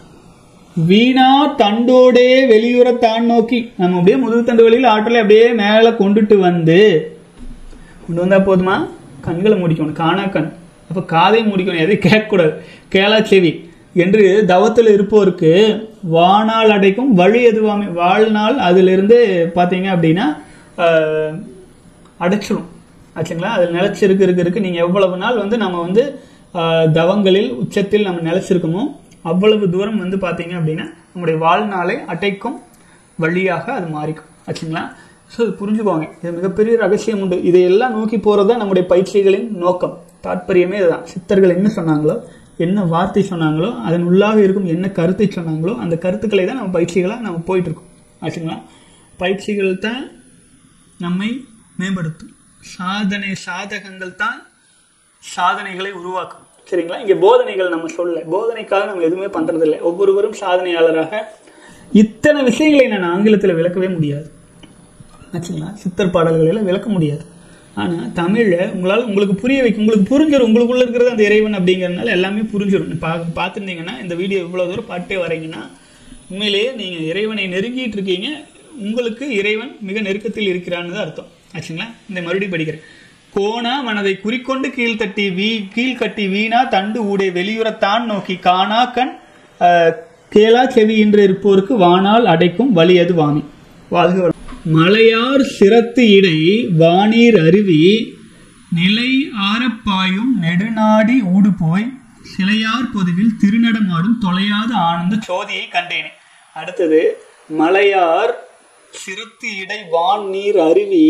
வீணா தண்டோடே வெளியுறத்தான் நோக்கி நம்ம அப்படியே முதுகு தண்டு வழியில் ஆற்றலை அப்படியே மேலே கொண்டுட்டு வந்து கொண்டு வந்தா போதுமா கண்களை மூடிக்கணும் காணா கண் அப்போ காதை மூடிக்கணும் எதையும் கேட்கக்கூடாது கேளா செவி என்று தவத்தில் இருப்போருக்கு வானால் அடைக்கும் வழி எதுவாமே வாழ்நாள் அதிலிருந்து பார்த்தீங்க அப்படின்னா ஆஹ், அடைச்சிடும் ஆச்சுங்களா அதில் நிலைச்சிருக்கு இருக்கு இருக்கு நீங்கள் எவ்வளவு நாள் வந்து நம்ம வந்து ஆஹ், தவங்களில் உச்சத்தில் நம்ம நிலைச்சிருக்கோமோ அவ்வளவு தூரம் வந்து பார்த்தீங்க அப்படின்னா நம்முடைய வாழ்நாளை அடைக்கும் வழியாக அது மாறிக்கும் ஆச்சுங்களா ஸோ இது புரிஞ்சுக்கோங்க இது மிகப்பெரிய ரகசியம் உண்டு இதையெல்லாம் நோக்கி போகிறது தான் நம்முடைய பயிற்சிகளின் நோக்கம் தாற்பயமே இதுதான் சித்தர்கள் என்ன சொன்னாங்களோ என்ன வார்த்தை சொன்னாங்களோ அதன் உள்ளாக இருக்கும் என்ன கருத்தை சொன்னாங்களோ அந்த கருத்துக்களை தான் நம்ம பயிற்சிகளாக நம்ம போயிட்டு இருக்கோம் ஆச்சுங்களா பயிற்சிகள் தான் நம்மை மேம்படுத்தும் சாதனை சாதகங்கள் தான் சாதனைகளை உருவாக்கும் சரிங்களா இங்க போதனைகள் நம்ம சொல்ல போதனைக்காக நம்ம எதுவுமே பண்றது இல்லை ஒவ்வொருவரும் சாதனையாளராக இத்தனை விஷயங்களை நான் ஆங்கிலத்தில் விளக்கவே முடியாது ஆச்சுங்களா சித்தர் பாடல்களில் விளக்க முடியாது ஆனா தமிழ்ல உங்களால் உங்களுக்கு புரிய வைக்க உங்களுக்கு புரிஞ்சிடும் உங்களுக்குள்ள இருக்கிறது அந்த இறைவன் அப்படிங்கறதுனால எல்லாமே புரிஞ்சிடும் பா பார்த்துருந்தீங்கன்னா இந்த வீடியோ இவ்வளவு தூரம் பாட்டே வரீங்கன்னா உண்மையிலேயே நீங்க இறைவனை நெருங்கிட்டு இருக்கீங்க உங்களுக்கு இறைவன் மிக நெருக்கத்தில் இருக்கிறான்னு தான் அர்த்தம் ஆச்சுங்களா இந்த மறுபடியும் படிக்கிறேன் கோணா மனதை குறிக்கொண்டு கீழ்த்தட்டி வீ கீழ்கட்டி வீணா தண்டு ஊடே வெளியுறத்தான் நோக்கி காணா கண் அஹ், கேளா செவி என்று இருப்போருக்கு வானால் அடைக்கும் வழி அது வாணி வாழ்க வளம். மலையார் சிரத்து இடை வானீர் அருவி நிலை ஆரப்பாயும் நெடுநாடி ஊடு போய் சிலையார் பொதுவில் திருநடமாடும் தொலையாத ஆனந்த சோதியை கண்டேனே அடுத்தது மலையார் சிறுத்து இடை வான் நீர் அருவி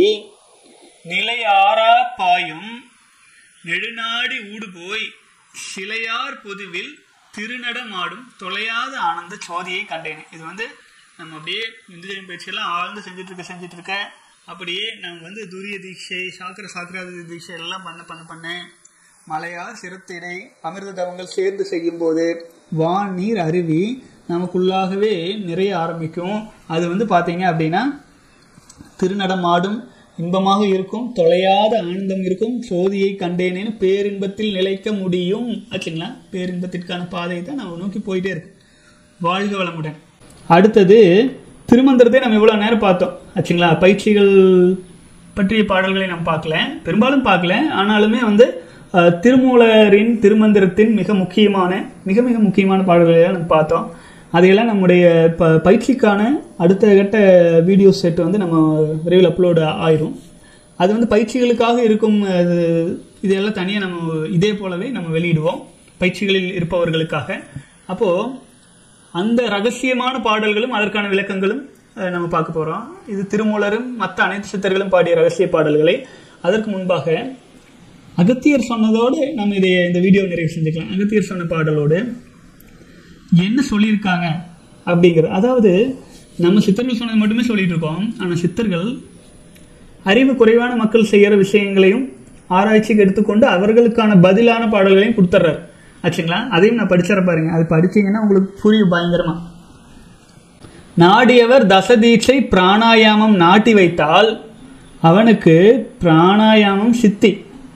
நிலையாரா பாயும் நெடுநாடி ஊடு போய் சிலையார் பொதுவில் திருநடமாடும் தொலையாத ஆனந்த சோதியை கண்டேனே இது வந்து நம்ம அப்படியே இந்துஜயம் பயிற்சியெல்லாம் ஆழ்ந்து செஞ்சுட்டு இருக்க செஞ்சுட்டு இருக்க அப்படியே நம்ம வந்து துரிய தீட்சை சாக்கர சாக்கராதி தீட்சை எல்லாம் பண்ண பண்ண பண்ண மலையார் சிறுத்திடை அமிர்த தவங்கள் சேர்ந்து செய்யும் போது வான் நீர் அருவி நமக்குள்ளாகவே நிறைய ஆரம்பிக்கும் அது வந்து பாத்தீங்க அப்படின்னா திருநடமாடும் இன்பமாக இருக்கும் தொலையாத ஆனந்தம் இருக்கும் சோதியை கண்டேனேன்னு பேரின்பத்தில் நிலைக்க முடியும் ஆச்சுங்களா பேரின்பத்திற்கான பாதையை தான் நம்ம நோக்கி போயிட்டே இருக்கு வாழ்க வளமுடன் அடுத்தது திருமந்திரத்தை நம்ம இவ்வளவு நேரம் பார்த்தோம் ஆச்சுங்களா பயிற்சிகள் பற்றிய பாடல்களை நம்ம பார்க்கல பெரும்பாலும் பார்க்கல ஆனாலுமே வந்து அஹ், திருமூலரின் திருமந்திரத்தின் மிக முக்கியமான மிக மிக முக்கியமான பாடல்களை நம்ம பார்த்தோம் அதையெல்லாம் நம்முடைய ப பயிற்சிக்கான அடுத்த கட்ட வீடியோ செட் வந்து நம்ம விரைவில் அப்லோடு ஆயிரும் அது வந்து பயிற்சிகளுக்காக இருக்கும் அது இதெல்லாம் தனியாக நம்ம இதே போலவே நம்ம வெளியிடுவோம் பயிற்சிகளில் இருப்பவர்களுக்காக அப்போது அந்த ரகசியமான பாடல்களும் அதற்கான விளக்கங்களும் அஹ், நம்ம பார்க்க போகிறோம் இது திருமூலரும் மற்ற அனைத்து சித்தர்களும் பாடிய ரகசிய பாடல்களை அதற்கு முன்பாக அகத்தியர் சொன்னதோடு நம்ம இதை இந்த வீடியோ நிறைவு செஞ்சுக்கலாம் அகத்தியர் சொன்ன பாடலோடு என்ன சொல்லியிருக்காங்க அப்படிங்கிறது அதாவது நம்ம சித்தர்கள் சொன்னது மட்டுமே சொல்லிட்டு இருக்கோம் ஆனால் சித்தர்கள் அறிவு குறைவான மக்கள் செய்கிற விஷயங்களையும் ஆராய்ச்சிக்கு எடுத்துக்கொண்டு அவர்களுக்கான பதிலான பாடல்களையும் கொடுத்துட்றாரு ஆச்சுங்களா அதையும் நான் படிச்சிட பாருங்க அது படிச்சீங்கன்னா உங்களுக்கு புரியும் பயங்கரமா நாடியவர் தசதீட்சை பிராணாயாமம் நாட்டி வைத்தால் அவனுக்கு பிராணாயாமம் சித்தி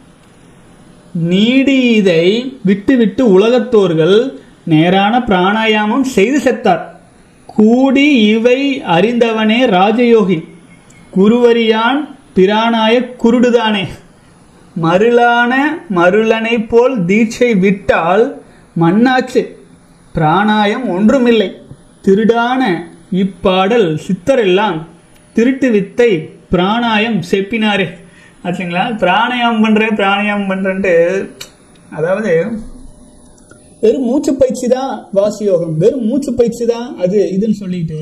நீடி இதை விட்டு விட்டு உலகத்தோர்கள் நேரான பிராணாயாமம் செய்து செத்தார் கூடி இவை அறிந்தவனே ராஜயோகி குருவரியான் பிராணாய குருடுதானே மருளான மருளனை போல் தீட்சை விட்டால் மண்ணாச்சு பிராணாயம் ஒன்றுமில்லை திருடான இப்பாடல் சித்தரெல்லாம் திருட்டு வித்தை பிராணாயம் செப்பினாரே ஆச்சுங்களா பிராணாயாமம் பண்றேன் பிராணாயாமம் பண்றேன்ட்டு அதாவது வெறும் மூச்சு பயிற்சி தான் வாசியோகம் வெறும் மூச்சு பயிற்சி தான் அது இதுன்னு சொல்லிட்டு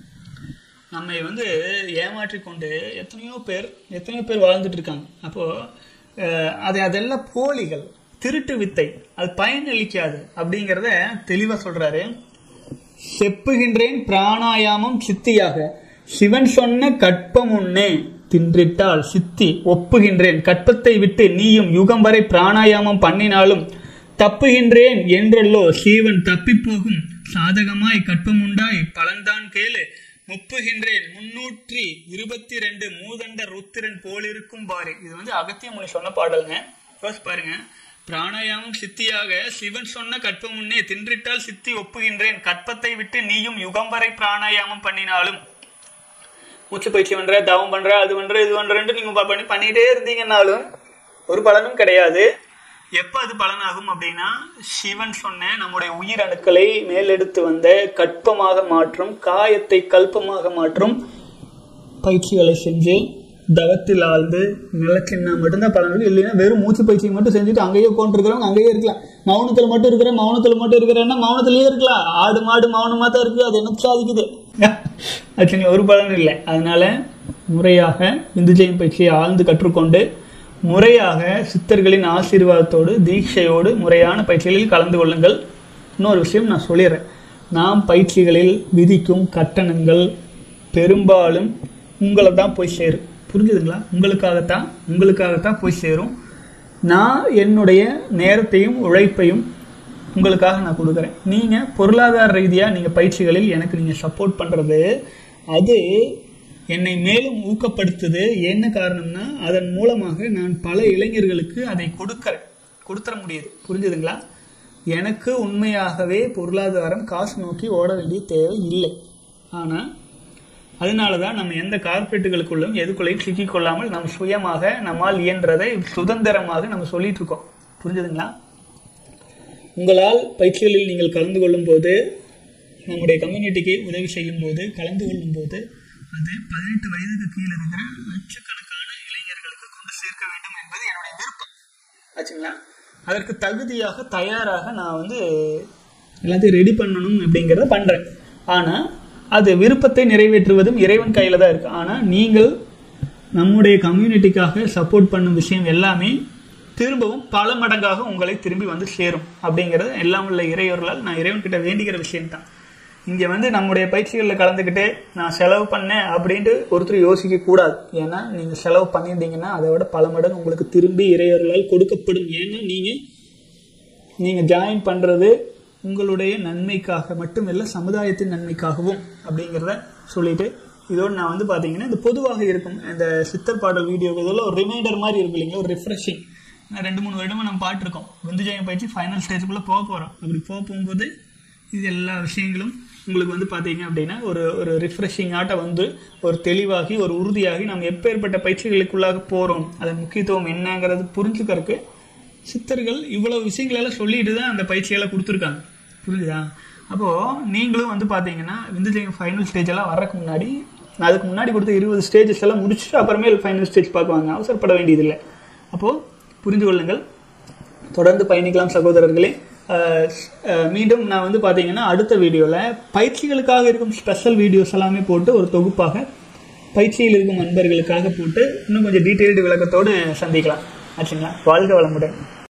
நம்மை வந்து ஏமாற்றி கொண்டு எத்தனையோ பேர் எத்தனையோ பேர் வாழ்ந்துட்டு இருக்காங்க அப்போ அஹ், அது அதெல்லாம் போலிகள் திருட்டு வித்தை அது பயனளிக்காது அப்படிங்கிறத தெளிவா சொல்றாரு செப்புகின்றேன் பிராணாயாமம் சித்தியாக சிவன் சொன்ன கற்பம் உன்னே தின்றிட்டால் சித்தி ஒப்புகின்றேன் கற்பத்தை விட்டு நீயும் யுகம் வரை பிராணாயாமம் பண்ணினாலும் தப்புகின்றேன் என்றல்லோ சீவன் தப்பிப்போகும் சாதகமாய் கற்பமுண்டாய் பலன்தான் கேளு முப்புகின்றேன் முன்னூற்றி இருபத்தி ரெண்டு மூதண்ட ருத்திரன் போலிருக்கும் பாரு இது வந்து அகத்திய முனி சொன்ன பாடலுங்க யோசிச்சு பாருங்க பிராணாயாமம் சித்தியாக சிவன் சொன்ன கற்பம் முன்னே தின்றிட்டால் சித்தி ஒப்புகின்றேன் கற்பத்தை விட்டு நீயும் யுகம் வரை பிராணாயாமம் பண்ணினாலும் மூச்சு பயிற்சி பண்ற தவம் பண்ற அது பண்ற இது பண்றேன்ட்டு நீங்க ப- பண்ணி பண்ணிட்டே இருந்தீங்கன்னாலும் ஒரு பலனும் கிடையாது எப்ப அது பலனாகும் அப்படின்னா சிவன் சொன்ன நம்முடைய உயிர் அணுக்களை மேலெடுத்து வந்த கற்பமாக மாற்றும் காயத்தை கல்பமாக மாற்றும் பயிற்சிகளை செஞ்சு தவத்தில் ஆழ்ந்து நிலச்சின்னா மட்டும்தான் பலன் இல்லைன்னா வெறும் மூச்சு பயிற்சியை மட்டும் செஞ்சுட்டு அங்கேயே உட்காந்துருக்கிறவங்க அங்கேயே இருக்கலாம் மௌனத்தில் மட்டும் இருக்கிறேன் மௌனத்தில் மட்டும் இருக்கிறேன்னா மௌனத்திலேயே இருக்கலாம் ஆடு மாடு மௌனமாக தான் இருக்குது அது என்ன சாதிக்குது ஆக்சுவலி ஒரு பலன் இல்லை அதனால முறையாக விந்துஜெயம் பயிற்சியை ஆழ்ந்து கற்றுக்கொண்டு முறையாக சித்தர்களின் ஆசீர்வாதத்தோடு தீட்சையோடு முறையான பயிற்சிகளில் கலந்து கொள்ளுங்கள் இன்னொரு விஷயம் நான் சொல்லிடுறேன் நாம் பயிற்சிகளில் விதிக்கும் கட்டணங்கள் பெரும்பாலும் உங்களை தான் போய் சேரும் புரிஞ்சுதுங்களா உங்களுக்காகத்தான் உங்களுக்காகத்தான் போய் சேரும் நான் என்னுடைய நேரத்தையும் உழைப்பையும் உங்களுக்காக நான் கொடுக்குறேன் நீங்கள் பொருளாதார ரீதியாக நீங்கள் பயிற்சிகளில் எனக்கு நீங்கள் சப்போர்ட் பண்ணுறது அது என்னை மேலும் ஊக்கப்படுத்துது என்ன காரணம்னா அதன் மூலமாக நான் பல இளைஞர்களுக்கு அதை கொடுக்கறேன் கொடுத்துற முடியுது புரிஞ்சுதுங்களா எனக்கு உண்மையாகவே பொருளாதாரம் காசு நோக்கி ஓட வேண்டிய தேவை இல்லை ஆனால் அதனால தான் நம்ம எந்த கார்பரேட்டுகளுக்குள்ளும் எதுக்குள்ளேயும் சிக்கிக்கொள்ளாமல் நம்ம சுயமாக நம்மால் இயன்றதை சுதந்திரமாக நம்ம சொல்லிட்டு இருக்கோம் புரிஞ்சுதுங்களா உங்களால் பயிற்சிகளில் நீங்கள் கலந்து கொள்ளும் போது நம்முடைய கம்யூனிட்டிக்கு உதவி செய்யும் போது கலந்து கொள்ளும் போது அது பதினெட்டு வயதுக்கு கீழே இருக்கிற லட்சக்கணக்கான இளைஞர்களுக்கு கொண்டு சேர்க்க வேண்டும் என்பது என்னுடைய விருப்பம் ஆச்சுங்களா அதற்கு தகுதியாக தயாராக நான் வந்து எல்லாத்தையும் ரெடி பண்ணணும் அப்படிங்கிறத பண்ணுறேன் ஆனால் அது விருப்பத்தை நிறைவேற்றுவதும் இறைவன் கையில் தான் இருக்குது ஆனால் நீங்கள் நம்முடைய கம்யூனிட்டிக்காக சப்போர்ட் பண்ணும் விஷயம் எல்லாமே திரும்பவும் பல மடங்காக உங்களை திரும்பி வந்து சேரும் அப்படிங்கிறது எல்லாம் உள்ள இறையவர்களால் நான் இறைவன்கிட்ட வேண்டிக்கிற விஷயம்தான் இங்கே வந்து நம்முடைய பயிற்சிகளில் கலந்துக்கிட்டு நான் செலவு பண்ணேன் அப்படின்ட்டு ஒருத்தர் யோசிக்க கூடாது ஏன்னா நீங்கள் செலவு பண்ணியிருந்தீங்கன்னா அதை விட பல மடங்கு உங்களுக்கு திரும்பி இறையவர்களால் கொடுக்கப்படும் ஏன்னா நீங்கள் நீங்கள் ஜாயின் பண்ணுறது உங்களுடைய நன்மைக்காக மட்டுமில்லை சமுதாயத்தின் நன்மைக்காகவும் அப்படிங்கிறத சொல்லிட்டு இதோடு நான் வந்து பார்த்தீங்கன்னா இந்த பொதுவாக இருக்கும் இந்த சித்தர் பாடல் வீடியோ இதெல்லாம் ஒரு ரிமைண்டர் மாதிரி இருக்கும் இல்லைங்களா ஒரு ரிஃப்ரெஷிங் ரெண்டு மூணு வருடமாக நம்ம பாட்டிருக்கோம் விந்துஜயம் பயிற்சி ஃபைனல் ஸ்டேஜுக்குள்ளே போக போகிறோம் அப்படி போக போகும்போது இது எல்லா விஷயங்களும் உங்களுக்கு வந்து பார்த்தீங்க அப்படின்னா ஒரு ஒரு ரிஃப்ரெஷிங் ஆட்ட வந்து ஒரு தெளிவாகி ஒரு உறுதியாகி நம்ம எப்பேற்பட்ட பயிற்சிகளுக்குள்ளாக போகிறோம் அதன் முக்கியத்துவம் என்னங்கிறது புரிஞ்சுக்கிறதுக்கு சித்தர்கள் இவ்வளவு விஷயங்களெல்லாம் சொல்லிட்டு தான் அந்த பயிற்சியெல்லாம் கொடுத்துருக்காங்க புரிஞ்சுதா அப்போது நீங்களும் வந்து பார்த்தீங்கன்னா விந்துஜயம் ஃபைனல் ஸ்டேஜ் எல்லாம் வர்றதுக்கு முன்னாடி அதுக்கு முன்னாடி கொடுத்த இருபது ஸ்டேஜஸ் எல்லாம் முடிச்சுட்டு அப்புறமேல் ஃபைனல் ஸ்டேஜ் பார்க்குவாங்க அவசரப்பட வேண்டியதில்லை அப்போது புரிந்து கொள்ளுங்கள் தொடர்ந்து பயணிக்கலாம் சகோதரர்களே அஹ் அஹ் மீண்டும் நான் வந்து பார்த்தீங்கன்னா அடுத்த வீடியோவில் பயிற்சிகளுக்காக இருக்கும் ஸ்பெஷல் வீடியோஸ் எல்லாமே போட்டு ஒரு தொகுப்பாக பயிற்சியில் இருக்கும் நண்பர்களுக்காக போட்டு இன்னும் கொஞ்சம் டீட்டெயில்டு விளக்கத்தோடு சந்திக்கலாம் ஆச்சுங்களா வாழ்க வளமுடன்